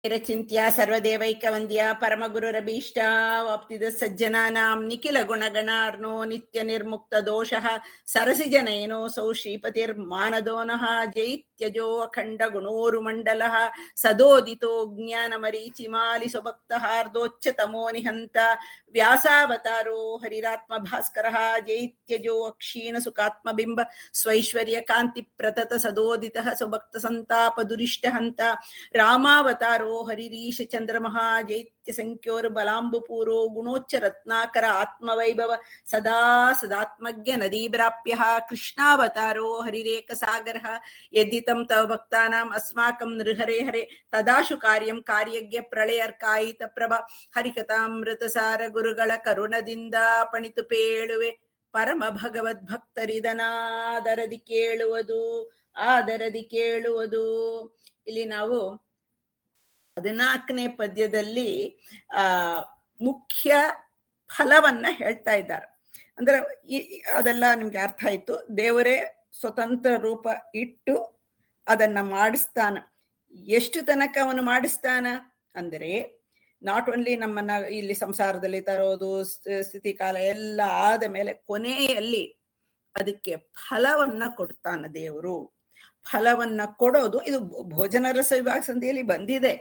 ಚಿಂತ್ಯ ಸರ್ವದೇವೈಕವಂದ್ಯ ಪರಮಗುರುರಭೀಷ್ಟ ವಾಪ್ತಿದ ಸಜ್ಜನಾನಾಂ ನಿಖಿಲ ಗುಣಗಣಾರ್ನೋ ನಿತ್ಯ ನಿರ್ಮುಕ್ತ ದೋಷಃ ಸರಸಿಜನಯನೋऽಸೌ ಶ್ರೀಪತಿರ್ಮಾನದೋನಃ ಜೈತ್ಯಜೋ ಅಖಂಡ ಗುಣೋರುಮಂಡಲಃ ಸದೋದಿತೋ ಜ್ಞಾನಮರೀಚಿಮಾಲಿ ಸ್ವಭಕ್ತಹಾರ್ದೋಚ್ಚತಮೋ ನಿಹಂತ ವ್ಯಾಸಾವತಾರೋ ಹರಿರಾತ್ಮ ಭಾಸ್ಕರಃ ಜೈತ್ಯಜೋ ಅಕ್ಷೀಣ ಸುಖಾತ್ಮಬಿಂಬ ಸ್ವೈಶ್ವರ್ಯ ಕಾಂತಿ ಪ್ರತತ ಸದೋದಿತಃ ಸ್ವಭಕ್ತ ಸಂತಾಪ ದುರಿಷ್ಟ ಹಂತ ರಾಮಾವತಾರೋ ಹರಿರೀಶ ಚಂದ್ರಮಃ ಜೈತ್ಯ ಸಂಖ್ಯೋರ್ ಬಲಾಂಬುಪೂರೋ ಗುಣೋಚ್ಚ ರತ್ನಾಕರ ಆತ್ಮವೈಭವ ಸದಾ ಸದಾತ್ಮಜ್ಞ ನದೀಭ್ರಾಪ್ಯ ಕೃಷ್ಣಾವತಾರೋ ಹರಿರೇಕ ಸಾಗರ ಯದ್ದಿತಂ ತವ ಭಕ್ತಾನಾಂ ಅಸ್ಮಾಕಂ ನೃಹರೆ ಹರೆ ತದಾಶು ಕಾರ್ಯಂ ಕಾರ್ಯಜ್ಞ ಪ್ರಳಯರ್ಕಾಯಿತ ಪ್ರಭ ಹರಿಕಥಾಮೃತ ಸಾರ ಗುರುಗಳ ಕರುಣದಿಂದ ಪಣಿತು ಪೇಳುವೆ ಪರಮ ಭಗವದ್ ಭಕ್ತರಿದನಾದರದಿ ಕೇಳುವುದು ಆದರದಿ ಕೇಳುವುದು ಇಲ್ಲಿ ನಾವು ಹದಿನಾಲ್ಕನೇ ಪದ್ಯದಲ್ಲಿ ಆ ಮುಖ್ಯ ಫಲವನ್ನ ಹೇಳ್ತಾ ಇದ್ದಾರೆ ಅಂದ್ರೆ ಈ- ಈ- ಅದೆಲ್ಲ ನಿಮ್ಗೆ ಅರ್ಥ ಆಯ್ತು ದೇವರೇ ಸ್ವತಂತ್ರ ರೂಪ ಇಟ್ಟು ಅದನ್ನ ಮಾಡಿಸ್ತಾನ ಎಷ್ಟು ತನಕ ಅವನು ಮಾಡಿಸ್ತಾನ ಅಂದ್ರೆ ನಾಟ್ ಓನ್ಲಿ ನಮ್ಮನ್ನ ಇಲ್ಲಿ ಸಂಸಾರದಲ್ಲಿ ತರೋದು ಸ್- ಸ್ಥಿತಿ ಕಾಲ ಎಲ್ಲ ಆದ ಮೇಲೆ ಕೊನೆಯಲ್ಲಿ ಅದಕ್ಕೆ ಫಲವನ್ನ ಕೊಡ್ತಾನ ದೇವರು ಫಲವನ್ನ ಕೊಡೋದು ಇದು ಭೋಜನ ರಸ ವಿಭಾಗ ಸಂಧಿಯಲ್ಲಿ ಬಂದಿದೆ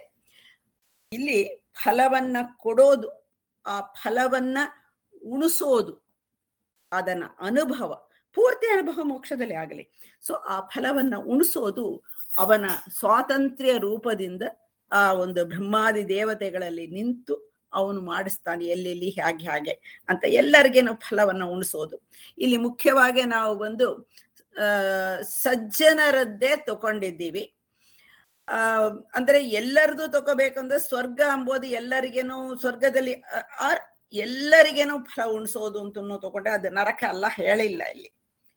ಇಲ್ಲಿ ಫಲವನ್ನ ಕೊಡೋದು ಆ ಫಲವನ್ನ ಉಣಿಸೋದು ಅದನ್ನ ಅನುಭವ ಪೂರ್ತಿ ಅನುಭವ ಮೋಕ್ಷದಲ್ಲಿ ಆಗಲಿ ಸೊ ಆ ಫಲವನ್ನ ಉಣಿಸೋದು ಅವನ ಸ್ವಾತಂತ್ರ್ಯ ರೂಪದಿಂದ ಆ ಒಂದು ಬ್ರಹ್ಮಾದಿ ದೇವತೆಗಳಲ್ಲಿ ನಿಂತು ಅವನು ಮಾಡಿಸ್ತಾನೆ ಎಲ್ಲೆಲ್ಲಿ ಹೇಗೆ ಹಾಗೆ ಅಂತ ಎಲ್ಲರಿಗೇನು ಫಲವನ್ನ ಉಣಿಸೋದು ಇಲ್ಲಿ ಮುಖ್ಯವಾಗಿ ನಾವು ಬಂದು ಆ ಸಜ್ಜನರದ್ದೇ ತಗೊಂಡಿದ್ದೀವಿ ಆ ಅಂದ್ರೆ ಎಲ್ಲರದು ತಗೋಬೇಕಂದ್ರೆ ಸ್ವರ್ಗ ಅಂಬೋದು ಎಲ್ಲರಿಗೇನು ಸ್ವರ್ಗದಲ್ಲಿ ಆ- ಆ ಎಲ್ಲರಿಗೇನು ಫಲ ಉಣಿಸೋದು ಅಂತ ತಗೊಂಡ್ರೆ ಅದು ನರಕ ಅಲ್ಲ ಹೇಳಿಲ್ಲ ಇಲ್ಲಿ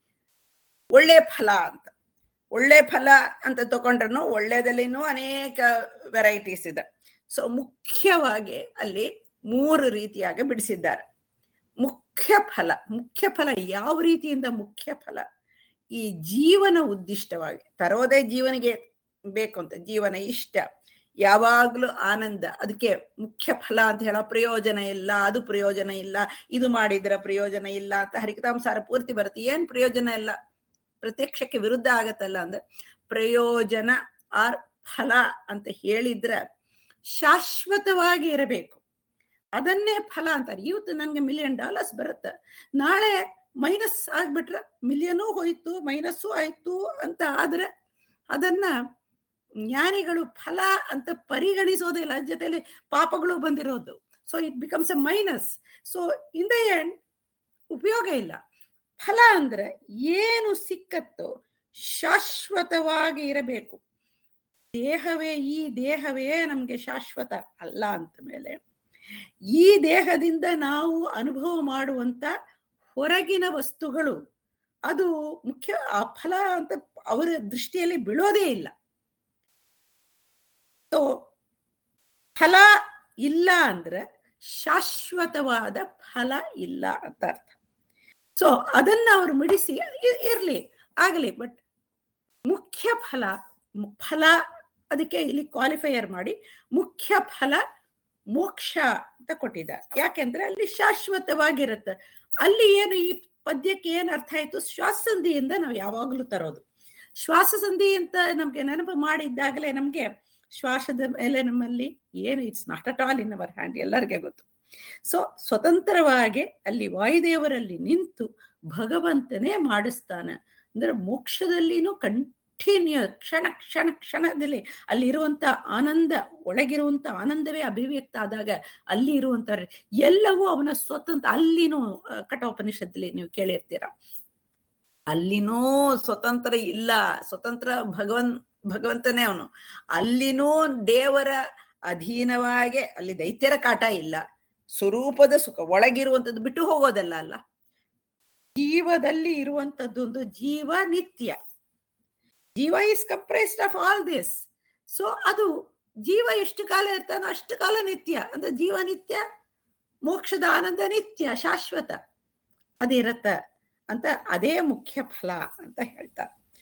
ಒಳ್ಳೆ ಫಲ ಅಂತ ಒಳ್ಳೆ ಫಲ ಅಂತ ತಗೊಂಡ್ರು ಒಳ್ಳೆದಲ್ಲಿನೂ ಅನೇಕ ವೆರೈಟೀಸ್ ಇದೆ ಸೊ ಮುಖ್ಯವಾಗಿ ಅಲ್ಲಿ ಮೂರು ರೀತಿಯಾಗಿ ಬಿಡಿಸಿದ್ದಾರೆ ಮುಖ್ಯ ಫಲ ಮುಖ್ಯ ಫಲ ಯಾವ ರೀತಿಯಿಂದ ಮುಖ್ಯ ಫಲ ಈ ಜೀವನ ಉದ್ದಿಷ್ಟವಾಗಿ ತರೋದೇ ಜೀವನಿಗೆ ಬೇಕು ಅಂತ ಜೀವನ ಇಷ್ಟ ಯಾವಾಗ್ಲೂ ಆನಂದ ಅದಕ್ಕೆ ಮುಖ್ಯ ಫಲ ಅಂತ ಹೇಳೋ ಪ್ರಯೋಜನ ಇಲ್ಲ ಅದು ಪ್ರಯೋಜನ ಇಲ್ಲ ಇದು ಮಾಡಿದ್ರ ಪ್ರಯೋಜನ ಇಲ್ಲ ಅಂತ ಹರಿಕತಾಂಸಾರ ಪೂರ್ತಿ ಬರುತ್ತೆ ಏನ್ ಪ್ರಯೋಜನ ಇಲ್ಲ ಪ್ರತ್ಯಕ್ಷಕ್ಕೆ ವಿರುದ್ಧ ಆಗತ್ತಲ್ಲ ಅಂದ್ರೆ ಪ್ರಯೋಜನ ಆರ್ ಫಲ ಅಂತ ಹೇಳಿದ್ರ ಶಾಶ್ವತವಾಗಿ ಇರಬೇಕು ಅದನ್ನೇ ಫಲ ಅಂತಾರೆ ಇವತ್ತು ನನ್ಗೆ ಮಿಲಿಯನ್ ಡಾಲರ್ಸ್ ಬರುತ್ತೆ ನಾಳೆ ಮೈನಸ್ ಆಗ್ಬಿಟ್ರೆ ಮಿಲಿಯನೂ ಹೋಯ್ತು ಮೈನಸ್ಸು ಆಯ್ತು ಅಂತ ಆದ್ರೆ ಅದನ್ನ ಜ್ಞಾನಿಗಳು ಫಲ ಅಂತ ಪರಿಗಣಿಸೋದಿಲ್ಲ ಜೊತೆಲಿ ಪಾಪಗಳು ಬಂದಿರೋದು so it becomes a minus so in the end ಉಪಯೋಗ ಇಲ್ಲ ಫಲ ಅಂದ್ರೆ ಏನು ಸಿಕ್ಕತ್ತೋ ಶಾಶ್ವತವಾಗಿ ಇರಬೇಕು ದೇಹವೇ ಈ ದೇಹವೇ ನಮ್ಗೆ ಶಾಶ್ವತ ಅಲ್ಲ ಅಂತ ಮೇಲೆ ಈ ದೇಹದಿಂದ ನಾವು ಅನುಭವ ಮಾಡುವಂತ ಹೊರಗಿನ ವಸ್ತುಗಳು ಅದು ಮುಖ್ಯ ಆ ಫಲ ಅಂತ ಅವರ ದೃಷ್ಟಿಯಲ್ಲಿ ಬೀಳೋದೇ ಇಲ್ಲ ಸೊ ಫಲ ಇಲ್ಲ ಅಂದ್ರೆ ಶಾಶ್ವತವಾದ ಫಲ ಇಲ್ಲ ಅಂತ ಅರ್ಥ ಸೊ ಅದನ್ನ ಅವರು ಮಿಡಿಸಿ ಇ- ಇರ್ಲಿ ಆಗಲಿ ಬಟ್ ಮುಖ್ಯ ಫಲ ಮು- ಫಲ ಅದಕ್ಕೆ ಇಲ್ಲಿ ಕ್ವಾಲಿಫೈಯರ್ ಮಾಡಿ ಮುಖ್ಯ ಫಲ ಮೋಕ್ಷ ಅಂತ ಕೊಟ್ಟಿದ್ದಾರೆ ಯಾಕೆಂದ್ರೆ ಅಲ್ಲಿ ಶಾಶ್ವತವಾಗಿರುತ್ತೆ ಅಲ್ಲಿ ಏನು ಈ ಪದ್ಯಕ್ಕೆ ಏನ್ ಅರ್ಥ ಆಯ್ತು ಶ್ವಾಸಸಂಧಿಯಿಂದ ನಾವು ಯಾವಾಗ್ಲೂ ತರೋದು ಶ್ವಾಸಸಂಧಿ ಅಂತ ನಮ್ಗೆ ನೆನಪು ಮಾಡಿದ್ದಾಗಲೇ ನಮ್ಗೆ ಶ್ವಾಸದ ಮೇಲೆ ನಮ್ಮಲ್ಲಿ ಏನು it's not at all in our hand ಎಲ್ಲರಿಗೆ ಗೊತ್ತು ಸೊ ಸ್ವತಂತ್ರವಾಗಿ ಅಲ್ಲಿ ವಾಯುದೇವರಲ್ಲಿ ನಿಂತು ಭಗವಂತನೇ ಮಾಡಿಸ್ತಾನ ಅಂದ್ರೆ ಮೋಕ್ಷದಲ್ಲಿನೂ ಕಂಟಿನ್ಯೂ ಕ್ಷಣ ಕ್ಷಣ ಕ್ಷಣದಲ್ಲಿ ಅಲ್ಲಿ ಇರುವಂತ ಆನಂದ ಒಳಗಿರುವಂತ ಆನಂದವೇ ಅಭಿವ್ಯಕ್ತ ಆದಾಗ ಅಲ್ಲಿ ಇರುವಂತ ಎಲ್ಲವೂ ಅವನ ಸ್ವತಂತ್ರ ಅಲ್ಲಿನೂ ಆ, ಕಠೋಪನಿಷತ್ತಲ್ಲಿ ನೀವು ಕೇಳಿರ್ತೀರ ಅಲ್ಲಿನೂ ಸ್ವತಂತ್ರ ಇಲ್ಲ ಸ್ವತಂತ್ರ ಭಗವನ್ ಭಗವಂತನೇ ಅವನು ಅಲ್ಲಿನೂ ದೇವರ ಅಧೀನವಾಗಿ ಅಲ್ಲಿ ದೈತ್ಯರ ಕಾಟ ಇಲ್ಲ ಸ್ವರೂಪದ ಸುಖ ಒಳಗಿರುವಂಥದ್ದು ಬಿಟ್ಟು ಹೋಗೋದಲ್ಲ ಅಲ್ಲ ಜೀವದಲ್ಲಿ ಇರುವಂತದ್ದೊಂದು ಜೀವ ನಿತ್ಯ ಜೀವ is comprised of all this so ಅದು ಜೀವ ಎಷ್ಟು ಕಾಲ ಇರ್ತಾನೋ ಅಷ್ಟು ಕಾಲ ನಿತ್ಯ ಅಂದ್ರೆ ಜೀವ ನಿತ್ಯ ಮೋಕ್ಷದ ಆನಂದ ನಿತ್ಯ ಶಾಶ್ವತ ಅದಿರತ್ತ ಅಂತ ಅದೇ ಮುಖ್ಯ ಫಲ ಅಂತ ಹೇಳ್ತಾರೆ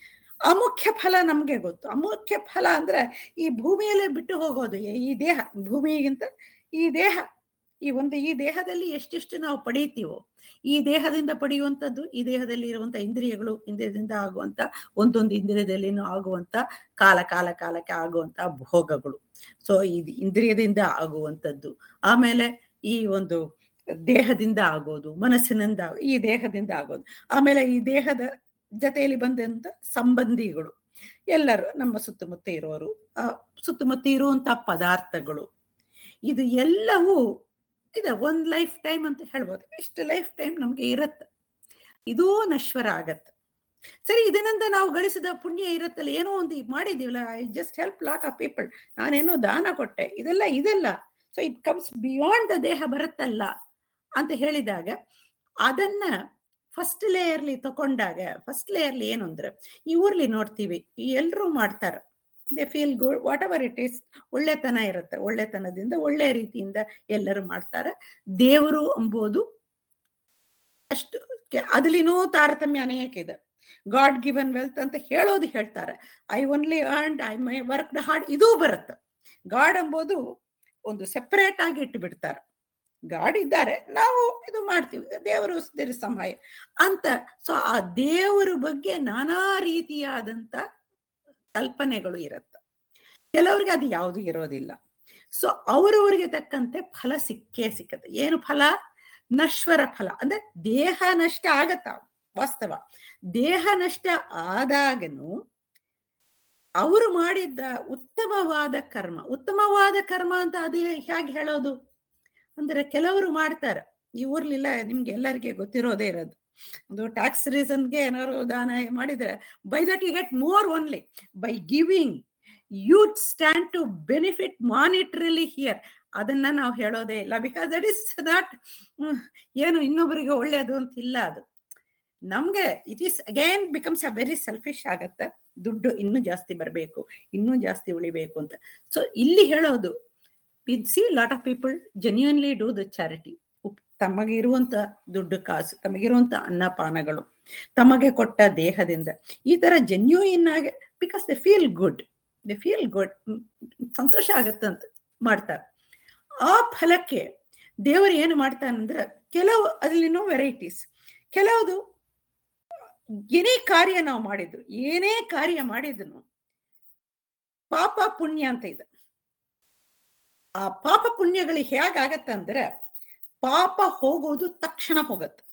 ಅಮುಖ್ಯ ಫಲ ನಮ್ಗೆ ಗೊತ್ತು ಅಮುಖ್ಯ ಫಲ ಅಂದ್ರೆ ಈ ಭೂಮಿಯಲ್ಲೇ ಬಿಟ್ಟು ಹೋಗೋದು ಈ ದೇಹ ಭೂಮಿಗಿಂತ ಈ ದೇಹ ಈ ಒಂದು ಈ ದೇಹದಲ್ಲಿ ಎಷ್ಟೆಷ್ಟು ನಾವು ಪಡೀತೀವೋ ಈ ದೇಹದಿಂದ ಪಡೆಯುವಂಥದ್ದು ಈ ದೇಹದಲ್ಲಿ ಇರುವಂತ ಇಂದ್ರಿಯಗಳು ಇಂದ್ರಿಯದಿಂದ ಆಗುವಂತ ಒಂದೊಂದು ಇಂದ್ರಿಯದಲ್ಲಿನೂ ಆಗುವಂತ ಕಾಲ ಕಾಲ ಕಾಲಕ್ಕೆ ಆಗುವಂತ ಭೋಗಗಳು ಸೊ ಇದು ಇಂದ್ರಿಯದಿಂದ ಆಗುವಂಥದ್ದು ಆಮೇಲೆ ಈ ಒಂದು ದೇಹದಿಂದ ಆಗೋದು ಮನಸ್ಸಿನಿಂದ ಈ ದೇಹದಿಂದ ಆಗೋದು ಆಮೇಲೆ ಈ ದೇಹದ ಜೊತೆಯಲ್ಲಿ ಬಂದಂತ ಸಂಬಂಧಿಗಳು ಎಲ್ಲರೂ ನಮ್ಮ ಸುತ್ತಮುತ್ತ ಇರೋರು ಆ ಸುತ್ತಮುತ್ತ ಇರುವಂತ ಪದಾರ್ಥಗಳು ಇದು ಎಲ್ಲವೂ ಇದೆ ಒಂದ್ ಲೈಫ್ ಟೈಮ್ ಅಂತ ಹೇಳ್ಬೋದು ಇಷ್ಟು ಲೈಫ್ ಟೈಮ್ ನಮ್ಗೆ ಇರತ್ತೆ ಇದೂ ನಶ್ವರ ಆಗತ್ತೆ ಸರಿ ಇದರಿಂದ ನಾವು ಗಳಿಸಿದ ಪುಣ್ಯ ಇರತ್ತಲ್ಲ ಏನೋ ಒಂದು ಮಾಡಿದೀವಲ್ಲ I just help lot of people ನಾನೇನೋ ದಾನ ಕೊಟ್ಟೆ ಇದೆಲ್ಲ ಇದೆಲ್ಲ so it comes beyond the ದೇಹ ಬರುತ್ತಲ್ಲ ಅಂತ ಹೇಳಿದಾಗ ಅದನ್ನ ಫಸ್ಟ್ ಲೇಯರ್ಲಿ ತಕೊಂಡಾಗ ಫಸ್ಟ್ ಲೇಯರ್ಲಿ ಏನು ಅಂದ್ರೆ ಈ ಊರ್ಲಿ ನೋಡ್ತೀವಿ ಎಲ್ರೂ ಮಾಡ್ತಾರ they feel good whatever it is ಒಳ್ಳೆತನ ಇರುತ್ತೆ ಒಳ್ಳೆತನದಿಂದ ಒಳ್ಳೆ ರೀತಿಯಿಂದ ಎಲ್ಲರೂ ಮಾಡ್ತಾರೆ ದೇವರು ಎಂಬುದು ಅಷ್ಟು ಅದ್ಲಿನೂ ತಾರತಮ್ಯ ಅನೇಕ ಇದೆ ಗಾಡ್ ಗಿವನ್ ವೆಲ್ತ್ ಅಂತ ಹೇಳೋದು ಹೇಳ್ತಾರೆ I only earn I my work hard ಇದೂ ಬರುತ್ತೆ ಗಾಡ್ ಎಂಬುದು ಒಂದು ಸೆಪರೇಟ್ ಆಗಿ ಇಟ್ಟು ಬಿಡ್ತಾರೆ ಗಾಡ್ ಇದ್ದಾರೆ ನಾವು ಇದು ಮಾಡ್ತೀವಿ ದೇವರು ದೇರ್ ಸಹಾಯ ಅಂತ ಸೊ ಆ ದೇವರ ಬಗ್ಗೆ ನಾನಾ ರೀತಿಯಾದಂತ ಕಲ್ಪನೆಗಳು ಇರುತ್ತೆ ಕೆಲವರಿಗೆ ಅದು ಯಾವುದು ಇರೋದಿಲ್ಲ ಸೊ ಅವರವರಿಗೆ ತಕ್ಕಂತೆ ಫಲ ಸಿಕ್ಕೇ ಸಿಕ್ಕತ್ತೆ ಏನು ಫಲ ನಶ್ವರ ಫಲ ಅಂದ್ರೆ ದೇಹ ನಷ್ಟ ಆಗತ್ತ ವಾಸ್ತವ ದೇಹ ನಷ್ಟ ಆದಾಗನು ಅವರು ಮಾಡಿದ್ದ ಉತ್ತಮವಾದ ಕರ್ಮ ಉತ್ತಮವಾದ ಕರ್ಮ ಅಂತ ಅದೇ ಹೇಗೆ ಹೇಳೋದು ಅಂದ್ರೆ ಕೆಲವರು ಮಾಡ್ತಾರೆ ಈ ಊರ್ಲಿಲ್ಲ ನಿಮ್ಗೆ ಎಲ್ಲರಿಗೆ ಗೊತ್ತಿರೋದೇ ಇರೋದು ಒಂದು ಟ್ಯಾಕ್ಸ್ ರೀಸನ್ಗೆ ಏನಾದ್ರು ದಾನ ಮಾಡಿದ್ರೆ by that you get more only by giving you stand to benefit monetarily here ಅದನ್ನ ನಾವು ಹೇಳೋದೇ ಇಲ್ಲ ಬಿಕಾಸ್ ದಟ್ ಇಸ್ ನಾಟ್ ಏನು ಇನ್ನೊಬ್ಬರಿಗೆ ಒಳ್ಳೇದು ಅಂತ ಇಲ್ಲ ಅದು ನಮ್ಗೆ it is again becomes a very selfish ಆಗತ್ತೆ ದುಡ್ಡು ಇನ್ನೂ ಜಾಸ್ತಿ ಬರಬೇಕು ಇನ್ನೂ ಜಾಸ್ತಿ ಉಳಿಬೇಕು ಅಂತ ಸೊ ಇಲ್ಲಿ ಹೇಳೋದು see lot of people genuinely do the charity ತಮಗೆ ಇರುವಂತ ದುಡ್ಡು ಕಾಸು ತಮಗಿರುವಂತ ಅನ್ನಪಾನಗಳು ತಮಗೆ ಕೊಟ್ಟ ದೇಹದಿಂದ ಈ ತರ ಜೆನ್ಯೂನ್ ಆಗಿ because they feel good they feel good ಸಂತೋಷ ಆಗತ್ತಂತ ಮಾಡ್ತಾರೆ ಆ ಫಲಕ್ಕೆ ದೇವರು ಏನು ಮಾಡ್ತಾನಂದ್ರೆ ಕೆಲವು ಅದ್ರಲ್ಲಿನೂ ವೆರೈಟೀಸ್ ಕೆಲವುದು ಏನೇ ಕಾರ್ಯ ನಾವು ಮಾಡಿದ್ರು ಏನೇ ಕಾರ್ಯ ಮಾಡಿದ್ರು ಪಾಪ ಪುಣ್ಯ ಅಂತ ಇದೆ ಆ ಪಾಪ ಪುಣ್ಯಗಳು ಹೇಗಾಗತ್ತಂದ್ರೆ ಪಾಪ ಹೋಗೋದು ತಕ್ಷಣ ಹೋಗತ್ತೆ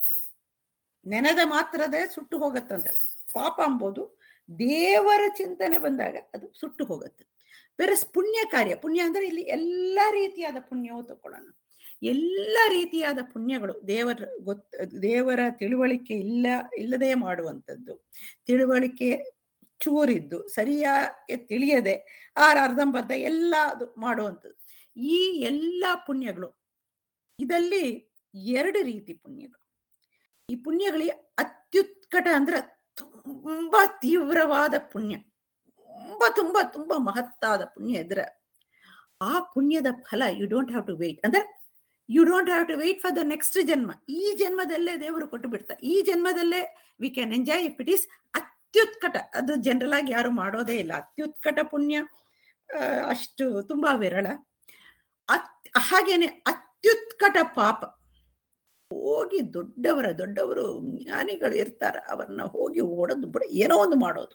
ನೆನೆದ ಮಾತ್ರದೇ ಸುಟ್ಟು ಹೋಗತ್ತಂದ್ರೆ ಪಾಪ ಅಂಬೋದು ದೇವರ ಚಿಂತನೆ ಬಂದಾಗ ಅದು ಸುಟ್ಟು ಹೋಗುತ್ತೆ ಬೇರೆ ಪುಣ್ಯ ಕಾರ್ಯ ಪುಣ್ಯ ಅಂದ್ರೆ ಇಲ್ಲಿ ಎಲ್ಲಾ ರೀತಿಯಾದ ಪುಣ್ಯವು ತಗೊಳ್ಳೋಣ ಎಲ್ಲ ರೀತಿಯಾದ ಪುಣ್ಯಗಳು ದೇವರ ಗೊತ್ತ ದೇವರ ತಿಳುವಳಿಕೆ ಇಲ್ಲ ಇಲ್ಲದೆ ಮಾಡುವಂಥದ್ದು ತಿಳುವಳಿಕೆ ಚೂರಿದ್ದು ಸರಿಯಾಗಿ ತಿಳಿಯದೆ ಆರ ಅರ್ಧಂಬರ್ಧ ಎಲ್ಲ ಅದು ಮಾಡುವಂಥದ್ದು ಈ ಎಲ್ಲ ಪುಣ್ಯಗಳು ಇದಲ್ಲಿ ಎರಡು ರೀತಿ ಪುಣ್ಯಗಳು ಈ ಪುಣ್ಯಗಳಿಗೆ ಅತ್ಯುತ್ಕಟ ಅಂದ್ರೆ ತುಂಬಾ ತೀವ್ರವಾದ ಪುಣ್ಯ ತುಂಬಾ ತುಂಬಾ ತುಂಬಾ ಮಹತ್ತಾದ ಪುಣ್ಯ ಇದ್ರೆ ಆ ಪುಣ್ಯದ ಫಲ you don't have to wait ಅಂದ್ರೆ you don't have to wait for the next ಜನ್ಮ ಈ ಜನ್ಮದಲ್ಲೇ ದೇವರು ಕೊಟ್ಟು ಬಿಡ್ತಾರೆ ಈ ಜನ್ಮದಲ್ಲೇ we can enjoy if it is ಅತ್ಯುತ್ಕಟ ಅದು ಜನರಲ್ ಆಗಿ ಯಾರು ಮಾಡೋದೇ ಇಲ್ಲ ಅತ್ಯುತ್ಕಟ ಪುಣ್ಯ ಅಷ್ಟು ತುಂಬಾ ವಿರಳ ಅತ್ ಹಾಗೇನೆ ಅತ್ಯುತ್ಕಟ ಪಾಪ ಹೋಗಿ ದೊಡ್ಡವರ ದೊಡ್ಡವರು ಜ್ಞಾನಿಗಳು ಇರ್ತಾರ ಅವರನ್ನ ಹೋಗಿ ಓಡೋದು ಬಿಡ ಏನೋ ಒಂದು ಮಾಡೋದು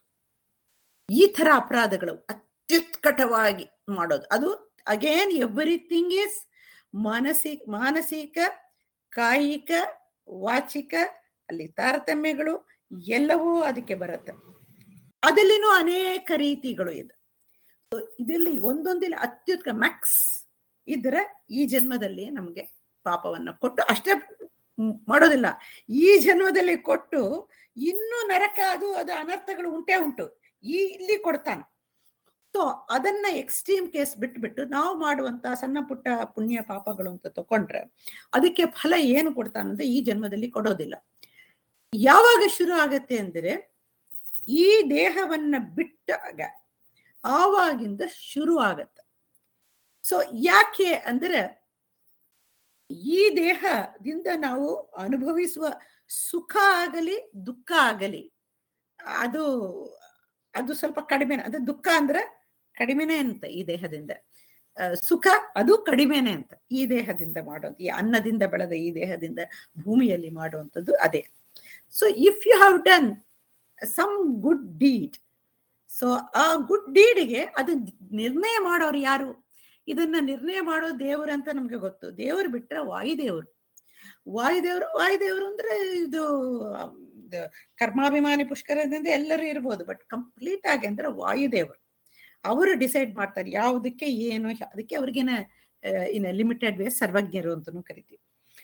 ಈ ತರ ಅಪರಾಧಗಳು ಅತ್ಯುತ್ಕಟವಾಗಿ ಮಾಡೋದು ಅದು ಅಗೇನ್ ಎವ್ರಿಥಿಂಗ್ ಈಸ್ ಮಾನಸಿಕ ಮಾನಸಿಕ ಕಾಯಿಕ ವಾಚಿಕ ಅಲ್ಲಿ ತಾರತಮ್ಯಗಳು ಎಲ್ಲವೂ ಅದಕ್ಕೆ ಬರುತ್ತೆ ಅದಲ್ಲಿನೂ ಅನೇಕ ರೀತಿಗಳು ಇದೆ ಇದರಲ್ಲಿ ಒಂದೊಂದಿಲ್ಲ ಅತ್ಯುತ್ಕ ಮ್ಯಾಕ್ಸ್ ಇದ್ರೆ ಈ ಜನ್ಮದಲ್ಲಿ ನಮ್ಗೆ ಪಾಪವನ್ನ ಕೊಟ್ಟು ಅಷ್ಟೇ ಮಾಡೋದಿಲ್ಲ ಈ ಜನ್ಮದಲ್ಲಿ ಕೊಟ್ಟು ಇನ್ನೂ ನರಕ ಅದು ಅದು ಅನರ್ಥಗಳು ಉಂಟೇ ಉಂಟು ಈ ಇಲ್ಲಿ ಕೊಡ್ತಾನೆ ಸೊ ಅದನ್ನ ಎಕ್ಸ್ಟ್ರೀಮ್ ಕೇಸ್ ಬಿಟ್ಬಿಟ್ಟು ನಾವು ಮಾಡುವಂತ ಸಣ್ಣ ಪುಟ್ಟ ಪುಣ್ಯ ಪಾಪಗಳು ಅಂತ ತಕೊಂಡ್ರೆ ಅದಕ್ಕೆ ಫಲ ಏನು ಕೊಡ್ತಾನಂದ್ರೆ ಈ ಜನ್ಮದಲ್ಲಿ ಕೊಡೋದಿಲ್ಲ ಯಾವಾಗ ಶುರು ಆಗತ್ತೆ ಅಂದ್ರೆ ಈ ದೇಹವನ್ನ ಬಿಟ್ಟಾಗ ಆವಾಗಿಂದ ಶುರು ಆಗತ್ತೆ ಸೊ ಯಾಕೆ ಅಂದ್ರೆ ಈ ದೇಹದಿಂದ ನಾವು ಅನುಭವಿಸುವ ಸುಖ ಆಗಲಿ ದುಃಖ ಆಗಲಿ ಅದು ಅದು ಸ್ವಲ್ಪ ಕಡಿಮೆ ಅದು ದುಃಖ ಅಂದ್ರೆ ಕಡಿಮೆನೆ ಅಂತ ಈ ದೇಹದಿಂದ ಆ, ಸುಖ ಅದು ಕಡಿಮೆನೆ ಅಂತ ಈ ದೇಹದಿಂದ ಮಾಡೋದು ಈ ಅನ್ನದಿಂದ ಬೆಳೆದ ಈ ದೇಹದಿಂದ ಭೂಮಿಯಲ್ಲಿ ಮಾಡುವಂಥದ್ದು ಅದೇ so if you have done some good deed so ಆ ಗುಡ್ ಡೀಡ್ಗೆ ಅದು ನಿರ್ಣಯ ಮಾಡೋರು ಯಾರು ಇದನ್ನ ನಿರ್ಣಯ ಮಾಡೋ ದೇವರು ಅಂತ ನಮ್ಗೆ ಗೊತ್ತು ದೇವರು ಬಿಟ್ರೆ ವಾಯುದೇವರು ವಾಯುದೇವರು ವಾಯುದೇವರು ಅಂದ್ರೆ ಇದು ಅಮ್, ಇದು ಕರ್ಮಾಭಿಮಾನಿ ಪುಷ್ಕರದಿಂದ ಎಲ್ಲರೂ ಇರ್ಬೋದು ಬಟ್ ಕಂಪ್ಲೀಟ್ ಆಗಿ ಅಂದ್ರೆ ವಾಯುದೇವರು ಅವರು ಡಿಸೈಡ್ ಮಾಡ್ತಾರೆ ಯಾವುದಕ್ಕೆ ಏನು ಅದಕ್ಕೆ ಅವ್ರಿಗೇನ ಇನ್ ಲಿಮಿಟೆಡ್ ವೇ ಸರ್ವಜ್ಞರು ಅಂತಾನು ಕರಿತೀವಿ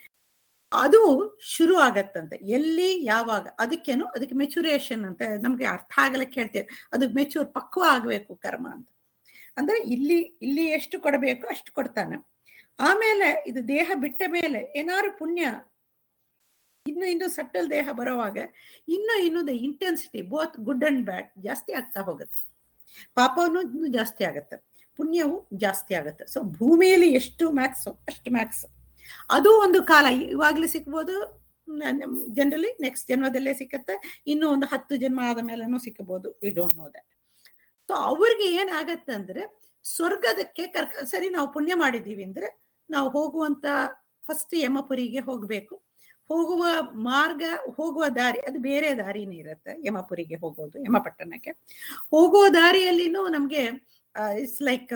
ಅದು ಶುರು ಆಗತ್ತಂತೆ ಎಲ್ಲಿ ಯಾವಾಗ ಅದಕ್ಕೇನು ಅದಕ್ಕೆ ಮೆಚುರೇಷನ್ ಅಂತ ನಮ್ಗೆ ಅರ್ಥ ಆಗಲಿಕ್ಕೆ ಹೇಳ್ತೇವೆ ಅದು ಮೆಚೂರ್ ಪಕ್ವ ಆಗ್ಬೇಕು ಕರ್ಮ ಅಂತ ಅಂದ್ರೆ ಇಲ್ಲಿ ಇಲ್ಲಿ ಎಷ್ಟು ಕೊಡಬೇಕು ಅಷ್ಟು ಕೊಡ್ತಾನೆ ಆಮೇಲೆ ಇದು ದೇಹ ಬಿಟ್ಟ ಮೇಲೆ ಏನಾದ್ರು ಪುಣ್ಯ ಇನ್ನು ಇನ್ನು ಸಟ್ಟಲ್ ದೇಹ ಬರುವಾಗ ಇನ್ನು ಇನ್ನು the intensity both good and bad ಜಾಸ್ತಿ ಆಗ್ತಾ ಹೋಗುತ್ತೆ ಪಾಪವನ್ನು ಇನ್ನೂ ಜಾಸ್ತಿ ಆಗತ್ತೆ ಪುಣ್ಯವು ಜಾಸ್ತಿ ಆಗತ್ತೆ ಸೊ ಭೂಮಿಯಲ್ಲಿ ಎಷ್ಟು ಮ್ಯಾಕ್ಸ್ ಅಷ್ಟು ಮ್ಯಾಕ್ಸ್ ಅದು ಒಂದು ಕಾಲ ಇವಾಗ್ಲೇ ಸಿಕ್ಬೋದು ಜನರಲಿ ನೆಕ್ಸ್ಟ್ ಜನ್ಮದಲ್ಲೇ ಸಿಕ್ಕತ್ತೆ ಇನ್ನು ಒಂದು ಹತ್ತು ಜನ್ಮ ಆದ ಮೇಲೆನೂ ಸಿಕ್ಕಬಹುದು we don't know that so ಅವ್ರಿಗೆ ಏನಾಗತ್ತೆ ಅಂದ್ರೆ ಸ್ವರ್ಗದಕ್ಕೆ ಕರ್ಕ ಸರಿ ನಾವು ಪುಣ್ಯ ಮಾಡಿದೀವಿ ಅಂದ್ರೆ ನಾವು ಹೋಗುವಂತ ಫಸ್ಟ್ ಯಮಪುರಿಗೆ ಹೋಗ್ಬೇಕು ಹೋಗುವ ಮಾರ್ಗ ಹೋಗುವ ದಾರಿ ಅದು ಬೇರೆ ದಾರಿನೇ ಇರುತ್ತೆ ಯಮಪುರಿಗೆ ಹೋಗೋದು ಯಮಪಟ್ಟಣಕ್ಕೆ ಹೋಗುವ ದಾರಿಯಲ್ಲಿನೂ ನಮ್ಗೆ it's like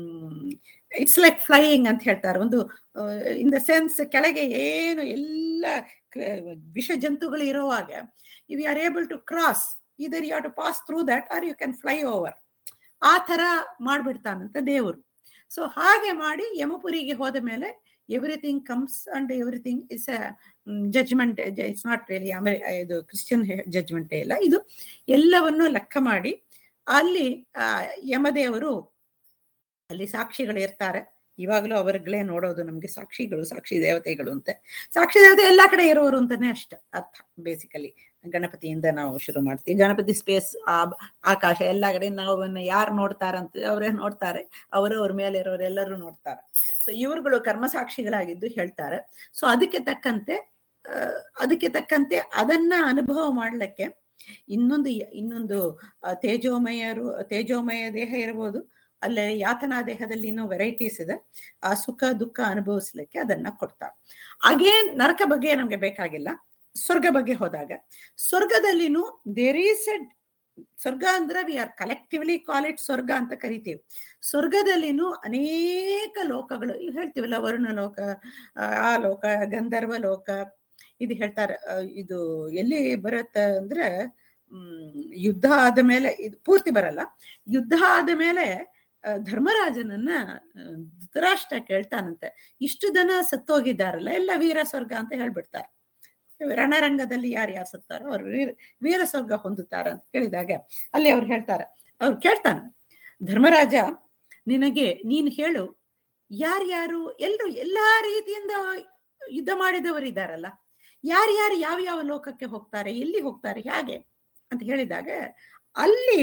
it's like flying ಅಂತ ಹೇಳ್ತಾರೆ ಒಂದು ಇನ್ ದ ಸೆನ್ಸ್ ಕೆಳಗೆ ಏನು ಎಲ್ಲ ಕ- ವಿಷ ಜಂತುಗಳು ಇರುವಾಗ we are able to cross either you to pass through that or you can fly over ಆ ತರ ಮಾಡ್ಬಿಡ್ತಾನಂತ ದೇವರು ಸೊ ಹಾಗೆ ಮಾಡಿ ಯಮಪುರಿಗೆ ಹೋದ ಮೇಲೆ everything comes and everything is a judgement it's not really ಆಮೇಲೆ ಇದು ಕ್ರಿಶ್ಚಿಯನ್ ಜಜ್ಮೆಂಟೇ ಇಲ್ಲ ಇದು ಎಲ್ಲವನ್ನು ಲೆಕ್ಕ ಮಾಡಿ ಅಲ್ಲಿ ಆ ಯಮದೇವರು ಅಲ್ಲಿ ಸಾಕ್ಷಿಗಳು ಇರ್ತಾರೆ ಇವಾಗಲೂ ಅವರುಗಳೇ ನೋಡೋದು ನಮ್ಗೆ ಸಾಕ್ಷಿಗಳು ಸಾಕ್ಷಿ ದೇವತೆಗಳು ಅಂತ ಸಾಕ್ಷಿ ದೇವತೆ ಎಲ್ಲಾ ಕಡೆ ಇರೋರು ಅಂತಾನೆ ಅಷ್ಟ ಅರ್ಥ ಬೇಸಿಕಲಿ ಗಣಪತಿಯಿಂದ ನಾವು ಶುರು ಮಾಡ್ತೀವಿ ಗಣಪತಿ ಸ್ಪೇಸ್ ಆ ಆಕಾಶ ಎಲ್ಲಾ ಕಡೆ ನಾವು ಯಾರು ನೋಡ್ತಾರಂತ ಅವರೇ ನೋಡ್ತಾರೆ ಅವರು ಅವ್ರ ಮೇಲೆ ಇರೋರು ಎಲ್ಲರೂ ನೋಡ್ತಾರೆ ಸೊ ಇವ್ರುಗಳು ಕರ್ಮಸಾಕ್ಷಿಗಳಾಗಿದ್ದು ಹೇಳ್ತಾರೆ ಸೊ ಅದಕ್ಕೆ ತಕ್ಕಂತೆ ಆ, ಅದಕ್ಕೆ ತಕ್ಕಂತೆ ಅದನ್ನ ಅನುಭವ ಮಾಡ್ಲಿಕ್ಕೆ ಇನ್ನೊಂದು ಇನ್ನೊಂದು ಆ, ತೇಜೋಮಯರು ತೇಜೋಮಯ ದೇಹ ಇರಬಹುದು ಅಲ್ಲೇ ಯಾತನಾ ದೇಹದಲ್ಲಿ ಇನ್ನೂ ವೆರೈಟೀಸ್ ಇದೆ ಆ ಸುಖ ದುಃಖ ಅನುಭವಿಸ್ಲಿಕ್ಕೆ ಅದನ್ನ ಕೊಡ್ತಾರೆ ಹಾಗೇ ನರಕ ಬಗ್ಗೆ ನಮ್ಗೆ ಬೇಕಾಗಿಲ್ಲ ಸ್ವರ್ಗ ಬಗ್ಗೆ ಹೋದಾಗ ಸ್ವರ್ಗದಲ್ಲಿನೂ ದೇರ್ ಈಸ್ ಎ ಸ್ವರ್ಗ ಅಂದ್ರೆ we are collectively call it ಸ್ವರ್ಗ ಅಂತ ಕರಿತೀವಿ ಸ್ವರ್ಗದಲ್ಲಿನೂ ಅನೇಕ ಲೋಕಗಳು ಇವ್ ಹೇಳ್ತೀವಲ್ಲ ವರುಣ ಲೋಕ ಆ, ಆ ಲೋಕ ಗಂಧರ್ವ ಲೋಕ ಇದು ಹೇಳ್ತಾರೆ ಆ, ಇದು ಎಲ್ಲಿ ಬರುತ್ತೆ ಅಂದ್ರೆ ಹ್ಮ್ ಯುದ್ಧ ಆದ ಮೇಲೆ ಇದು ಪೂರ್ತಿ ಬರಲ್ಲ ಯುದ್ಧ ಆದ ಮೇಲೆ ಆ, ಧರ್ಮರಾಜನನ್ನ ಆ, ಧೃತರಾಷ್ಟ್ರ ಕೇಳ್ತಾನಂತೆ ಇಷ್ಟು ಜನ ಸತ್ತೋಗಿದ್ದಾರಲ್ಲ ಎಲ್ಲ ವೀರ ಸ್ವರ್ಗ ಅಂತ ಹೇಳ್ಬಿಡ್ತಾರೆ ರಣರಂಗದಲ್ಲಿ ಯಾರು ಯಾರು ಸತ್ತಾರೋ ಅವ್ರು ವೀರ ವೀರ ಸ್ವರ್ಗ ಹೊಂದುತ್ತಾರ ಅಂತ ಹೇಳಿದಾಗ ಅಲ್ಲಿ ಅವ್ರು ಹೇಳ್ತಾರೆ ಅವ್ರು ಕೇಳ್ತಾನೆ ಧರ್ಮರಾಜ ನಿನಗೆ ನೀನು ಹೇಳು ಯಾರ್ಯಾರು ಎಲ್ರು ಎಲ್ಲಾ ರೀತಿಯಿಂದ ಯುದ್ಧ ಮಾಡಿದವರು ಇದ್ದಾರಲ್ಲ ಯಾರ್ಯಾರು ಯಾವ ಯಾವ ಲೋಕಕ್ಕೆ ಹೋಗ್ತಾರೆ ಎಲ್ಲಿ ಹೋಗ್ತಾರೆ ಹೇಗೆ ಅಂತ ಹೇಳಿದಾಗ ಅಲ್ಲಿ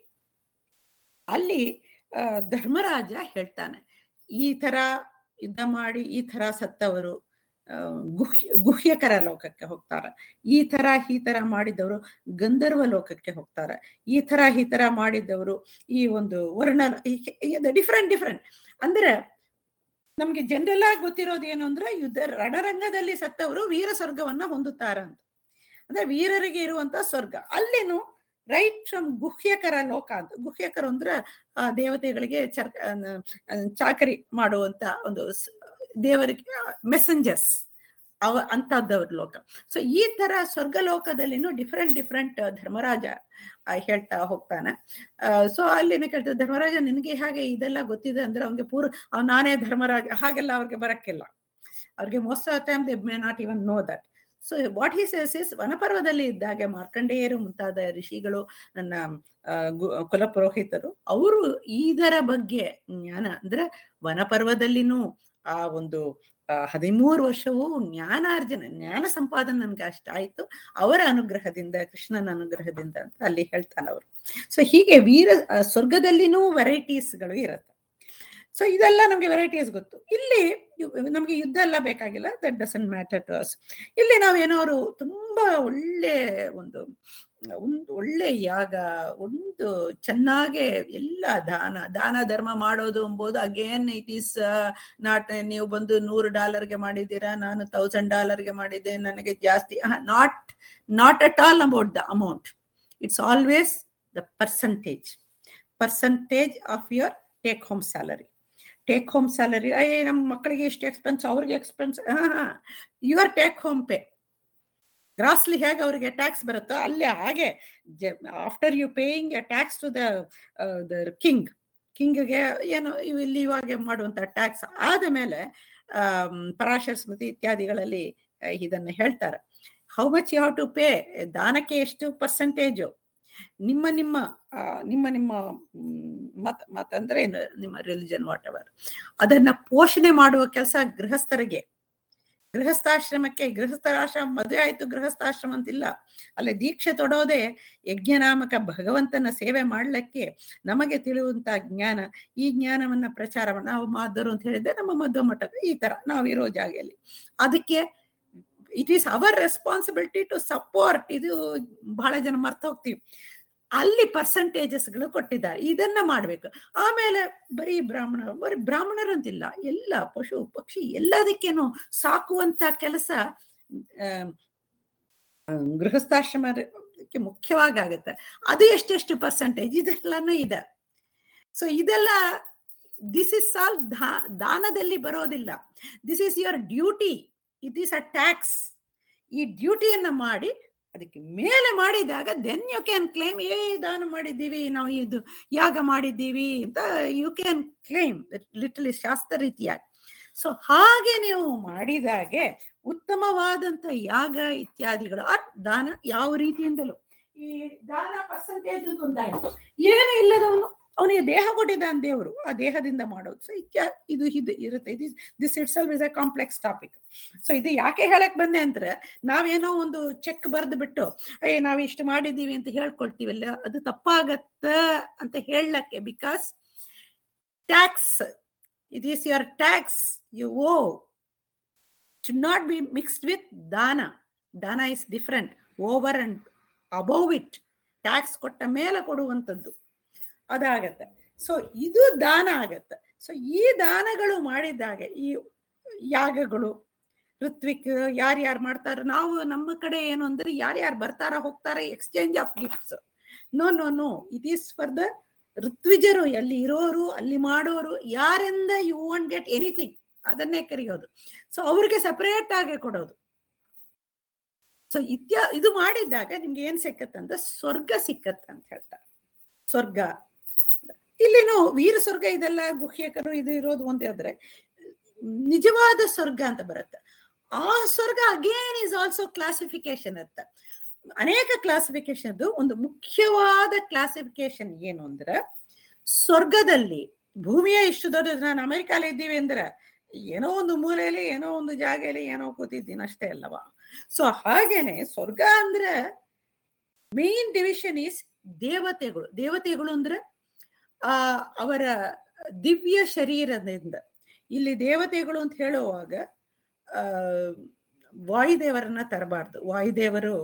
ಅಲ್ಲಿ ಆ, ಧರ್ಮರಾಜ ಹೇಳ್ತಾನೆ ಈ ತರ ಯುದ್ಧ ಮಾಡಿ ಈ ತರ ಸತ್ತವರು ಆ, ಗುಹ್ಯ ಗುಹ್ಯಕರ ಲೋಕಕ್ಕೆ ಹೋಗ್ತಾರೆ ಈ ತರ ಈ ತರ ಮಾಡಿದವರು ಗಂಧರ್ವ ಲೋಕಕ್ಕೆ ಹೋಗ್ತಾರೆ ಈ ತರ ಈ ತರ ಮಾಡಿದವರು ಈ ಒಂದು ವರ್ಣ ಡಿಫ್ರೆಂಟ್ ಡಿಫ್ರೆಂಟ್ ಅಂದ್ರೆ ನಮ್ಗೆ ಜನರಲ್ ಆಗಿ ಗೊತ್ತಿರೋದು ಏನು ಅಂದ್ರೆ ಯುದ್ಧ ರಣರಂಗದಲ್ಲಿ ಸತ್ತವರು ವೀರ ಸ್ವರ್ಗವನ್ನ ಹೊಂದುತ್ತಾರ ಅಂತ ಅಂದ್ರೆ ವೀರರಿಗೆ ಇರುವಂತ ಸ್ವರ್ಗ ಅಲ್ಲಿನೂ ರೈಟ್ ಫ್ರಮ್ ಗುಹ್ಯಕರ ಲೋಕ ಅಂತ ಗುಹ್ಯಕರು ಅಂದ್ರೆ ಆ ದೇವತೆಗಳಿಗೆ ಚರ್ ಅಹ್ ಅಹ್ ಚಾಕರಿ ಮಾಡುವಂತ ಒಂದು ಸ್- ದೇವರಿಗೆ ಮೆಸೆಂಜರ್ಸ್ ಅವ ಅಂತದ್ದವ್ರ ಲೋಕ ಸೊ ಈ ತರ ಸ್ವರ್ಗ ಲೋಕದಲ್ಲಿನೂ ಡಿಫ್ರೆಂಟ್ ಡಿಫ್ರೆಂಟ್ ಧರ್ಮರಾಜ ಆ, ಹೇಳ್ತಾ ಹೋಗ್ತಾನೆ ಸೊ ಅಲ್ಲಿನ ಕೇಳ್ತಾರೆ ಧರ್ಮರಾಜ ನಿನಗೆ ಹಾಗೆ ಇದೆಲ್ಲ ಗೊತ್ತಿದೆ ಅಂದ್ರೆ ಅವ್ನಿಗೆ ಪೂರ್ ಅವ್ ನಾನೇ ಧರ್ಮರಾಜ ಹಾಗೆಲ್ಲ ಅವ್ರಿಗೆ ಬರಕ್ಕಿಲ್ಲ ಅವ್ರಿಗೆ most of time they may not even know that so what he says is ವನಪರ್ವದಲ್ಲಿ ಇದ್ದಾಗ ಮಾರ್ಕಂಡೇಯರು ಮುಂತಾದ ಋಷಿಗಳು ನನ್ನ ಆ, ಗು- ಕುಲಪುರೋಹಿತರು ಅವರು ಇದರ ಬಗ್ಗೆ ಜ್ಞಾನ ಅಂದ್ರೆ ವನಪರ್ವದಲ್ಲಿನೂ ಆ ಒಂದು ಆ, ಹದಿಮೂರು ವರ್ಷವೂ ಜ್ಞಾನಾರ್ಜನ ಜ್ಞಾನ ಸಂಪಾದನೆ ನನ್ಗೆ ಅಷ್ಟಾಯ್ತು ಅವರ ಅನುಗ್ರಹದಿಂದ ಕೃಷ್ಣನ ಅನುಗ್ರಹದಿಂದ ಅಂತ ಅಲ್ಲಿ ಹೇಳ್ತಾನೆ ಅವರು ಸೊ ಹೀಗೆ ವೀರ ಆ, ಸ್ವರ್ಗದಲ್ಲಿನೂ ವೆರೈಟೀಸ್ಗಳು ಇರುತ್ತೆ ಸೊ ಇದೆಲ್ಲ ನಮ್ಗೆ ವೆರೈಟೀಸ್ ಗೊತ್ತು ಇಲ್ಲಿ ಯು- ನಮ್ಗೆ ಯುದ್ಧ ಎಲ್ಲ ಬೇಕಾಗಿಲ್ಲ that doesn't matter to us ಇಲ್ಲಿ ನಾವೇನಾದ್ರು ತುಂಬಾ ಒಳ್ಳೆ ಒಂದು ಒಂದು ಒಳ್ಳೆ ಯಾಗ ಒಂದು ಚೆನ್ನಾಗೆ ಎಲ್ಲ ದಾನ ದಾನ ಧರ್ಮ ಮಾಡೋದು ಎಂಬುದು ಅಗೇನ್ ಇಟ್ ಈಸ್ ನಾಟ್ ನೀವು ಬಂದು ನೂರು ಡಾಲರ್ಗೆ ಮಾಡಿದ್ದೀರಾ ನಾನು ತೌಸಂಡ್ ಡಾಲರ್ಗೆ ಮಾಡಿದ್ದೆ ನನಗೆ ಜಾಸ್ತಿ not not at all about the amount it's always the percentage percentage of your take home salary take home salary ಅಯ್ಯ ನಮ್ಮ ಮಕ್ಕಳಿಗೆ ಎಷ್ಟು ಎಕ್ಸ್ಪೆನ್ಸ್ ಅವ್ರಿಗೆ expense your take home pay grossly ಹೇಗೆ ಅವರಿಗೆ ಟ್ಯಾಕ್ಸ್ ಬರುತ್ತೋ ಅಲ್ಲಿ ಹಾಗೆ after you paying a tax to the the king ಕಿಂಗ್ಗೆ ಏನು ಇವ್ ಇಲ್ಲಿ ಇವಾಗ ಮಾಡುವಂತ ಟ್ಯಾಕ್ಸ್ ಆದ ಮೇಲೆ ಪರಾಶರ ಸ್ಮೃತಿ ಇತ್ಯಾದಿಗಳಲ್ಲಿ ಆ, ಇದನ್ನ ಹೇಳ್ತಾರೆ how much you have to pay ದಾನಕ್ಕೆ ಎಷ್ಟು ಪರ್ಸೆಂಟೇಜು ನಿಮ್ಮ ನಿಮ್ಮ ಆ, ನಿಮ್ಮ ನಿಮ್ಮ ಮ್, ಮತ್ ಮತ್ತಂದ್ರೆ ಏನು ನಿಮ್ಮ ರಿಲಿಜನ್ ವಾಟ್ ಎವರ್ ಅದನ್ನ ಪೋಷಣೆ ಮಾಡುವ ಕೆಲಸ ಗೃಹಸ್ಥರಿಗೆ ಗೃಹಸ್ಥಾಶ್ರಮಕ್ಕೆ ಗೃಹಸ್ಥಾಶ್ರಮ ಮದುವೆ ಆಯ್ತು ಗೃಹಸ್ಥಾಶ್ರಮ ಅಂತಿಲ್ಲ ಅಲ್ಲಿ ದೀಕ್ಷೆ ತೊಡೋದೇ ಯಜ್ಞನಾಮಕ ಭಗವಂತನ ಸೇವೆ ಮಾಡ್ಲಿಕ್ಕೆ ನಮಗೆ ತಿಳಿಯುವಂತ ಜ್ಞಾನ ಈ ಜ್ಞಾನವನ್ನ ಪ್ರಚಾರ ನಾವು ಮಾದರು ಅಂತ ಹೇಳಿದ್ರೆ ನಮ್ಮ ಮಧ್ವ ಮಠದ ಈ ತರ ನಾವಿರೋ ಜಾಗೆಯಲ್ಲಿ ಅದಕ್ಕೆ it is our responsibility to support ಇದು ಬಹಳ ಜನ ಮರ್ತ ಹೋಗ್ತೀವಿ ಅಲ್ಲಿ ಪರ್ಸಂಟೇಜಸ್ ಗಳು ಕೊಟ್ಟಿದ್ದಾರೆ ಇದನ್ನ ಮಾಡ್ಬೇಕು ಆಮೇಲೆ ಬರೀ ಬ್ರಾಹ್ಮಣರು ಬರೀ ಬ್ರಾಹ್ಮಣರಂತಿಲ್ಲ ಎಲ್ಲ ಪಶು ಪಕ್ಷಿ ಎಲ್ಲದಕ್ಕೇನು ಸಾಕುವಂತ ಕೆಲಸ ಗೃಹಸ್ಥಾಶ್ರಮಕ್ಕೆ ಮುಖ್ಯವಾಗಿ ಆಗುತ್ತೆ ಅದು ಎಷ್ಟೆಷ್ಟು ಪರ್ಸೆಂಟೇಜ್ ಇದೆಲ್ಲಾನು ಇದೆ ಸೊ ಇದೆಲ್ಲ ದಿಸ್ ಇಸ್ ಆಲ್ ದಾನದಲ್ಲಿ ಬರೋದಿಲ್ಲ this is your duty it is a tax ಈ ಡ್ಯೂಟಿಯನ್ನ ಮಾಡಿ ಅದಕ್ಕೆ ಮೇಲೆ ಮಾಡಿದಾಗ ದೆನ್ ಯು ಕ್ಯಾನ್ ಕ್ಲೇಮ್ ಏ ದಾನ ಮಾಡಿದ್ದೀವಿ ನಾವು ಇದು ಯಾಗ ಮಾಡಿದ್ದೀವಿ ಅಂತ ಯು ಕ್ಯಾನ್ ಕ್ಲೇಮ್ ಲಿಟಲಿ ಶಾಸ್ತ್ರ ರೀತಿಯಾಗಿ ಸೊ ಹಾಗೆ ನೀವು ಮಾಡಿದಾಗೆ ಉತ್ತಮವಾದಂತ ಯಾಗ ಇತ್ಯಾದಿಗಳು ಆ ದಾನ ಯಾವ ರೀತಿಯಿಂದಲೂ ಈ ದಾನ ಪರ್ಸಂಟೇಜ್ ಒಂದಾಯ್ತು ಏನು ಇಲ್ಲದವನು ಅವನಿಗೆ ದೇಹ ಕೊಟ್ಟಿದ್ದಾನೆ ದೇವರು ಆ ದೇಹದಿಂದ ಮಾಡೋದು ಸೊ ಇತ್ಯಾ ಇದು ಇದು ಇರುತ್ತೆ ಇದು this itself is a complex topic so ಇದು ಯಾಕೆ ಹೇಳಕ್ ಬಂದೆ ಅಂದ್ರೆ ನಾವೇನೋ ಒಂದು ಚೆಕ್ ಬರೆದು ಬಿಟ್ಟು ಏ ನಾವ್ ಇಷ್ಟು ಮಾಡಿದೀವಿ ಅಂತ ಹೇಳ್ಕೊಳ್ತೀವಲ್ಲ ಅದು ತಪ್ಪಾಗತ್ತ ಅಂತ ಹೇಳಕ್ಕೆ because tax it is your tax you owe should not be mixed with ದಾನ ದಾನ is different over and above it tax ಕೊಟ್ಟ ಮೇಲೆ ಕೊಡುವಂಥದ್ದು ಅದಾಗತ್ತೆ ಸೊ ಇದು ದಾನ ಆಗತ್ತೆ ಸೊ ಈ ದಾನಗಳು ಮಾಡಿದಾಗ ಈ ಯಾಗಗಳು ಋತ್ವಿಕ್ ಯಾರ್ಯಾರು ಮಾಡ್ತಾರ ನಾವು ನಮ್ಮ ಕಡೆ ಏನು ಅಂದ್ರೆ ಯಾರ್ಯಾರು ಬರ್ತಾರ ಹೋಗ್ತಾರ exchange of gifts no no no it is for the ಋತ್ವಿಜರು ಅಲ್ಲಿ ಇರೋರು ಅಲ್ಲಿ ಮಾಡೋರು ಯಾರಿಂದ ಯು ವಾಂಟ್ ಗೆಟ್ ಎನಿಥಿಂಗ್ ಅದನ್ನೇ ಕರೆಯೋದು ಸೊ ಅವ್ರಿಗೆ ಸಪರೇಟ್ ಆಗಿ ಕೊಡೋದು ಸೊ ಇತ್ಯ ಇದು ಮಾಡಿದಾಗ ನಿಮ್ಗೆ ಏನ್ ಸಿಕ್ಕತ್ತಂದ್ರೆ ಸ್ವರ್ಗ ಸಿಕ್ಕತ್ತ ಅಂತ ಹೇಳ್ತಾರೆ ಸ್ವರ್ಗ ಇಲ್ಲಿನೂ ವೀರ ಸ್ವರ್ಗ ಇದೆಲ್ಲ ಗುಹ್ಯಕರು ಇದು ಇರೋದು ಅಂತ ಹೇಳಿದ್ರೆ ನಿಜವಾದ ಸ್ವರ್ಗ ಅಂತ ಬರುತ್ತೆ ಆ ಸ್ವರ್ಗ ಅಗೇನ್ ಇಸ್ ಆಲ್ಸೋ ಕ್ಲಾಸಿಫಿಕೇಶನ್ ಅಂತ ಅನೇಕ ಕ್ಲಾಸಿಫಿಕೇಶನ್ ಒಂದು ಮುಖ್ಯವಾದ ಕ್ಲಾಸಿಫಿಕೇಶನ್ ಏನು ಅಂದ್ರೆ ಸ್ವರ್ಗದಲ್ಲಿ ಭೂಮಿಯ ಇಷ್ಟು ದೊಡ್ಡ ನಾನು ಅಮೆರಿಕಾಲಿ ಇದ್ದೀವಿ ಅಂದ್ರೆ ಏನೋ ಒಂದು ಮೂಲೆಯಲ್ಲಿ ಏನೋ ಒಂದು ಜಾಗೆಯಲ್ಲಿ ಏನೋ ಕೂತಿದ್ದೀನಿ ಅಷ್ಟೇ ಅಲ್ಲವಾ ಸೊ ಹಾಗೇನೆ ಸ್ವರ್ಗ ಅಂದ್ರೆ ಮೇನ್ ಡಿವಿಷನ್ ಈಸ್ ದೇವತೆಗಳು ದೇವತೆಗಳು ಅಂದ್ರೆ ಆ ಅವರ ದಿವ್ಯ ಶರೀರದಿಂದ ಇಲ್ಲಿ ದೇವತೆಗಳು ಅಂತ ಹೇಳುವಾಗ ಆ ವಾಯುದೇವರನ್ನ ತರಬಾರ್ದು ವಾಯುದೇವರು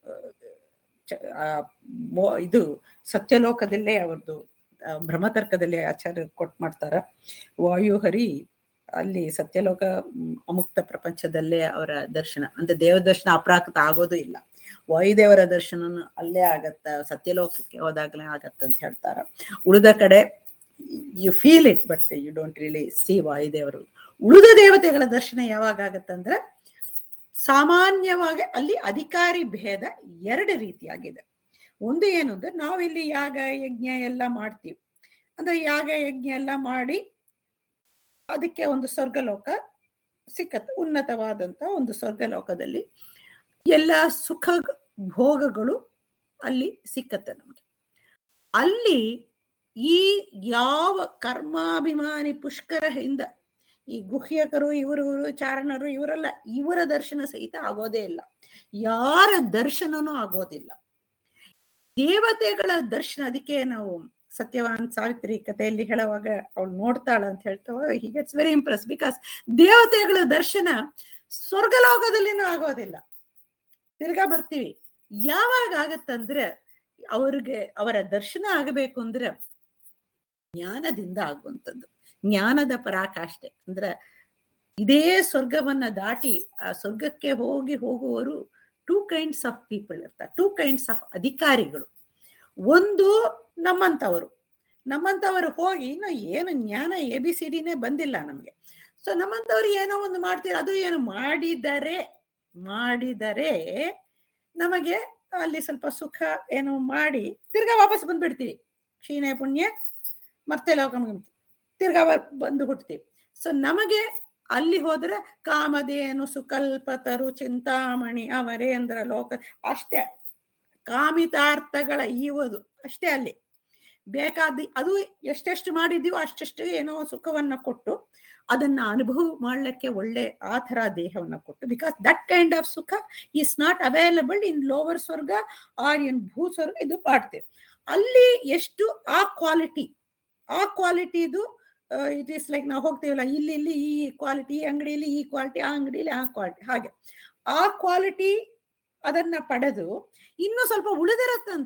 ಇದು ಸತ್ಯಲೋಕದಲ್ಲೇ ಅವ್ರದ್ದು ಭ್ರಮತರ್ಕದಲ್ಲಿ ಆಚಾರ್ಯ ಕೊಟ್ ಮಾಡ್ತಾರ ವಾಯು ಹರಿ ಅಲ್ಲಿ ಸತ್ಯಲೋಕ ಅಮುಕ್ತ ಪ್ರಪಂಚದಲ್ಲೇ ಅವರ ದರ್ಶನ ಅಂದ್ರೆ ದೇವ ದರ್ಶನ ಅಪ್ರಾಕೃತ ಆಗೋದು ಇಲ್ಲ ವಾಯುದೇವರ ದರ್ಶನ ಅಲ್ಲೇ ಆಗತ್ತ ಸತ್ಯಲೋಕಕ್ಕೆ ಹೋದಾಗಲೇ ಆಗತ್ತ ಅಂತ ಹೇಳ್ತಾರ ಉಳಿದ ಕಡೆ you feel it but you don't really see ವಾಯುದೇವರು ಉಳಿದ ದೇವತೆಗಳ ದರ್ಶನ ಯಾವಾಗ ಆಗತ್ತಂದ್ರೆ ಸಾಮಾನ್ಯವಾಗಿ ಅಲ್ಲಿ ಅಧಿಕಾರಿ ಭೇದ ಎರಡು ರೀತಿಯಾಗಿದೆ ಒಂದು ಏನು ಅಂದ್ರೆ ನಾವಿಲ್ಲಿ ಯಾಗ ಯಜ್ಞ ಎಲ್ಲ ಮಾಡ್ತೀವಿ ಅಂದ್ರೆ ಯಾಗ ಯಜ್ಞ ಎಲ್ಲ ಮಾಡಿ ಅದಕ್ಕೆ ಒಂದು ಸ್ವರ್ಗಲೋಕ ಸಿಕ್ಕತ್ತೆ ಉನ್ನತವಾದಂತ ಒಂದು ಸ್ವರ್ಗಲೋಕದಲ್ಲಿ ಎಲ್ಲ ಸುಖ ಭೋಗಗಳು ಅಲ್ಲಿ ಸಿಕ್ಕತ್ತೆ ನಮಗೆ ಅಲ್ಲಿ ಈ ಯಾವ ಕರ್ಮಾಭಿಮಾನಿ ಪುಷ್ಕರದಿಂದ ಈ ಗುಹ್ಯಕರು ಇವರು ಚಾರಣರು ಇವರೆಲ್ಲ ಇವರ ದರ್ಶನ ಸಹಿತ ಆಗೋದೇ ಇಲ್ಲ ಯಾರ ದರ್ಶನನೂ ಆಗೋದಿಲ್ಲ ದೇವತೆಗಳ ದರ್ಶನ ಅದಕ್ಕೆ ನಾವು ಸತ್ಯವಾನ್ ಸಾವಿತ್ರಿ ಕಥೆಯಲ್ಲಿ ಹೇಳುವಾಗ ಅವಳು ನೋಡ್ತಾಳ ಅಂತ ಹೇಳ್ತಾವ he gets very impress because ದೇವತೆಗಳ ದರ್ಶನ ಸ್ವರ್ಗಲೋಕದಲ್ಲಿನೂ ಆಗೋದಿಲ್ಲ ತಿರ್ಗಾ ಬರ್ತೀವಿ ಯಾವಾಗ ಆಗತ್ತಂದ್ರೆ ಅವ್ರಿಗೆ ಅವರ ದರ್ಶನ ಆಗಬೇಕು ಅಂದ್ರೆ ಜ್ಞಾನದಿಂದ ಆಗುವಂಥದ್ದು ಜ್ಞಾನದ ಪರಾಕಾಷ್ಠೆ ಅಂದ್ರೆ ಇದೇ ಸ್ವರ್ಗವನ್ನ ದಾಟಿ ಆ ಸ್ವರ್ಗಕ್ಕೆ ಹೋಗಿ ಹೋಗುವವರು ಟೂ ಕೈಂಡ್ಸ್ ಆಫ್ ಪೀಪಲ್ ಇರ್ತಾರೆ ಟೂ ಕೈಂಡ್ಸ್ ಆಫ್ ಅಧಿಕಾರಿಗಳು ಒಂದು ನಮ್ಮಂತವರು ನಮ್ಮಂತವರು ಹೋಗಿ ಇನ್ನು ಏನು ಜ್ಞಾನ ಎ ಬಿ ಸಿ ಡಿನೇ ಬಂದಿಲ್ಲ ನಮ್ಗೆ ಸೊ ನಮ್ಮಂತವ್ರು ಏನೋ ಒಂದು ಮಾಡ್ತೀರ ಅದು ಏನು ಮಾಡಿದರೆ ಮಾಡಿದರೆ ನಮಗೆ ಅಲ್ಲಿ ಸ್ವಲ್ಪ ಸುಖ ಏನು ಮಾಡಿ ತಿರ್ಗಾ ವಾಪಸ್ ಬಂದ್ಬಿಡ್ತೀವಿ ಕ್ಷೀಣೆ ಪುಣ್ಯ ಮತ್ತೆ ಲೋಕ ತಿರ್ಗಾ ವ- ಬಂದು ಹುಟ್ತೀವಿ ಸೊ ನಮಗೆ ಅಲ್ಲಿ ಹೋದ್ರೆ ಕಾಮಧೇನು ಸುಕಲ್ಪತರು ಚಿಂತಾಮಣಿ ಅವರೇಂದ್ರ ಲೋಕ ಅಷ್ಟೇ ಕಾಮಿತಾರ್ಥಗಳ ಈವುದು ಅಷ್ಟೇ ಅಲ್ಲಿ ಬೇಕಾದ ಅದು ಎಷ್ಟೆಷ್ಟು ಮಾಡಿದೀವೋ ಅಷ್ಟೆಷ್ಟು ಏನೋ ಸುಖವನ್ನ ಕೊಟ್ಟು ಅದನ್ನ ಅನುಭವ ಮಾಡ್ಲಿಕ್ಕೆ ಒಳ್ಳೆ ಆ ತರ ದೇಹವನ್ನ ಕೊಟ್ಟು ಬಿಕಾಸ್ ದಟ್ ಕೈಂಡ್ ಆಫ್ ಸುಖ is not available in lower ಸ್ವರ್ಗ ಆರ್ ಇನ್ ಭೂ ಸ್ವರ್ಗ ಇದು ಮಾಡ್ತೇವೆ ಅಲ್ಲಿ ಎಷ್ಟು ಆ ಕ್ವಾಲಿಟಿ ಆ ಕ್ವಾಲಿಟಿದು ಇಟ್ ಈಸ್ ಲೈಕ್ ನಾವು ಹೋಗ್ತೀವಲ್ಲ ಇಲ್ಲಿ ಇಲ್ಲಿ ಈ ಕ್ವಾಲಿಟಿ ಈ ಅಂಗಡಿಯಲ್ಲಿ ಈ ಕ್ವಾಲಿಟಿ ಆ ಅಂಗಡಿಯಲ್ಲಿ ಆ ಕ್ವಾಲಿಟಿ ಹಾಗೆ ಆ ಕ್ವಾಲಿಟಿ ಅದನ್ನ ಪಡೆದು ಇನ್ನೂ ಸ್ವಲ್ಪ ಉಳಿದಿರತ್ತಂತ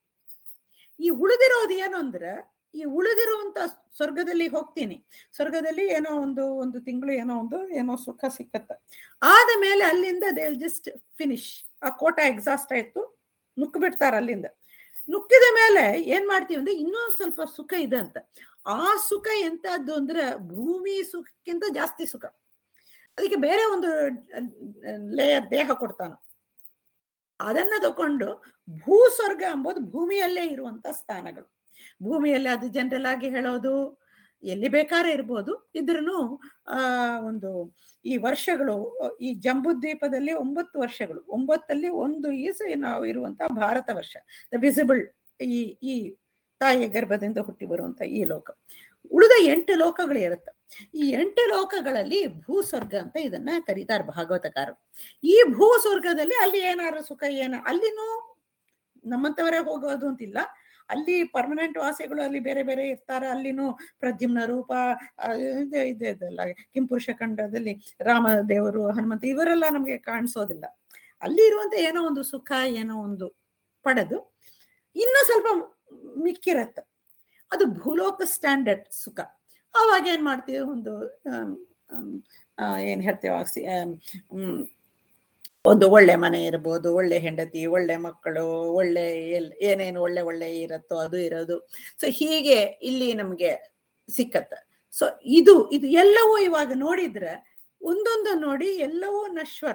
ಈ ಉಳಿದಿರೋದು ಏನು ಅಂದ್ರೆ ಈ ಉಳಿದಿರುವಂತ ಸ್ವರ್ಗದಲ್ಲಿ ಹೋಗ್ತೀನಿ ಸ್ವರ್ಗದಲ್ಲಿ ಏನೋ ಒಂದು ಒಂದು ತಿಂಗಳು ಏನೋ ಒಂದು ಏನೋ ಸುಖ ಸಿಕ್ಕತ್ತ ಆದ ಮೇಲೆ ಅಲ್ಲಿಂದ ದೇ ಜಸ್ಟ್ ಫಿನಿಶ್ ಆ ಕೋಟ ಎಕ್ಸಾಸ್ಟ್ ಆಯ್ತು ನುಕ್ ಬಿಡ್ತಾರ ಅಲ್ಲಿಂದ ನುಕ್ಕಿದ ಮೇಲೆ ಏನ್ ಮಾಡ್ತೀವಿ ಅಂದ್ರೆ ಇನ್ನೊಂದ್ ಸ್ವಲ್ಪ ಸುಖ ಇದೆ ಅಂತ ಆ ಸುಖ ಎಂತದ್ದು ಅಂದ್ರೆ ಭೂಮಿ ಸುಖಕ್ಕಿಂತ ಜಾಸ್ತಿ ಸುಖ ಅದಕ್ಕೆ ಬೇರೆ ಒಂದು ಲೇಯರ್ ದೇಹ ಕೊಡ್ತಾನ ಅದನ್ನ ತಕೊಂಡು ಭೂ ಸ್ವರ್ಗ ಎಂಬುದು ಭೂಮಿಯಲ್ಲೇ ಇರುವಂತ ಸ್ಥಾನಗಳು ಭೂಮಿಯಲ್ಲಿ ಅದು ಜನರಲ್ ಆಗಿ ಹೇಳೋದು ಎಲ್ಲಿ ಬೇಕಾದ್ರೆ ಇರ್ಬೋದು ಇದ್ರೂ ಆ ಒಂದು ಈ ವರ್ಷಗಳು ಈ ಜಂಬುದ್ವೀಪದಲ್ಲಿ ಒಂಬತ್ತು ವರ್ಷಗಳು ಒಂಬತ್ತಲ್ಲಿ ಒಂದು ಈಸ್ ನಾವು ಇರುವಂತಹ ಭಾರತ ವರ್ಷ ದ ವಿಸಿಬಲ್ ಈ ಈ ತಾಯಿಯ ಗರ್ಭದಿಂದ ಹುಟ್ಟಿ ಬರುವಂತ ಈ ಲೋಕ ಉಳಿದ ಎಂಟು ಲೋಕಗಳು ಇರುತ್ತೆ ಈ ಎಂಟು ಲೋಕಗಳಲ್ಲಿ ಭೂ ಸ್ವರ್ಗ ಅಂತ ಇದನ್ನ ಕರೀತಾರೆ ಭಾಗವತಕಾರರು ಈ ಭೂ ಸ್ವರ್ಗದಲ್ಲಿ ಅಲ್ಲಿ ಏನಾದ್ರು ಸುಖ ಏನ ಅಲ್ಲಿನೂ ನಮ್ಮಂತವರೇ ಹೋಗೋದು ಅಂತಿಲ್ಲ ಅಲ್ಲಿ ಪರ್ಮನೆಂಟ್ ವಾಸಿಗಳು ಅಲ್ಲಿ ಬೇರೆ ಬೇರೆ ಇರ್ತಾರ ಅಲ್ಲಿನೂ ಪ್ರದ್ಯುಮ್ನ ರೂಪ ಆ, ಇದೆ ಇದೆ ಇದೆಲ್ಲ ಕಿಂಪುರುಷ ಖಂಡದಲ್ಲಿ ರಾಮದೇವರು ಹನುಮಂತ ಇವರೆಲ್ಲ ನಮ್ಗೆ ಕಾಣಿಸೋದಿಲ್ಲ ಅಲ್ಲಿ ಇರುವಂತ ಏನೋ ಒಂದು ಸುಖ ಏನೋ ಒಂದು ಪಡೆದು ಇನ್ನೂ ಸ್ವಲ್ಪ ಮಿಕ್ಕಿರತ್ತೆ ಅದು ಭೂಲೋಕ ಸ್ಟ್ಯಾಂಡರ್ಡ್ ಸುಖ ಅವಾಗ ಏನ್ ಮಾಡ್ತೀವಿ ಒಂದು ಆಮ್, ಆಮ್, ಆ, ಏನ್ ಹೇಳ್ತೇವೆ ಆಕ್ಸಿ ಆಮ್, ಹ್ಮ್, ಒಂದು ಒಳ್ಳೆ ಮನೆ ಇರ್ಬೋದು ಒಳ್ಳೆ ಹೆಂಡತಿ ಒಳ್ಳೆ ಮಕ್ಕಳು ಒಳ್ಳೆ ಎಲ್ ಏನೇನು ಒಳ್ಳೆ ಒಳ್ಳೆ ಇರತ್ತೋ ಅದು ಇರೋದು ಸೊ ಹೀಗೆ ಇಲ್ಲಿ ನಮ್ಗೆ ಸಿಕ್ಕತ್ತ ಸೊ ಇದು ಇದು ಎಲ್ಲವೂ ಇವಾಗ ನೋಡಿದ್ರೆ ಒಂದೊಂದು ನೋಡಿ ಎಲ್ಲವೂ ನಶ್ವರ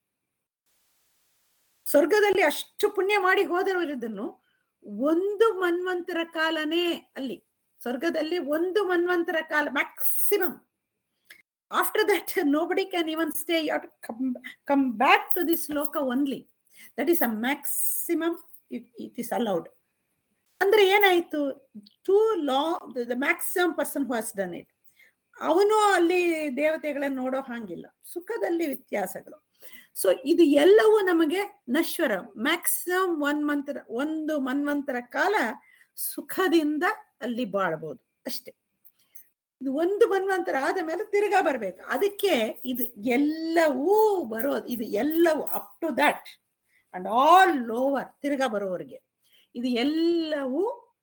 ಸ್ವರ್ಗದಲ್ಲಿ ಅಷ್ಟು ಪುಣ್ಯ ಮಾಡಿ ಹೋದವರಿದ್ದನ್ನು ಒಂದು ಮನ್ವಂತರ ಕಾಲನೇ ಅಲ್ಲಿ ಸ್ವರ್ಗದಲ್ಲಿ ಒಂದು ಮನ್ವಂತರ ಕಾಲ maximum after that nobody can even stay come come back to this ಲೋಕ only that is a maximum it is allowed ಅಂದ್ರೆ ಏನಾಯ್ತು ಟೂ ಲಾ the maximum person who has done it ಅವನು ಅಲ್ಲಿ ದೇವತೆಗಳನ್ನ ನೋಡೋ ಹಾಗಿಲ್ಲ ಸುಖದಲ್ಲಿ ವ್ಯತ್ಯಾಸಗಳು ಸೊ ಇದು ಎಲ್ಲವೂ ನಮಗೆ ನಶ್ವರ ಮ್ಯಾಕ್ಸಿಮಮ್ ಒನ್ ಮಂತ್ರ ಒಂದು ಮನ್ವಂತರ ಕಾಲ ಸುಖದಿಂದ ಅಲ್ಲಿ ಬಾಳ್ಬೋದು ಅಷ್ಟೇ ಇದು ಒಂದು ಮನ್ವಂತರ ಆದ ಮೇಲೆ ತಿರ್ಗಾ ಬರ್ಬೇಕು ಅದಕ್ಕೆ ಇದು ಎಲ್ಲವೂ ಬರೋದು ಇದು ಎಲ್ಲವೂ up to that and all lower ತಿರ್ಗಾ ಬರೋವರೆಗೆ ಇದು ಎಲ್ಲವೂ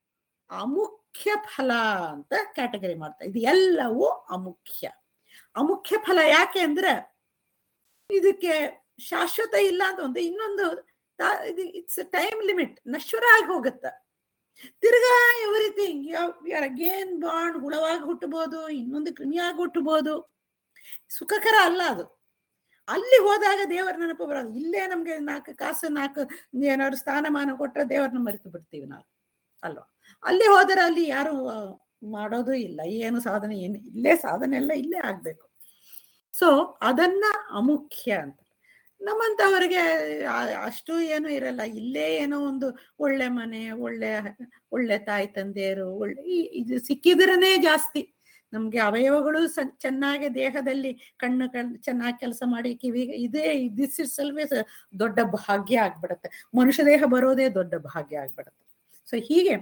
ಅಮುಖ್ಯ ಫಲ ಅಂತ ಕ್ಯಾಟಗರಿ ಮಾಡ್ತಾರೆ ಇದು ಎಲ್ಲವೂ ಅಮುಖ್ಯ ಅಮುಖ್ಯ ಫಲ ಯಾಕೆ ಅಂದ್ರೆ ಇದಕ್ಕೆ ಶಾಶ್ವತ ಇಲ್ಲ ಅಂತ ಒಂದು ಇನ್ನೊಂದು ಇಟ್ಸ್ ಟೈಮ್ ಲಿಮಿಟ್ ನಶ್ವರ ಆಗಿ ಹೋಗುತ್ತ ತಿರ್ಗಾ ಎವ್ರಿಥಿಂಗ್ ಅಗೇನ್ ಬಾಂಡ್ ಹುಳವಾಗಿ ಹುಟ್ಟಬಹುದು ಇನ್ನೊಂದು ಕ್ರಿಮಿಯಾಗಿ ಹುಟ್ಟಬಹುದು ಸುಖಕರ ಅಲ್ಲ ಅದು ಅಲ್ಲಿ ಹೋದಾಗ ದೇವರ ನೆನಪು ಬರೋದು ಇಲ್ಲೇ ನಮ್ಗೆ ನಾಲ್ಕು ಕಾಸು ನಾಲ್ಕು ಏನಾದ್ರು ಸ್ಥಾನಮಾನ ಕೊಟ್ಟರೆ ದೇವರನ್ನ ಮರೆತು ಬಿಡ್ತೀವಿ ನಾವು ಅಲ್ವಾ ಅಲ್ಲಿ ಹೋದರೆ ಅಲ್ಲಿ ಯಾರು ಆ, ಮಾಡೋದು ಇಲ್ಲ ಏನು ಸಾಧನೆ ಏನು ಇಲ್ಲೇ ಸಾಧನೆ ಎಲ್ಲ ಇಲ್ಲೇ ಆಗ್ಬೇಕು ಸೊ ಅದನ್ನ ಅಮುಖ್ಯ ಅಂತ ನಮ್ಮಂತವರಿಗೆ ಆ- ಅಷ್ಟು ಏನು ಇರಲ್ಲ ಇಲ್ಲೇ ಏನೋ ಒಂದು ಒಳ್ಳೆ ಮನೆ ಒಳ್ಳೆ ಒಳ್ಳೆ ತಾಯಿ ತಂದೆಯರು ಒಳ್ಳೆ ಈ- ಇದು ಸಿಕ್ಕಿದ್ರನೇ ಜಾಸ್ತಿ ನಮ್ಗೆ ಅವಯವಗಳು ಸ- ಚೆನ್ನಾಗಿ ದೇಹದಲ್ಲಿ ಕಣ್ಣು ಕಣ್ ಚೆನ್ನಾಗಿ ಕೆಲಸ ಮಾಡಿ ಕಿವಿಗೆ ಇದೇ ದಿಸ್ ಇಸ್ ಸಲ್ವೇಸ್ ದೊಡ್ಡ ಭಾಗ್ಯ ಆಗ್ಬಿಡತ್ತೆ ಮನುಷ್ಯ ದೇಹ ಬರೋದೇ ದೊಡ್ಡ ಭಾಗ್ಯ ಆಗ್ಬಿಡತ್ತೆ ಸೊ ಹೀಗೆ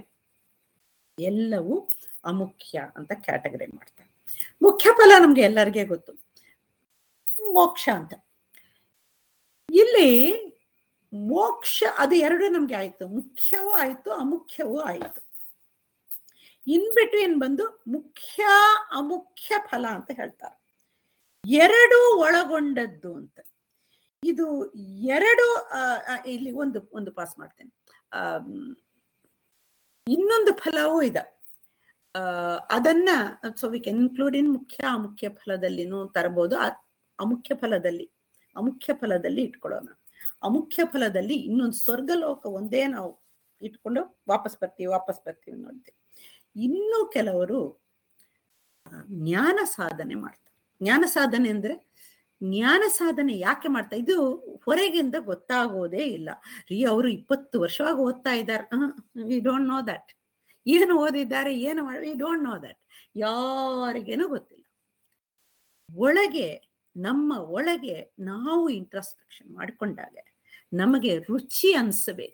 ಎಲ್ಲವೂ ಅಮುಖ್ಯ ಅಂತ ಕ್ಯಾಟಗರಿ ಮಾಡ್ತಾರೆ ಮುಖ್ಯ ಫಲ ನಮ್ಗೆ ಎಲ್ಲರಿಗೆ ಗೊತ್ತು ಮೋಕ್ಷ ಅಂತ ಇಲ್ಲಿ ಮೋಕ್ಷ ಅದು ಎರಡು ನಮ್ಗೆ ಆಯ್ತು ಮುಖ್ಯವೂ ಆಯ್ತು ಅಮುಖ್ಯವೂ ಆಯ್ತು ಇನ್ ಬಿಟ್ವೀನ್ ಬಂದು ಮುಖ್ಯ ಅಮುಖ್ಯ ಫಲ ಅಂತ ಹೇಳ್ತಾರೆ ಎರಡು ಒಳಗೊಂಡದ್ದು ಅಂತ ಇದು ಎರಡು ಆ, ಆ, ಇಲ್ಲಿ ಒಂದು ಒಂದು ಪಾಸ್ ಮಾಡ್ತೇನೆ ಆಮ್, ಇನ್ನೊಂದು ಫಲವೂ ಇದೆ ಆ, ಅದನ್ನ so we can include in ಮುಖ್ಯ ಅಮುಖ್ಯ ಫಲದಲ್ಲಿನೂ ತರಬಹುದು ಆ ಅಮುಖ್ಯ ಫಲದಲ್ಲಿ ಅಮುಖ್ಯ ಫಲದಲ್ಲಿ ಇಟ್ಕೊಳ್ಳೋಣ ಅಮುಖ್ಯ ಫಲದಲ್ಲಿ ಇನ್ನೊಂದು ಸ್ವರ್ಗಲೋಕ ಒಂದೇ ನಾವು ಇಟ್ಕೊಂಡು ವಾಪಸ್ ಬರ್ತೀವಿ ವಾಪಸ್ ಬರ್ತೀವಿ ನೋಡ್ತೀವಿ ಇನ್ನು ಕೆಲವರು ಆ, ಜ್ಞಾನ ಸಾಧನೆ ಮಾಡ್ತಾರೆ ಜ್ಞಾನ ಸಾಧನೆ ಅಂದ್ರೆ ಜ್ಞಾನ ಸಾಧನೆ ಯಾಕೆ ಮಾಡ್ತಾ ಇದು ಹೊರಗಿಂದ ಗೊತ್ತಾಗೋದೇ ಇಲ್ಲ ರೀ ಅವರು ಇಪ್ಪತ್ತು ವರ್ಷವಾಗಿ ಓದ್ತಾ ಇದ್ದಾರೆ ವಿ ಡೋಂಟ್ ನೋ ದಟ್ ಏನು ಓದಿದ್ದಾರೆ ಏನು ವಿ ಡೋಂಟ್ ನೋ ದಟ್ ಯಾರಿಗೇನೂ ಗೊತ್ತಿಲ್ಲ ಒಳಗೆ ನಮ್ಮ ಒಳಗೆ ನಾವು ಇಂಟ್ರಸ್ಪೆಕ್ಷನ್ ಮಾಡಿಕೊಂಡಾಗ ನಮಗೆ ರುಚಿ ಅನಿಸಬೇಕು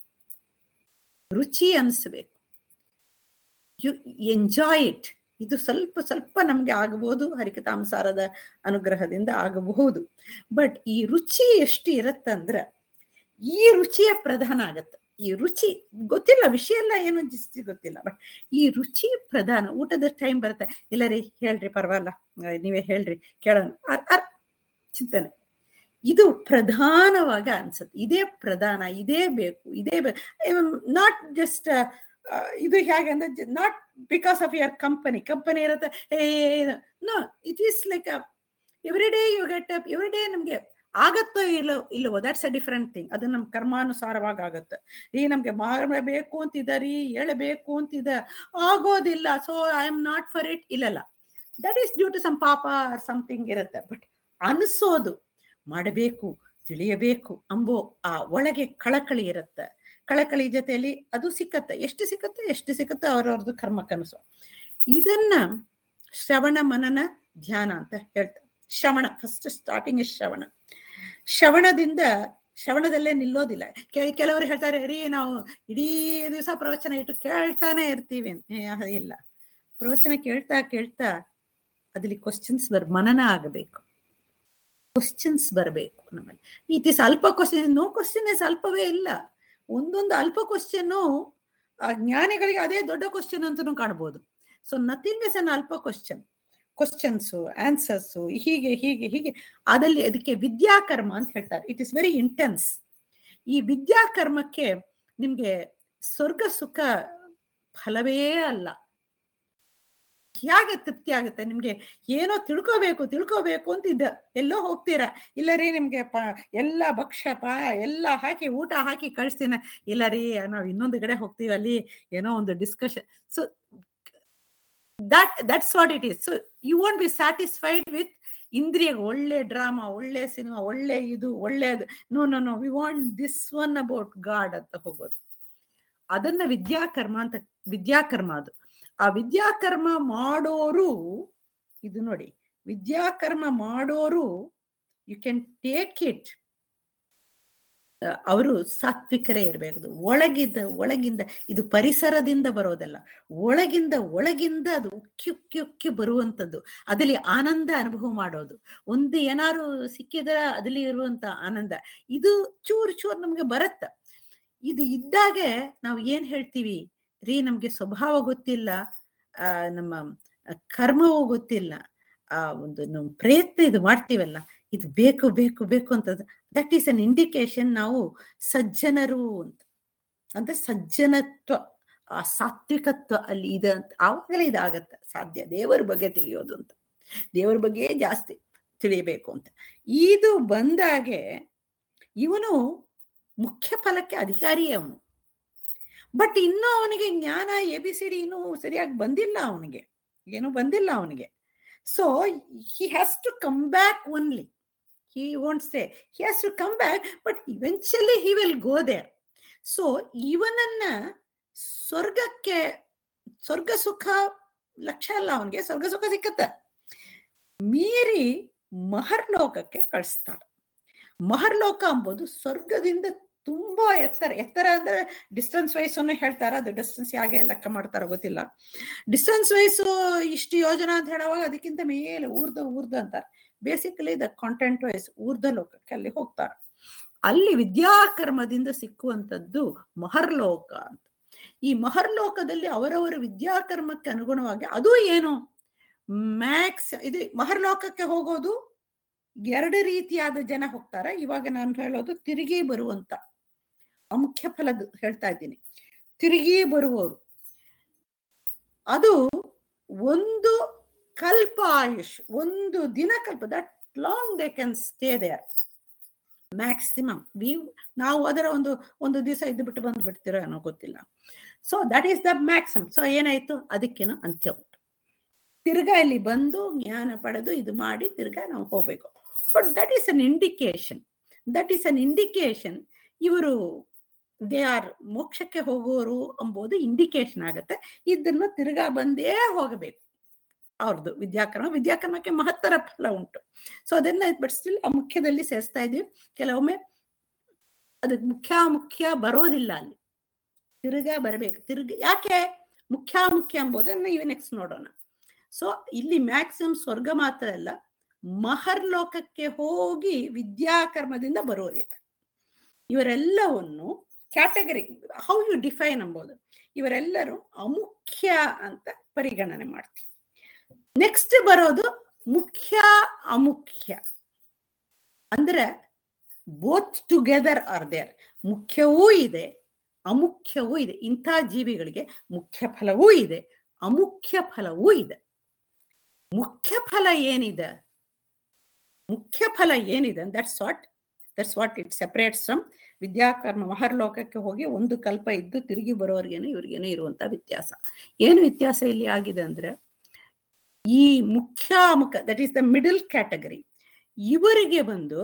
ರುಚಿ ಅನಿಸ್ಬೇಕು ಯು ಎಂಜಾಯ್ ಇಟ್ ಇದು ಸ್ವಲ್ಪ ಸ್ವಲ್ಪ ನಮ್ಗೆ ಆಗಬಹುದು ಹರಿಕತಾಂಸಾರದ ಅನುಗ್ರಹದಿಂದ ಆಗಬಹುದು ಬಟ್ ಈ ರುಚಿ ಎಷ್ಟು ಇರತ್ತಂದ್ರ ಈ ರುಚಿಯ ಪ್ರಧಾನ ಆಗತ್ತೆ ಈ ರುಚಿ ಗೊತ್ತಿಲ್ಲ ವಿಷಯ ಎಲ್ಲ ಏನು ಜಾಸ್ತಿ ಗೊತ್ತಿಲ್ಲ ಬಟ್ ಈ ರುಚಿ ಪ್ರಧಾನ ಊಟದ ಟೈಮ್ ಬರುತ್ತೆ ಇಲ್ಲ ರೀ ಹೇಳ್ರಿ ಪರವಾಗಿಲ್ಲ ಆ, ನೀವೇ ಹೇಳ್ರಿ ಕೇಳೋಣ ಅರ್- ಅರ್ ಚಿಂತನೆ ಇದು ಪ್ರಧಾನವಾಗಿ ಅನ್ಸುತ್ತೆ ಇದೇ ಪ್ರಧಾನ ಇದೇ ಬೇಕು ಇದೇ ನಾಟ್ ಜಸ್ಟ್ ಇದು ಹೇಗೆ ಅಂದ್ರೆ not because of your company company ಇರುತ್ತೆ no it is like every day you get up every day ನಮ್ಗೆ ಆಗತ್ತೋ ಇಲ್ಲೋ ಇಲ್ಲವೋ ದಟ್ಸ್ ಅ ಡಿಫರೆಂಟ್ ಥಿಂಗ್ ಅದು ನಮ್ ಕರ್ಮಾನುಸಾರವಾಗಿ ಆಗತ್ತೆ ಈ ನಮ್ಗೆ ಮಾಡಬೇಕು ಅಂತಿದ ರೀ ಹೇಳಬೇಕು ಅಂತಿದ ಆಗೋದಿಲ್ಲ so I am not for it ಇಲ್ಲಲ್ಲ that is due to some ಪಾಪ ಆರ್ ಸಮಥಿಂಗ್ ಇರುತ್ತೆ ಬಟ್ ಅನಿಸೋದು ಮಾಡಬೇಕು ತಿಳಿಯಬೇಕು ಅಂಬೋ ಆ ಒಳಗೆ ಕಳಕಳಿ ಇರುತ್ತೆ ಕಳಕಳಿ ಜೊತೆಯಲ್ಲಿ ಅದು ಸಿಕ್ಕತ್ತೆ ಎಷ್ಟು ಸಿಕ್ಕತ್ತೆ ಎಷ್ಟು ಸಿಕ್ಕತ್ತೆ ಅವ್ರವ್ರದ್ದು ಕರ್ಮಕ್ಕನುಸೋ ಇದನ್ನ ಶ್ರವಣ ಮನನ ಧ್ಯಾನ ಅಂತ ಹೇಳ್ತಾರೆ ಶ್ರವಣ ಫಸ್ಟ್ ಸ್ಟಾರ್ಟಿಂಗ್ ಇಸ್ ಶ್ರವಣ ಶ್ರವಣದಿಂದ ಶ್ರವಣದಲ್ಲೇ ನಿಲ್ಲೋದಿಲ್ಲ ಕೆ- ಕೆಲವರು ಹೇಳ್ತಾರೆ ರೀ ನಾವು ಇಡೀ ದಿವಸ ಪ್ರವಚನ ಇಟ್ಟು ಕೇಳ್ತಾನೆ ಇರ್ತೀವಿ ಅಂತ. ಏ, ಅದು ಇಲ್ಲ ಪ್ರವಚನ ಕೇಳ್ತಾ ಕೇಳ್ತಾ ಅದ್ರಲ್ಲಿ ಕ್ವಶನ್ಸ್ ಬರ್ ಮನನ ಆಗಬೇಕು ಕ್ವಶನ್ಸ್ ಬರಬೇಕು ನಮ್ಮಲ್ಲಿ ಇಟ್ ಇಸ್ ಅಲ್ಪ ಕ್ವಶನ್ ನೋ ಕ್ವಶನ್ ಅಲ್ಪವೇ ಇಲ್ಲ ಒಂದೊಂದು ಅಲ್ಪ ಕ್ವಶನ್ನು ಜ್ಞಾನಿಗಳಿಗೆ ಅದೇ ದೊಡ್ಡ ಕ್ವಶನ್ ಅಂತಾನು ಕಾಣ್ಬೋದು ಸೊ ನಥಿಂಗ್ ಇಸ್ ಅನ್ ಅಲ್ಪ ಕ್ವಶನ್ ಕ್ವಶನ್ಸು ಆನ್ಸರ್ಸು ಹೀಗೆ ಹೀಗೆ ಹೀಗೆ ಅದಲ್ಲಿ ಅದಕ್ಕೆ ವಿದ್ಯಾಕರ್ಮ ಅಂತ ಹೇಳ್ತಾರೆ ಇಟ್ ಇಸ್ ವೆರಿ ಇಂಟೆನ್ಸ್ ಈ ವಿದ್ಯಾಕರ್ಮಕ್ಕೆ ನಿಮ್ಗೆ ಸ್ವರ್ಗ ಸುಖ ಫಲವೇ ಅಲ್ಲ ಹೇಗೆ ತೃಪ್ತಿ ಆಗುತ್ತೆ ನಿಮ್ಗೆ ಏನೋ ತಿಳ್ಕೋಬೇಕು ತಿಳ್ಕೋಬೇಕು ಅಂತ ಇದ್ದ ಎಲ್ಲೋ ಹೋಗ್ತೀರಾ ಇಲ್ಲ ರೀ ನಿಮ್ಗೆ ಪ ಎಲ್ಲ ಭಕ್ಷ್ಯ ಪ ಎಲ್ಲ ಹಾಕಿ ಊಟ ಹಾಕಿ ಕಳಿಸ್ತೀನ ಇಲ್ಲ ರೀ ನಾವು ಇನ್ನೊಂದು ಕಡೆ ಹೋಗ್ತೀವಿ ಅಲ್ಲಿ ಏನೋ ಒಂದು discussion so that that's what it is so you want be satisfied with ಇಂದ್ರಿಯ ಒಳ್ಳೆ ಡ್ರಾಮಾ ಒಳ್ಳೆ ಸಿನಿಮಾ ಒಳ್ಳೆ ಇದು ಒಳ್ಳೆಯದು no no no we want this one about God ಅಂತ ಹೋಗೋದು ಅದನ್ನ ವಿದ್ಯಾಕರ್ಮ ಅಂತ ವಿದ್ಯಾಕರ್ಮ ಅದು ಆ ವಿದ್ಯಾಕರ್ಮ ಮಾಡೋರು ಇದು ನೋಡಿ ವಿದ್ಯಾಕರ್ಮ ಮಾಡೋರು ಯು ಕ್ಯಾನ್ ಟೇಕ್ ಇಟ್ ಅವರು ಸಾತ್ವಿಕರೇ ಇರಬೇಕು ಒಳಗಿದ್ದ ಒಳಗಿಂದ ಇದು ಪರಿಸರದಿಂದ ಬರೋದಲ್ಲ ಒಳಗಿಂದ ಒಳಗಿಂದ ಅದು ಉಕ್ಕಿ ಉಕ್ಕಿ ಉಕ್ಕಿ ಬರುವಂಥದ್ದು ಅದಲ್ಲಿ ಆನಂದ ಅನುಭವ ಮಾಡೋದು ಒಂದು ಏನಾರು ಸಿಕ್ಕಿದ್ರೆ ಅದಲ್ಲಿ ಇರುವಂತ ಆನಂದ ಇದು ಚೂರ್ ಚೂರ್ ನಮ್ಗೆ ಬರತ್ತ ಇದು ಇದ್ದಾಗೆ ನಾವು ಏನ್ ಹೇಳ್ತೀವಿ ರೀ ನಮ್ಗೆ ಸ್ವಭಾವ ಗೊತ್ತಿಲ್ಲ ಆ ನಮ್ಮ ಕರ್ಮವೂ ಗೊತ್ತಿಲ್ಲ ಆ ಒಂದು ನಾವು ಪ್ರಯತ್ನ ಇದು ಮಾಡ್ತೀವಲ್ಲ ಇದು ಬೇಕು ಬೇಕು ಬೇಕು ಅಂತ ದಟ್ ಈಸ್ ಅನ್ ಇಂಡಿಕೇಶನ್ ನಾವು ಸಜ್ಜನರು ಅಂತ ಅಂದ್ರೆ ಸಜ್ಜನತ್ವ ಆ ಸಾತ್ವಿಕತ್ವ ಅಲ್ಲಿ ಇದೆ ಅಂತ ಆವಾಗಲೇ ಇದಾಗತ್ತೆ ಸಾಧ್ಯ ದೇವರ ಬಗ್ಗೆ ತಿಳಿಯೋದು ಅಂತ ದೇವರ ಬಗ್ಗೆ ಜಾಸ್ತಿ ತಿಳಿಯಬೇಕು ಅಂತ ಇದು ಬಂದಾಗೆ ಇವನು ಮುಖ್ಯ ಫಲಕ್ಕೆ ಅಧಿಕಾರಿ ಅವನು ಬಟ್ ಇನ್ನೂ ಅವನಿಗೆ ಜ್ಞಾನ ಎ ಬಿ ಸಿ ಡಿ ಇನ್ನೂ ಸರಿಯಾಗಿ ಬಂದಿಲ್ಲ ಅವನಿಗೆ ಏನು ಬಂದಿಲ್ಲ ಅವನಿಗೆ so he has to come back only he won't say he has to come back but eventually he will go there so ಇವನನ್ನ ಸ್ವರ್ಗಕ್ಕೆ ಸ್ವರ್ಗ ಸುಖ ಲಕ್ಷ್ಯ ಅಲ್ಲ ಅವನಿಗೆ ಸ್ವರ್ಗ ಸುಖ ಸಿಕ್ಕತ್ತ ಮೀರಿ ಮಹರ್ಲೋಕಕ್ಕೆ ಕಳಿಸ್ತಾಳೆ ಮಹರ್ಲೋಕ ಎಂಬುದು ಸ್ವರ್ಗದಿಂದ ತುಂಬಾ ಎತ್ತರ ಎತ್ತರ ಅಂದ್ರೆ ಡಿಸ್ಟೆನ್ಸ್ ವೈಸ್ ಅನ್ನು ಹೇಳ್ತಾರ ಅದು ಡಿಸ್ಟೆನ್ಸ್ ಹೇಗೆ ಲೆಕ್ಕ ಮಾಡ್ತಾರ ಗೊತ್ತಿಲ್ಲ ಡಿಸ್ಟೆನ್ಸ್ ವೈಸ್ ಇಷ್ಟು ಯೋಜನಾ ಅಂತ ಹೇಳುವಾಗ ಅದಕ್ಕಿಂತ ಮೇಲೆ ಊರ್ದ ಊರ್ದ ಅಂತಾರೆ ಬೇಸಿಕಲಿ ದ ಕಾಂಟೆಂಟ್ ವೈಸ್ ಊರ್ಧ ಲೋಕಕ್ಕೆ ಅಲ್ಲಿ ಹೋಗ್ತಾರೆ ಅಲ್ಲಿ ವಿದ್ಯಾಕರ್ಮದಿಂದ ಸಿಕ್ಕುವಂಥದ್ದು ಮಹರ್ಲೋಕ ಅಂತ ಈ ಮಹರ್ಲೋಕದಲ್ಲಿ ಅವರವರ ವಿದ್ಯಾಕರ್ಮಕ್ಕೆ ಅನುಗುಣವಾಗಿ ಅದು ಏನು ಮ್ಯಾಕ್ಸ್ ಇದು ಮಹರ್ಲೋಕಕ್ಕೆ ಹೋಗೋದು ಎರಡು ರೀತಿಯಾದ ಜನ ಹೋಗ್ತಾರೆ ಇವಾಗ ನಾನು ಹೇಳೋದು ತಿರುಗಿ ಬರುವಂತ ಅಮುಖ್ಯ ಫಲದ ಹೇಳ್ತಾ ಇದ್ದೀನಿ ತಿರುಗಿ ಬರುವವರು ಅದು ಒಂದು ಕಲ್ಪ ಆಯುಷ್ ಒಂದು ದಿನ ಕಲ್ಪ that long they can stay there maximum we ನಾವು ಅದರ ಒಂದು ಒಂದು ದಿವಸ ಇದ್ದು ಬಿಟ್ಟು ಬಂದು ಬಿಡ್ತೀರೋ ಏನೋ ಗೊತ್ತಿಲ್ಲ so that is the maximum so ಏನಾಯ್ತು ಅದಕ್ಕೇನು ಅಂತ್ಯ ಉಂಟು ತಿರ್ಗಾ ಇಲ್ಲಿ ಬಂದು ಜ್ಞಾನ ಪಡೆದು ಇದು ಮಾಡಿ ತಿರ್ಗಾ ನಾವು ಹೋಗ್ಬೇಕು but that is an indication that is an indication ಇವರು ದೇ ಆರ್ ಮೋಕ್ಷಕ್ಕೆ ಹೋಗೋರು ಎಂಬುದು ಇಂಡಿಕೇಶನ್ ಆಗುತ್ತೆ ಇದನ್ನ ತಿರ್ಗಾ ಬಂದೇ ಹೋಗಬೇಕು ಅವ್ರದ್ದು ವಿದ್ಯಾಕ್ರಮ ವಿದ್ಯಾಕ್ರಮಕ್ಕೆ ಮಹತ್ತರ ಫಲ ಉಂಟು ಸೊ ಅದನ್ನ ಬಟ್ ಸ್ಟಿಲ್ ಆ ಮುಖ್ಯದಲ್ಲಿ ಸೇರಿಸ್ತಾ ಇದೀವಿ ಕೆಲವೊಮ್ಮೆ ಅದಕ್ಕೆ ಮುಖ್ಯ ಮುಖ್ಯ ಬರೋದಿಲ್ಲ ಅಲ್ಲಿ ತಿರ್ಗಾ ಬರಬೇಕು ತಿರ್ಗ ಯಾಕೆ ಮುಖ್ಯ ಮುಖ್ಯ ಎಂಬುದನ್ನ ಇವ ನೆಕ್ಸ್ಟ್ ನೋಡೋಣ ಸೊ ಇಲ್ಲಿ ಮ್ಯಾಕ್ಸಿಮಮ್ ಸ್ವರ್ಗ ಮಾತ್ರ ಅಲ್ಲ ಮಹರ್ಲೋಕಕ್ಕೆ ಹೋಗಿ ವಿದ್ಯಾಕರ್ಮದಿಂದ ಬರೋದಿಲ್ಲ ಇವರೆಲ್ಲವನ್ನು ಕ್ಯಾಟಗರಿ ಹೌ ಯು ಡಿಫೈನ್ ಎಂಬುದು ಇವರೆಲ್ಲರೂ ಅಮುಖ್ಯ ಅಂತ ಪರಿಗಣನೆ ಮಾಡ್ತೀವಿ ನೆಕ್ಸ್ಟ್ ಬರೋದು ಮುಖ್ಯ ಅಮುಖ್ಯ ಅಂದ್ರೆ ಬೋತ್ ಟುಗೆದರ್ ಆರ್ ದೇರ್ ಮುಖ್ಯವೂ ಇದೆ ಅಮುಖ್ಯವೂ ಇದೆ ಇಂಥ ಜೀವಿಗಳಿಗೆ ಮುಖ್ಯ ಫಲವೂ ಇದೆ ಅಮುಖ್ಯ ಫಲವೂ ಇದೆ ಮುಖ್ಯ ಫಲ ಏನಿದೆ ಮುಖ್ಯ ಫಲ ಏನಿದೆ that's what that's what it separates from ವಿದ್ಯಾಕರ್ಮ ಮಹರ್ಲೋಕಕ್ಕೆ ಹೋಗಿ ಒಂದು ಕಲ್ಪ ಇದ್ದು ತಿರುಗಿ ಬರೋರ್ಗೇನು ಇವ್ರಿಗೇನು ಇರುವಂತ ವ್ಯತ್ಯಾಸ ಏನು ವ್ಯತ್ಯಾಸ ಇಲ್ಲಿ ಆಗಿದೆ ಅಂದ್ರೆ ಈ ಮುಖ್ಯ ಮುಖ that is the middle category ಇವರಿಗೆ ಬಂದು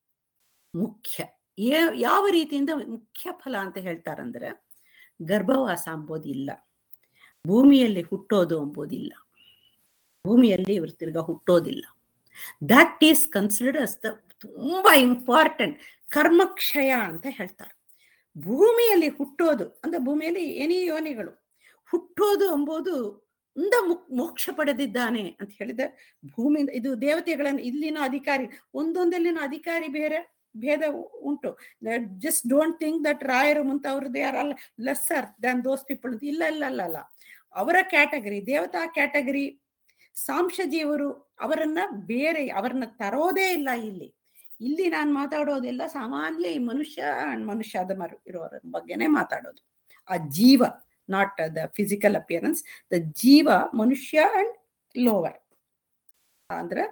ಮುಖ್ಯ ಯಾವ ರೀತಿಯಿಂದ ಮುಖ್ಯ ಫಲ ಅಂತ ಹೇಳ್ತಾರಂದ್ರೆ ಗರ್ಭವಾಸ ಅಂಬೋದಿಲ್ಲ ಭೂಮಿಯಲ್ಲಿ ಹುಟ್ಟೋದು ಎಂಬುದಿಲ್ಲ ಭೂಮಿಯಲ್ಲಿ ಇವರು ತಿರ್ಗಾ ಹುಟ್ಟೋದಿಲ್ಲ that is considered as the ತುಂಬಾ ಇಂಪಾರ್ಟೆಂಟ್ ಕರ್ಮಕ್ಷಯ ಅಂತ ಹೇಳ್ತಾರೆ ಭೂಮಿಯಲ್ಲಿ ಹುಟ್ಟೋದು ಅಂದ್ರೆ ಭೂಮಿಯಲ್ಲಿ ಏನೇ ಯೋನಿಗಳು ಹುಟ್ಟೋದು ಎಂಬುದು ಒಂದ ಮೋಕ್ಷ ಪಡೆದಿದ್ದಾನೆ ಅಂತ ಹೇಳಿದ ಭೂಮಿಯಿಂದ ಇದು ದೇವತೆಗಳನ್ನು ಇಲ್ಲಿನ ಅಧಿಕಾರಿ ಒಂದೊಂದಲ್ಲಿನ ಅಧಿಕಾರಿ ಬೇರೆ ಭೇದ ಉಂಟು ಜಸ್ಟ್ ಡೋಂಟ್ ಥಿಂಕ್ ದಟ್ ರಾಯರು ಮುಂತ ಅವರು they are all lesser than those people ಇಲ್ಲ ಇಲ್ಲ ಅಲ್ಲ ಅಲ್ಲ ಅವರ ಕ್ಯಾಟಗರಿ ದೇವತಾ ಕ್ಯಾಟಗರಿ ಸಾಂಶಜೀವರು ಅವರನ್ನ ಬೇರೆ ಅವರನ್ನ ತರೋದೇ ಇಲ್ಲ ಇಲ್ಲಿ ಇಲ್ಲಿ ನಾನು ಮಾತಾಡೋದೆಲ್ಲ ಸಾಮಾನ್ಯ ಈ ಮನುಷ್ಯ ಅಂಡ್ ಮನುಷ್ಯದ ಮರು ಇರೋರ ಬಗ್ಗೆನೇ ಮಾತಾಡೋದು ಆ ಜೀವ not the physical appearance the ಜೀವ ಮನುಷ್ಯ ಅಂಡ್ ಲೋವರ್ ಅಂದ್ರೆ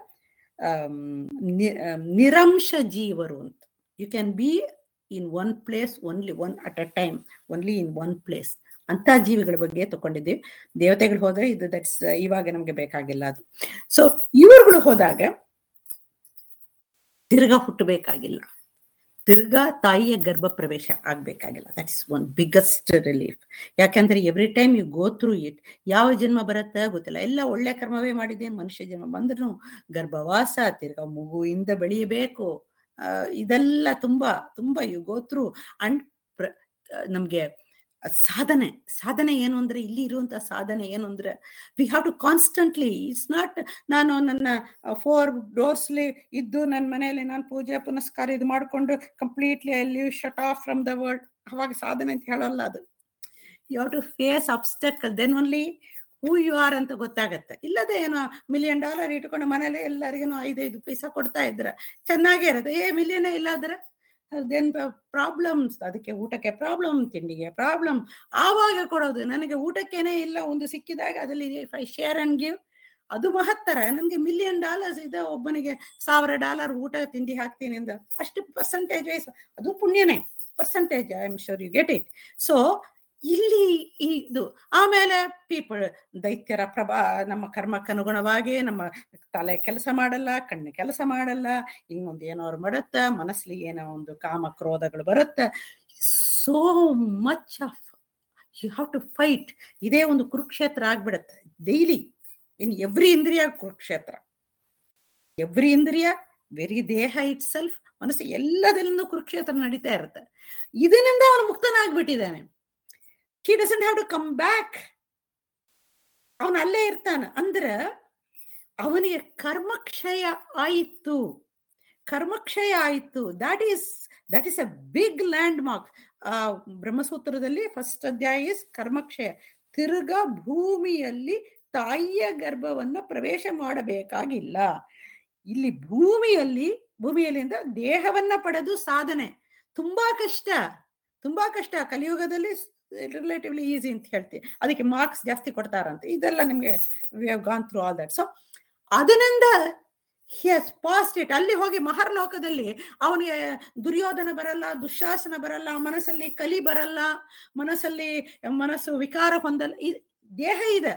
ನಿರಂಶ ಜೀವರು ಅಂತ you can be in one place only one at a time only in one place ಅಂತ ಜೀವಿಗಳ ಬಗ್ಗೆ ತಗೊಂಡಿದ್ದೀವಿ ದೇವತೆಗಳು ಹೋದ್ರೆ ಇದು ದಟ್ಸ್ ಇವಾಗ ನಮ್ಗೆ ಬೇಕಾಗಿಲ್ಲ ಅದು ಸೊ ಇವರುಗಳು ಹೋದಾಗ ತಿರ್ಗಾ ಹುಟ್ಟಬೇಕಾಗಿಲ್ಲ ತಿರ್ಗಾ ತಾಯಿಯ ಗರ್ಭ ಪ್ರವೇಶ ಆಗ್ಬೇಕಾಗಿಲ್ಲ that is one biggest relief ಯಾಕಂದ್ರೆ every time you go through it ಯಾವ ಜನ್ಮ ಬರುತ್ತೆ ಗೊತ್ತಿಲ್ಲ ಎಲ್ಲ ಒಳ್ಳೆ ಕರ್ಮವೇ ಮಾಡಿದ್ದೇನೆ ಮನುಷ್ಯ ಜನ್ಮ ಬಂದ್ರು ಗರ್ಭವಾಸ ತಿರ್ಗಾ ಮಗುವಿಂದ ಬೆಳೆಯಬೇಕು ಇದೆಲ್ಲ ತುಂಬಾ ತುಂಬಾ ಯು ಗೋ ಥ್ರೂ ಅಂಡ್ ನಮ್ಗೆ ಸಾಧನೆ ಸಾಧನೆ ಏನು ಅಂದ್ರೆ ಇಲ್ಲಿ ಇರುವಂತಹ ಸಾಧನೆ ಏನು ಅಂದ್ರೆ we have to constantly it's not ನಾನು ನನ್ನ ಫೋರ್ ಡೋರ್ಸ್ಲಿ ಇದ್ದು ನನ್ನ ಮನೆಯಲ್ಲಿ ನಾನು ಪೂಜೆ ಪುನಸ್ಕಾರ ಇದು ಮಾಡಿಕೊಂಡು ಕಂಪ್ಲೀಟ್ಲಿ ಅಲ್ಲಿ shut off from the world ಅವಾಗ ಸಾಧನೆ ಅಂತ ಹೇಳಲ್ಲ ಅದು you have to face obstacle then only who you are ಅಂತ ಗೊತ್ತಾಗತ್ತೆ ಇಲ್ಲದೆ ಏನೋ ಮಿಲಿಯನ್ ಡಾಲರ್ ಇಟ್ಕೊಂಡು ಮನೇಲಿ ಎಲ್ಲರಿಗೇನೋ ಐದೈದು ಪೈಸಾ ಕೊಡ್ತಾ ಇದ್ರ ಚೆನ್ನಾಗೇ ಇರುತ್ತೆ ಏ ಮಿಲಿಯನೇ ಇಲ್ಲಾದ್ರೆ ದೆನ್ ಪ್ರಾಬ್ಲಮ್ಸ್ ಅದಕ್ಕೆ ಊಟಕ್ಕೆ ಪ್ರಾಬ್ಲಮ್ ತಿಂಡಿಗೆ ಪ್ರಾಬ್ಲಮ್ ಆವಾಗ ಕೊಡೋದು ನನಗೆ ಊಟಕ್ಕೇನೆ ಇಲ್ಲ ಒಂದು ಸಿಕ್ಕಿದಾಗ ಅದರಲ್ಲಿ ಐ ಶೇರ್ ಅಂಡ್ ಗಿವ್ ಅದು ಮಹತ್ತರ ನನಗೆ ಮಿಲಿಯನ್ ಡಾಲರ್ಸ್ ಇದೆ ಒಬ್ಬನಿಗೆ ಸಾವಿರ ಡಾಲರ್ ಊಟ ತಿಂಡಿ ಹಾಕ್ತೀನಿ ಅಂತ ಅಷ್ಟು ಪರ್ಸೆಂಟೇಜ್ ವೈಸ್ ಅದು ಪುಣ್ಯನೇ percentage I am sure you get it so ಇಲ್ಲಿ ಇದು ಆಮೇಲೆ ಪೀಪಲ್ ದೈತ್ಯರ ಪ್ರಭಾ ನಮ್ಮ ಕರ್ಮಕ್ಕನುಗುಣವಾಗಿ ನಮ್ಮ ತಲೆ ಕೆಲಸ ಮಾಡಲ್ಲ ಕಣ್ಣು ಕೆಲಸ ಮಾಡಲ್ಲ ಇನ್ನೊಂದು ಏನೋ ಮಾಡುತ್ತ ಮನಸ್ಸಲ್ಲಿ ಏನೋ ಒಂದು ಕಾಮ ಕ್ರೋಧಗಳು ಬರುತ್ತೆ so much of you have to fight ಇದೇ ಒಂದು ಕುರುಕ್ಷೇತ್ರ ಆಗ್ಬಿಡುತ್ತೆ ಡೈಲಿ ಇನ್ ಎವ್ರಿ ಇಂದ್ರಿಯ ಕುರುಕ್ಷೇತ್ರ ಎವ್ರಿ ಇಂದ್ರಿಯ ವೆರಿ ದೇಹ ಇಟ್ ಸೆಲ್ಫ್ ಮನಸ್ಸು ಎಲ್ಲದರಿಂದ ಕುರುಕ್ಷೇತ್ರ ನಡೀತಾ ಇರುತ್ತೆ ಇದರಿಂದ ಅವನು ಮುಕ್ತನಾಗ್ಬಿಟ್ಟಿದ್ದಾನೆ he doesn't have to come back ಅವನು ಅಲ್ಲೇ ಇರ್ತಾನ ಅಂದ್ರ ಅವನಿಗೆ ಕರ್ಮಕ್ಷಯ ಆಯಿತು ಕರ್ಮಕ್ಷಯ ಆಯಿತು that is that is a big landmark ಆ ಬ್ರಹ್ಮಸೂತ್ರದಲ್ಲಿ ಫಸ್ಟ್ ಅಧ್ಯಾಯ ಇಸ್ ಕರ್ಮಕ್ಷಯ ತಿರ್ಗ ಭೂಮಿಯಲ್ಲಿ ತಾಯಿಯ ಗರ್ಭವನ್ನ ಪ್ರವೇಶ ಮಾಡಬೇಕಾಗಿಲ್ಲ ಇಲ್ಲಿ ಭೂಮಿಯಲ್ಲಿ ಭೂಮಿಯಲ್ಲಿಂದ ದೇಹವನ್ನ ಪಡೆದು ಸಾಧನೆ ತುಂಬಾ ಕಷ್ಟ ತುಂಬಾ ಕಷ್ಟ ಕಲಿಯುಗದಲ್ಲಿ ರಿಲೇಟಿವ್ಲಿ ಈಸಿ ಅಂತ ಹೇಳ್ತೀವಿ ಅದಕ್ಕೆ ಮಾರ್ಕ್ಸ್ ಜಾಸ್ತಿ ಕೊಡ್ತಾರಂತೆ ಇದೆಲ್ಲ ನಿಮ್ಗೆ we have gone through all that so ಅದರಿಂದ ಎಸ್ ಪಾಸ್ಟ್ ಇಟ್ ಅಲ್ಲಿ ಹೋಗಿ ಮಹರ್ಲೋಕದಲ್ಲಿ ಅವನಿಗೆ ದುರ್ಯೋಧನ ಬರಲ್ಲ ದುಶಾಸನ ಬರಲ್ಲ ಮನಸ್ಸಲ್ಲಿ ಕಲಿ ಬರಲ್ಲ ಮನಸ್ಸಲ್ಲಿ ಮನಸ್ಸು ವಿಕಾರ ಹೊಂದಲ್ಲ ಈ ದೇಹ ಇದೆ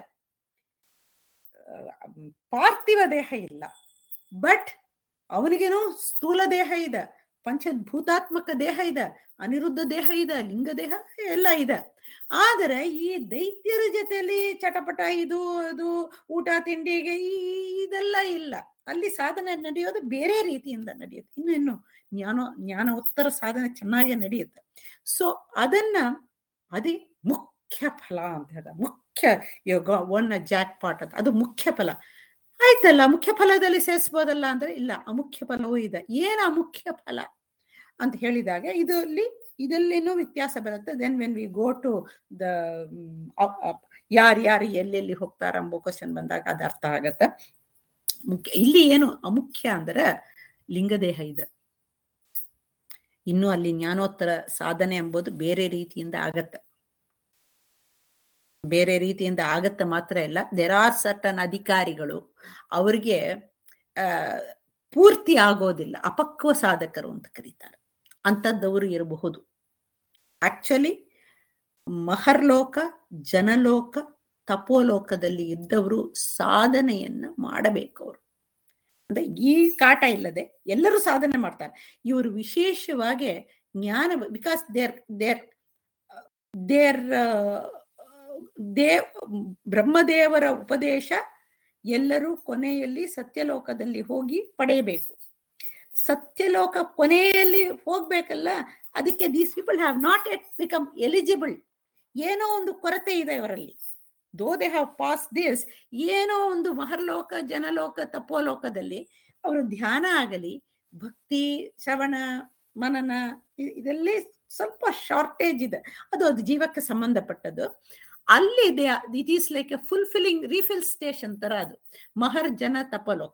ಪಾರ್ಥಿವ ದೇಹ ಇಲ್ಲ ಬಟ್ ಅವನಿಗೇನೋ ಸ್ಥೂಲ ದೇಹ ಇದೆ ಪಂಚಭೂತಾತ್ಮಕ ದೇಹ ಇದೆ ಅನಿರುದ್ಧ ದೇಹ ಇದೆ ಲಿಂಗ ದೇಹ ಎಲ್ಲ ಇದೆ ಆದರೆ ಈ ದೈತ್ಯರ ಜೊತೆಯಲ್ಲಿ ಚಟಪಟ ಇದು ಅದು ಊಟ ತಿಂಡಿಗೆ ಈ ಇದೆಲ್ಲ ಇಲ್ಲ ಅಲ್ಲಿ ಸಾಧನೆ ನಡೆಯೋದು ಬೇರೆ ರೀತಿಯಿಂದ ನಡೆಯುತ್ತೆ ಇನ್ನು ಇನ್ನು ಜ್ಞಾನ ಜ್ಞಾನ ಉತ್ತರ ಸಾಧನೆ ಚೆನ್ನಾಗಿ ನಡೆಯುತ್ತೆ ಸೊ ಅದನ್ನ ಅದೇ ಮುಖ್ಯ ಫಲ ಅಂತ ಹೇಳ್ತಾರೆ ಮುಖ್ಯ ಯೋಗ ಒನ್ ಜಾಕ್ ಪಾಟ್ ಅಂತ ಅದು ಮುಖ್ಯ ಫಲ ಆಯ್ತಲ್ಲ ಮುಖ್ಯ ಫಲದಲ್ಲಿ ಸೇರಿಸ್ಬೋದಲ್ಲ ಅಂದ್ರೆ ಇಲ್ಲ ಅಮುಖ್ಯ ಫಲವೂ ಇದೆ ಏನ್ ಅಮುಖ್ಯ ಫಲ ಅಂತ ಹೇಳಿದಾಗ ಇದರಲ್ಲಿ ಇದರಲ್ಲಿನೂ ವ್ಯತ್ಯಾಸ ಬರುತ್ತೆ then when we go to the ಯಾರು ಯಾರು ಎಲ್ಲೆಲ್ಲಿ ಹೋಗ್ತಾರ ಎಂಬ ಕ್ವಶನ್ ಬಂದಾಗ ಅದು ಅರ್ಥ ಆಗತ್ತೆ ಮುಖ್ಯ ಇಲ್ಲಿ ಏನು ಅಮುಖ್ಯ ಅಂದ್ರೆ ಲಿಂಗದೇಹ ಇದೆ ಇನ್ನು ಅಲ್ಲಿ ಜ್ಞಾನೋತ್ತರ ಸಾಧನೆ ಎಂಬುದು ಬೇರೆ ರೀತಿಯಿಂದ ಆಗತ್ತೆ ಬೇರೆ ರೀತಿಯಿಂದ ಆಗತ್ತೆ ಮಾತ್ರ ಇಲ್ಲ ದೇರ್ ಆರ್ ಸರ್ಟನ್ ಅಧಿಕಾರಿಗಳು ಅವ್ರಿಗೆ ಆ ಪೂರ್ತಿ ಆಗೋದಿಲ್ಲ ಅಪಕ್ವ ಸಾಧಕರು ಅಂತ ಕರೀತಾರೆ ಅಂಥದ್ದವರು ಇರಬಹುದು ಆಕ್ಚುಲಿ ಮಹರ್ಲೋಕ ಜನಲೋಕ ತಪೋಲೋಕದಲ್ಲಿ ಇದ್ದವರು ಸಾಧನೆಯನ್ನ ಮಾಡಬೇಕು ಅವರು ಅಂದ್ರೆ ಈ ಕಾಟ ಇಲ್ಲದೆ ಎಲ್ಲರೂ ಸಾಧನೆ ಮಾಡ್ತಾರೆ ಇವರು ವಿಶೇಷವಾಗಿ ಜ್ಞಾನ ಬಿಕಾಸ್ ದೇರ್ ದೇರ್ ದೇರ್ ದೇವ್ ಬ್ರಹ್ಮದೇವರ ಉಪದೇಶ ಎಲ್ಲರೂ ಕೊನೆಯಲ್ಲಿ ಸತ್ಯಲೋಕದಲ್ಲಿ ಹೋಗಿ ಪಡೆಯಬೇಕು ಸತ್ಯಲೋಕ ಕೊನೆಯಲ್ಲಿ ಹೋಗ್ಬೇಕಲ್ಲ ಅದಕ್ಕೆ these people have not yet become eligible ಏನೋ ಒಂದು ಕೊರತೆ ಇದೆ ಅವರಲ್ಲಿ though they have pass this ಏನೋ ಒಂದು ಮಹರ್ಲೋಕ ಜನಲೋಕ ತಪೋಲೋಕದಲ್ಲಿ ಅವರು ಧ್ಯಾನ ಆಗಲಿ ಭಕ್ತಿ ಶ್ರವಣ ಮನನ ಇದರಲ್ಲಿ ಸ್ವಲ್ಪ ಶಾರ್ಟೇಜ್ ಇದೆ ಅದು ಅದು ಜೀವಕ್ಕೆ ಸಂಬಂಧಪಟ್ಟದ್ದು ಅಲ್ಲಿ it is like a fulfilling refill station ತರ ಅದು ಮಹರ್ ಜನ ತಪಲೋಕ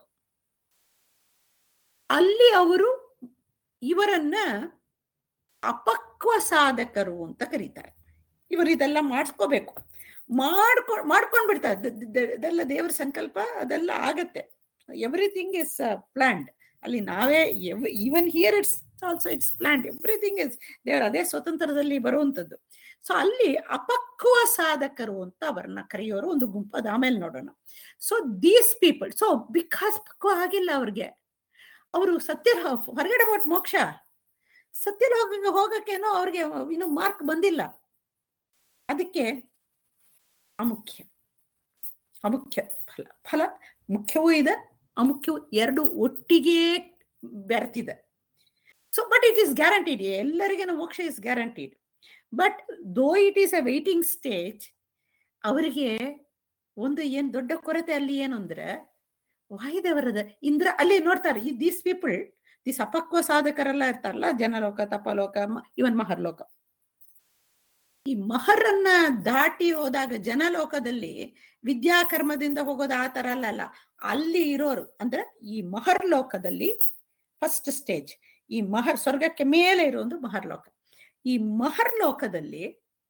ಅಲ್ಲಿ ಅವರು ಇವರನ್ನ ಅಪಕ್ವ ಸಾಧಕರು ಅಂತ ಕರೀತಾರೆ ಇವರು ಇದೆಲ್ಲ ಮಾಡಿಸ್ಕೋಬೇಕು ಮಾಡ್ಕೊ ಮಾಡ್ಕೊಂಡ್ ಬಿಡ್ತಾರೆ ಇದೆಲ್ಲ ದೇವರ ಸಂಕಲ್ಪ ಅದೆಲ್ಲ ಆಗತ್ತೆ ಎವ್ರಿಥಿಂಗ್ ಇಸ್ ಪ್ಲಾನ್ಡ್ ಅಲ್ಲಿ ನಾವೇ even here it's also it's planned everything is ದೇವರ ಅದೇ ಸ್ವತಂತ್ರದಲ್ಲಿ ಬರುವಂಥದ್ದು ಸೊ ಅಲ್ಲಿ ಅಪಕ್ವ ಸಾಧಕರು ಅಂತ ಅವರನ್ನ ಕರೆಯೋರು ಒಂದು ಗುಂಪು ಅದು ಆಮೇಲೆ ನೋಡೋಣ so these people so because ಪಕ್ವ ಆಗಿಲ್ಲ ಅವ್ರಿಗೆ ಅವರು ಸತ್ಯ ಹೊರಗಡೆ ಬಿಟ್ಟು ಮೋಕ್ಷ ಸತ್ಯಲೋಕ ಹೋಗಕ್ಕೇನೋ ಅವ್ರಿಗೆ ಇನ್ನು ಮಾರ್ಕ್ ಬಂದಿಲ್ಲ ಅದಕ್ಕೆ ಅಮುಖ್ಯ ಅಮುಖ್ಯ ಫಲ ಫಲ ಮುಖ್ಯವೂ ಇದೆ ಅಮುಖ್ಯವು ಎರಡು ಒಟ್ಟಿಗೆ ಬೆರೆತಿದೆ so but it is guaranteed ಎಲ್ಲರಿಗೇನು ಮೋಕ್ಷ is guaranteed but though it is a waiting stage ಅವರಿಗೆ ಒಂದು ಏನ್ ದೊಡ್ಡ ಕೊರತೆ ಅಲ್ಲಿ ಏನು ಅಂದ್ರೆ ವಾಯುದೇವರದ ಇಂದ್ರ ಅಲ್ಲಿ ನೋಡ್ತಾರೆ ಈ ದೀಸ್ ಪೀಪಲ್ ದಿಸ್ ಅಪಕ್ವ ಸಾಧಕರೆಲ್ಲ ಇರ್ತಾರಲ್ಲ ಜನಲೋಕ ತಪಲೋಕ ಇವನ್ ಮಹರ್ಲೋಕ ಈ ಮಹರನ್ನ ದಾಟಿ ಹೋದಾಗ ಜನಲೋಕದಲ್ಲಿ ವಿದ್ಯಾಕರ್ಮದಿಂದ ಹೋಗೋದು ಆ ತರ ಅಲ್ಲ ಅಲ್ಲಿ ಇರೋರು ಅಂದ್ರೆ ಈ ಮಹರ್ಲೋಕದಲ್ಲಿ ಫಸ್ಟ್ ಸ್ಟೇಜ್ ಈ ಮಹರ್ ಸ್ವರ್ಗಕ್ಕೆ ಮೇಲೆ ಇರೋದು ಮಹರ್ಲೋಕ ಈ ಮಹರ್ಲೋಕದಲ್ಲಿ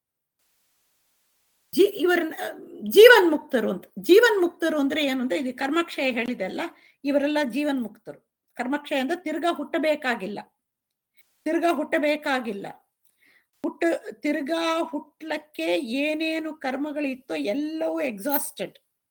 ಜೀ ಇವರ ಜೀವನ್ ಮುಕ್ತರು ಅಂತ ಜೀವನ್ ಮುಕ್ತರು ಅಂದ್ರೆ ಏನು ಅಂದ್ರೆ ಇದು ಕರ್ಮಕ್ಷಯ ಹೇಳಿದೆಲ್ಲ ಇವರೆಲ್ಲ ಜೀವನ್ ಮುಕ್ತರು ಕರ್ಮಕ್ಷಯ ಅಂದ್ರೆ ತಿರ್ಗಾ ಹುಟ್ಟಬೇಕಾಗಿಲ್ಲ ತಿರ್ಗಾ ಹುಟ್ಟಬೇಕಾಗಿಲ್ಲ ಹುಟ್ಟ ತಿರ್ಗಾ ಹುಟ್ಲಕ್ಕೆ ಏನೇನು ಕರ್ಮಗಳಿತ್ತೋ ಎಲ್ಲವೂ ಎಕ್ಸಾಸ್ಟೆಡ್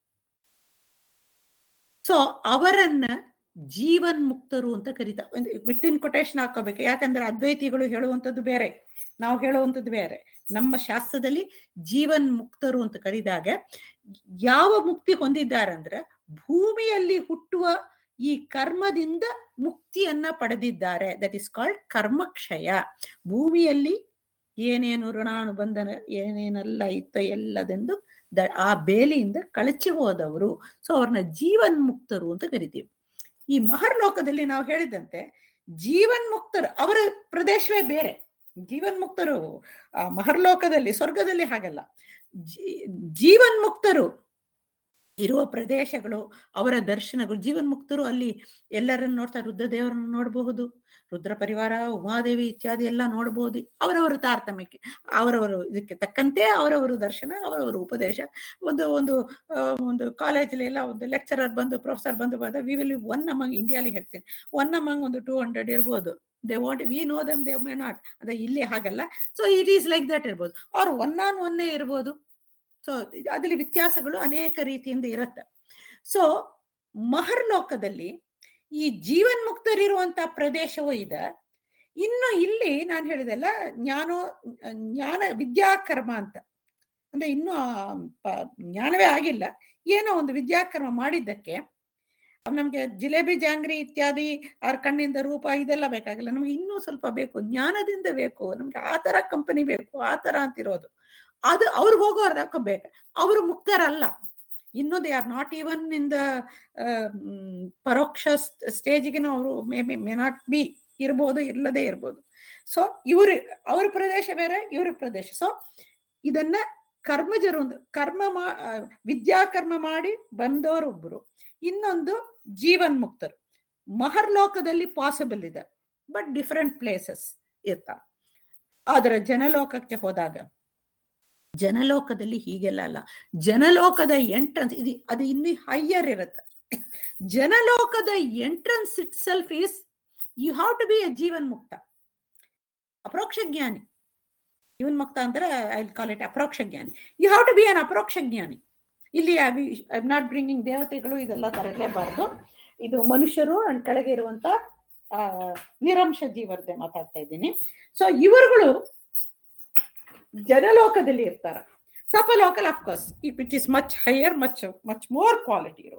ಸೊ ಅವರನ್ನ ಜೀವನ್ ಮುಕ್ತರು ಅಂತ ಕರೀತಾರೆ ವಿತಿನ್ ಕೊಟೇಶನ್ ಹಾಕೋಬೇಕು ಯಾಕಂದ್ರೆ ಅದ್ವೈತಿಗಳು ಹೇಳುವಂಥದ್ದು ಬೇರೆ ನಾವು ಹೇಳುವಂಥದ್ದು ಬೇರೆ ನಮ್ಮ ಶಾಸ್ತ್ರದಲ್ಲಿ ಜೀವನ್ ಮುಕ್ತರು ಅಂತ ಕರೆದಾಗ ಯಾವ ಮುಕ್ತಿ ಹೊಂದಿದ್ದಾರೆ ಅಂದ್ರೆ ಭೂಮಿಯಲ್ಲಿ ಹುಟ್ಟುವ ಈ ಕರ್ಮದಿಂದ ಮುಕ್ತಿಯನ್ನ ಪಡೆದಿದ್ದಾರೆ ದಟ್ ಇಸ್ ಕಾಲ್ಡ್ ಕರ್ಮಕ್ಷಯ ಭೂಮಿಯಲ್ಲಿ ಏನೇನು ಋಣಾನುಬಂಧನ ಏನೇನೆಲ್ಲ ಇತ್ತ ಎಲ್ಲದೆಂದು ದ ಆ ಬೇಲಿಯಿಂದ ಕಳಚಿ ಹೋದವರು ಸೊ ಅವ್ರನ್ನ ಜೀವನ್ ಮುಕ್ತರು ಅಂತ ಕರಿತೀವಿ ಈ ಮಹರ್ಲೋಕದಲ್ಲಿ ನಾವು ಹೇಳಿದಂತೆ ಜೀವನ್ ಮುಕ್ತರು ಅವರ ಪ್ರದೇಶವೇ ಬೇರೆ ಜೀವನ್ ಮುಕ್ತರು ಆ ಮಹರ್ಲೋಕದಲ್ಲಿ ಸ್ವರ್ಗದಲ್ಲಿ ಹಾಗಲ್ಲ ಜೀ- ಜೀವನ್ ಮುಕ್ತರು ಇರುವ ಪ್ರದೇಶಗಳು ಅವರ ದರ್ಶನಗಳು ಜೀವನ್ ಮುಕ್ತರು ಅಲ್ಲಿ ಎಲ್ಲರನ್ನು ನೋಡ್ತಾ ರುದ್ರದೇವರನ್ನು ನೋಡಬಹುದು ರುದ್ರ ಪರಿವಾರ ಉಮಾದೇವಿ ಇತ್ಯಾದಿ ಎಲ್ಲ ನೋಡಬಹುದು ಅವರವರ ತಾರತಮ್ಯಕ್ಕೆ ಅವರವರು ಇದಕ್ಕೆ ತಕ್ಕಂತೆ ಅವರವರು ದರ್ಶನ ಅವರವರ ಉಪದೇಶ ಒಂದು ಒಂದು ಆ, ಒಂದು ಕಾಲೇಜಲ್ಲಿ ಎಲ್ಲ ಒಂದು ಲೆಕ್ಚರರ್ ಬಂದು ಪ್ರೊಫೆಸರ್ ಬಂದು ಬಂದ ವಿ ವಿಲ್ ಒನ್ ಅಮಂಗ್ ಇಂಡಿಯಾಲಿ ಹೇಳ್ತೀನಿ ಒನ್ ಅಮಂಗ್ ಒಂದು ಟೂ ಹಂಡ್ರೆಡ್ ಇರ್ಬೋದು they want we know them they may not ಅದೇ ಇಲ್ಲಿ ಹಾಗಲ್ಲ so it is like that ಇರ್ಬೋದು ಅವ್ರು ಒನ್ ಆನ್ ಒನ್ನೇ ಇರ್ಬೋದು ಸೊ ಅದರಲ್ಲಿ ವ್ಯತ್ಯಾಸಗಳು ಅನೇಕ ರೀತಿಯಿಂದ ಇರುತ್ತೆ ಸೊ ಮಹರ್ಲೋಕದಲ್ಲಿ ಈ ಜೀವನ್ಮುಕ್ತರಿರುವಂತ ಪ್ರದೇಶವೂ ಇದೆ ಇನ್ನು ಇಲ್ಲಿ ನಾನು ಹೇಳಿದೆಲ್ಲ ಜ್ಞಾನೋ ಜ್ಞಾನ ವಿದ್ಯಾಕರ್ಮ ಅಂತ ಅಂದ್ರೆ ಇನ್ನೂ ಆ ಪ- ಜ್ಞಾನವೇ ಆಗಿಲ್ಲ ಏನೋ ಒಂದು ವಿದ್ಯಾಕರ್ಮ ಮಾಡಿದ್ದಕ್ಕೆ ನಮ್ಗೆ ಜಿಲೇಬಿ ಜಾಂಗ್ರಿ ಇತ್ಯಾದಿ ಅವ್ರ ಕಣ್ಣಿಂದ ರೂಪ ಇದೆಲ್ಲ ಬೇಕಾಗಿಲ್ಲ ನಮ್ಗೆ ಇನ್ನೂ ಸ್ವಲ್ಪ ಬೇಕು ಜ್ಞಾನದಿಂದ ಬೇಕು ನಮ್ಗೆ ಆ ತರ ಕಂಪನಿ ಬೇಕು ಆ ತರ ಅಂತಿರೋದು ಅದು ಅವ್ರಿಗೆ ಹೋಗೋರ್ದಕ್ಕ ಬೇಕು ಅವರು ಮುಕ್ತರಲ್ಲ ಇನ್ನು they are not even in the ಪರೋಕ್ಷ ಸ್ಟೇಜಿಗೆ ಅವರು may may may not be ಇರ್ಬೋದು ಇಲ್ಲದೆ ಇರ್ಬೋದು ಸೊ ಇವರು ಅವ್ರ ಪ್ರದೇಶ ಬೇರೆ ಇವ್ರ ಪ್ರದೇಶ ಸೊ ಇದನ್ನ ಕರ್ಮಜರು ಒಂದು ಕರ್ಮ ಮಾ ಆ, ವಿದ್ಯಾಕರ್ಮ ಮಾಡಿ ಬಂದವರೊಬ್ಬರು ಇನ್ನೊಂದು ಜೀವನ್ ಮುಕ್ತರು ಮಹರ್ಲೋಕದಲ್ಲಿ ಪಾಸಿಬಲ್ ಇದೆ ಬಟ್ ಡಿಫರೆಂಟ್ ಪ್ಲೇಸಸ್ ಇರ್ತಾವ ಆದ್ರೆ ಜನಲೋಕಕ್ಕೆ ಹೋದಾಗ ಜನಲೋಕದಲ್ಲಿ ಹೀಗೆಲ್ಲ ಅಲ್ಲ ಜನಲೋಕದ ಎಂಟ್ರನ್ಸ್ ಇದು ಅದು ಇನ್ನೂ ಹೈಯರ್ ಇರುತ್ತೆ ಜನಲೋಕದ entrance itself is you have to be a ಜೀವನ್ ಮುಕ್ತ ಅಪರೋಕ್ಷ ಜ್ಞಾನಿ ಜೀವನ್ ಮುಕ್ತ ಅಂದ್ರೆ ಐ ಕಾಲ್ ಇಟ್ ಅಪರೋಕ್ಷ ಜ್ಞಾನಿ you have to be an ಅಪರೋಕ್ಷ ಜ್ಞಾನಿ ಇಲ್ಲಿ ಐ ನಾಟ್ ಬ್ರಿಂಗಿಂಗ್ ದೇವತೆಗಳು ಇದೆಲ್ಲ ತರಲೇಬಾರ್ದು ಇದು ಮನುಷ್ಯರು ಅಂಡ್ ಕೆಳಗೆ ಇರುವಂತ ಆ ನಿರಂಶ ಜೀವರದೆ ಮಾತಾಡ್ತಾ ಇದ್ದೀನಿ ಸೊ ಇವರುಗಳು ಜನಲೋಕದಲ್ಲಿ ಇರ್ತಾರ ತಪಲೋಕಲ್ of course which is much higher much much more quality ಇರುವಂತ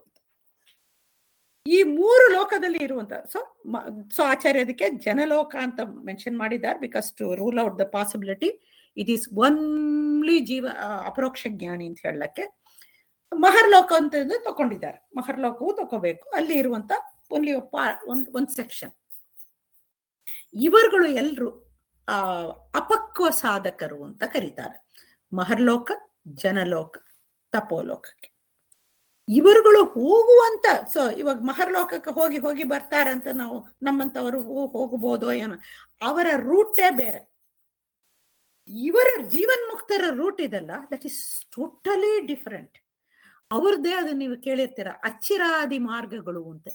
ಈ ಮೂರು ಲೋಕದಲ್ಲಿ ಇರುವಂತ ಸೊ ಸೊ ಆಚಾರ್ಯ ಅದಕ್ಕೆ ಜನಲೋಕ ಅಂತ ಮೆನ್ಷನ್ ಮಾಡಿದ್ದಾರೆ because to rule out the possibility it is only ಜೀವ ಆ, ಅಪರೋಕ್ಷ ಜ್ಞಾನಿ ಅಂತ ಹೇಳಕ್ಕೆ ಮಹರ್ಲೋಕ ಅಂತ ತಗೊಂಡಿದ್ದಾರೆ ಮಹರ್ಲೋಕವು ತಗೋಬೇಕು ಅಲ್ಲಿ ಇರುವಂತ ಓನ್ಲಿ ಒಂದ್ ಒಂದ್ ಸೆಕ್ಷನ್ ಇವರುಗಳು ಎಲ್ರು ಆ ಅಪಕ್ವ ಸಾಧಕರು ಅಂತ ಕರೀತಾರೆ ಮಹರ್ಲೋಕ ಜನಲೋಕ ತಪೋಲೋಕಕ್ಕೆ ಇವರುಗಳು ಹೋಗುವಂತ ಸೊ ಇವಾಗ ಮಹರ್ಲೋಕಕ್ಕೆ ಹೋಗಿ ಹೋಗಿ ಬರ್ತಾರಂತ ನಾವು ನಮ್ಮಂತವರು ಹೋಗಬಹುದೋ ಏನೋ ಅವರ ರೂಟೇ ಬೇರೆ ಇವರ ಜೀವನ್ಮುಕ್ತರ ರೂಟ್ ಇದಲ್ಲ ದಟ್ ಇಸ್ ಟೋಟಲಿ ಡಿಫರೆಂಟ್ ಅವ್ರದ್ದೇ ಅದು ನೀವು ಕೇಳಿರ್ತೀರ ಅಚ್ಚಿರಾದಿ ಮಾರ್ಗಗಳು ಅಂತ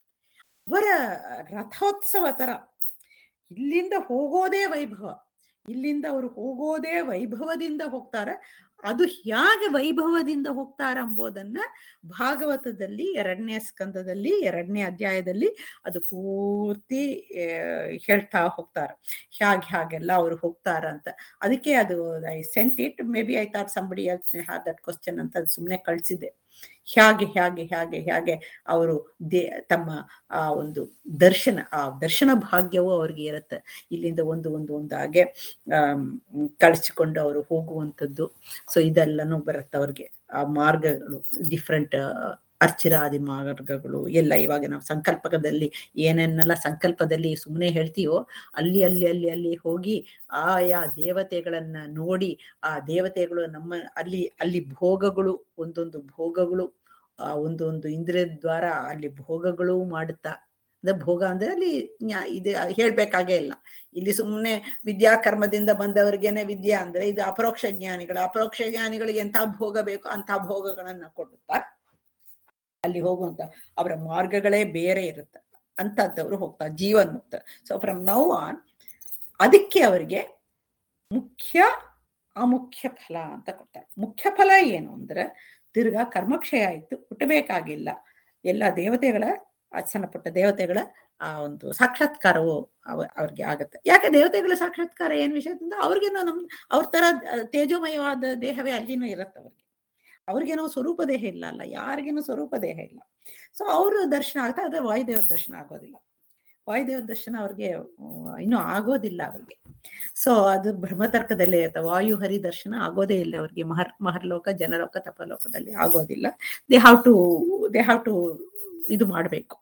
ಅವರ ರಥೋತ್ಸವ ತರ ಇಲ್ಲಿಂದ ಹೋಗೋದೇ ವೈಭವ ಇಲ್ಲಿಂದ ಅವರು ಹೋಗೋದೇ ವೈಭವದಿಂದ ಹೋಗ್ತಾರೆ ಅದು ಹೇಗೆ ವೈಭವದಿಂದ ಹೋಗ್ತಾರೆ ಎಂಬುದನ್ನ ಭಾಗವತದಲ್ಲಿ ಎರಡನೇ ಸ್ಕಂದದಲ್ಲಿ ಎರಡನೇ ಅಧ್ಯಾಯದಲ್ಲಿ ಅದು ಪೂರ್ತಿ ಆ, ಹೇಳ್ತಾ ಹೋಗ್ತಾರೆ ಹೇಗೆ ಹಾಗೆಲ್ಲ ಅವ್ರು ಹೋಗ್ತಾರ ಅಂತ ಅದಕ್ಕೆ ಅದು I sent it maybe I thought somebody else have that question ಅಂತ ಅದು ಸುಮ್ಮನೆ ಕಳಿಸಿದೆ ಹೇಗೆ ಹೇಗೆ ಹೇಗೆ ಹೇಗೆ ಅವರು ದೇ ತಮ್ಮ ಆ ಒಂದು ದರ್ಶನ ಆ ದರ್ಶನ ಭಾಗ್ಯವು ಅವ್ರಿಗೆ ಇರುತ್ತೆ ಇಲ್ಲಿಂದ ಒಂದು ಒಂದು ಒಂದಾಗೆ ಆಮ್, ಕಳಿಸಿಕೊಂಡು ಅವರು ಹೋಗುವಂಥದ್ದು ಸೊ ಇದೆಲ್ಲನೂ ಬರುತ್ತೆ ಅವ್ರಿಗೆ ಆ ಮಾರ್ಗಗಳು ಡಿಫ್ರೆಂಟ್ ಅರ್ಚಿರಾದಿ ಮಾರ್ಗಗಳು ಎಲ್ಲ ಇವಾಗ ನಾವು ಸಂಕಲ್ಪದಲ್ಲಿ ಏನೇನೆಲ್ಲ ಸಂಕಲ್ಪದಲ್ಲಿ ಸುಮ್ಮನೆ ಹೇಳ್ತೀವೋ ಅಲ್ಲಿ ಅಲ್ಲಿ ಅಲ್ಲಿ ಅಲ್ಲಿ ಹೋಗಿ ಆಯಾ ದೇವತೆಗಳನ್ನ ನೋಡಿ ಆ ದೇವತೆಗಳು ನಮ್ಮ ಅಲ್ಲಿ ಅಲ್ಲಿ ಭೋಗಗಳು ಒಂದೊಂದು ಭೋಗಗಳು ಆ ಒಂದೊಂದು ಇಂದ್ರಿಯ ದ್ವಾರ ಅಲ್ಲಿ ಭೋಗಗಳು ಮಾಡುತ್ತಾ ಅಂದ್ರೆ ಭೋಗ ಅಂದ್ರೆ ಅಲ್ಲಿ ನ್ಯಾ- ಇದು ಹೇಳ್ಬೇಕಾಗೇ ಇಲ್ಲ ಇಲ್ಲಿ ಸುಮ್ಮನೆ ವಿದ್ಯಾಕರ್ಮದಿಂದ ಬಂದವರಿಗೇನೆ ವಿದ್ಯಾ ಅಂದ್ರೆ ಇದು ಅಪರೋಕ್ಷ ಜ್ಞಾನಿಗಳು ಅಪರೋಕ್ಷ ಜ್ಞಾನಿಗಳಿಗೆ ಎಂಥ ಭೋಗ ಬೇಕೋ ಅಂಥ ಭೋಗಗಳನ್ನ ಕೊಡುತ್ತಾರೆ ಅಲ್ಲಿ ಹೋಗುವಂತ ಅವರ ಮಾರ್ಗಗಳೇ ಬೇರೆ ಇರುತ್ತೆ ಅಂತದ್ದವರು ಹೋಗ್ತಾರೆ ಜೀವನ್ ಮುಕ್ತ ಸೊ ಫ್ರಮ್ ನೌ ಆನ್ ಅದಕ್ಕೆ ಅವರಿಗೆ ಮುಖ್ಯ ಅಮುಖ್ಯ ಫಲ ಅಂತ ಕೊಡ್ತಾರೆ ಮುಖ್ಯ ಫಲ ಏನು ಅಂದ್ರೆ ತಿರ್ಗಾ ಕರ್ಮಕ್ಷಯ ಆಯ್ತು ಹುಟ್ಟಬೇಕಾಗಿಲ್ಲ ಎಲ್ಲ ದೇವತೆಗಳ ಆ ಸಣ್ಣ ಪುಟ್ಟ ದೇವತೆಗಳ ಆ ಒಂದು ಸಾಕ್ಷಾತ್ಕಾರವು ಅವ- ಅವ್ರಿಗೆ ಆಗತ್ತೆ ಯಾಕೆ ದೇವತೆಗಳ ಸಾಕ್ಷಾತ್ಕಾರ ಏನ್ ವಿಷಯದಿಂದ ಅವ್ರಿಗೇನೋ ನಮ್ ಅವ್ರ ತರ ತೇಜೋಮಯವಾದ ದೇಹವೇ ಅಲ್ಲಿನೂ ಇರತ್ತೆ ಅವ್ರಿಗೆ ಅವ್ರಿಗೇನೋ ಸ್ವರೂಪ ದೇಹ ಇಲ್ಲ ಅಲ್ಲ ಯಾರಿಗೇನೋ ಸ್ವರೂಪ ದೇಹ ಇಲ್ಲ ಸೊ ಅವ್ರ ದರ್ಶನ ಆಗ್ತಾ ಅದೇ ವಾಯುದೇವ್ರ ದರ್ಶನ ಆಗೋದಿಲ್ಲ ವಾಯುದೇವ್ರ ದರ್ಶನ ಅವ್ರಿಗೆ ಆ, ಇನ್ನೂ ಆಗೋದಿಲ್ಲ ಅವ್ರಿಗೆ ಸೊ ಅದು ಬ್ರಹ್ಮತರ್ಕದಲ್ಲೇ ಇರುತ್ತೆ ವಾಯು ಹರಿ ದರ್ಶನ ಆಗೋದೇ ಇಲ್ಲ ಅವ್ರಿಗೆ ಮಹರ್ ಮಹರ್ಲೋಕ ಜನಲೋಕ ತಪಲೋಕದಲ್ಲಿ ಆಗೋದಿಲ್ಲ they have to they have to ಇದು ಮಾಡಬೇಕು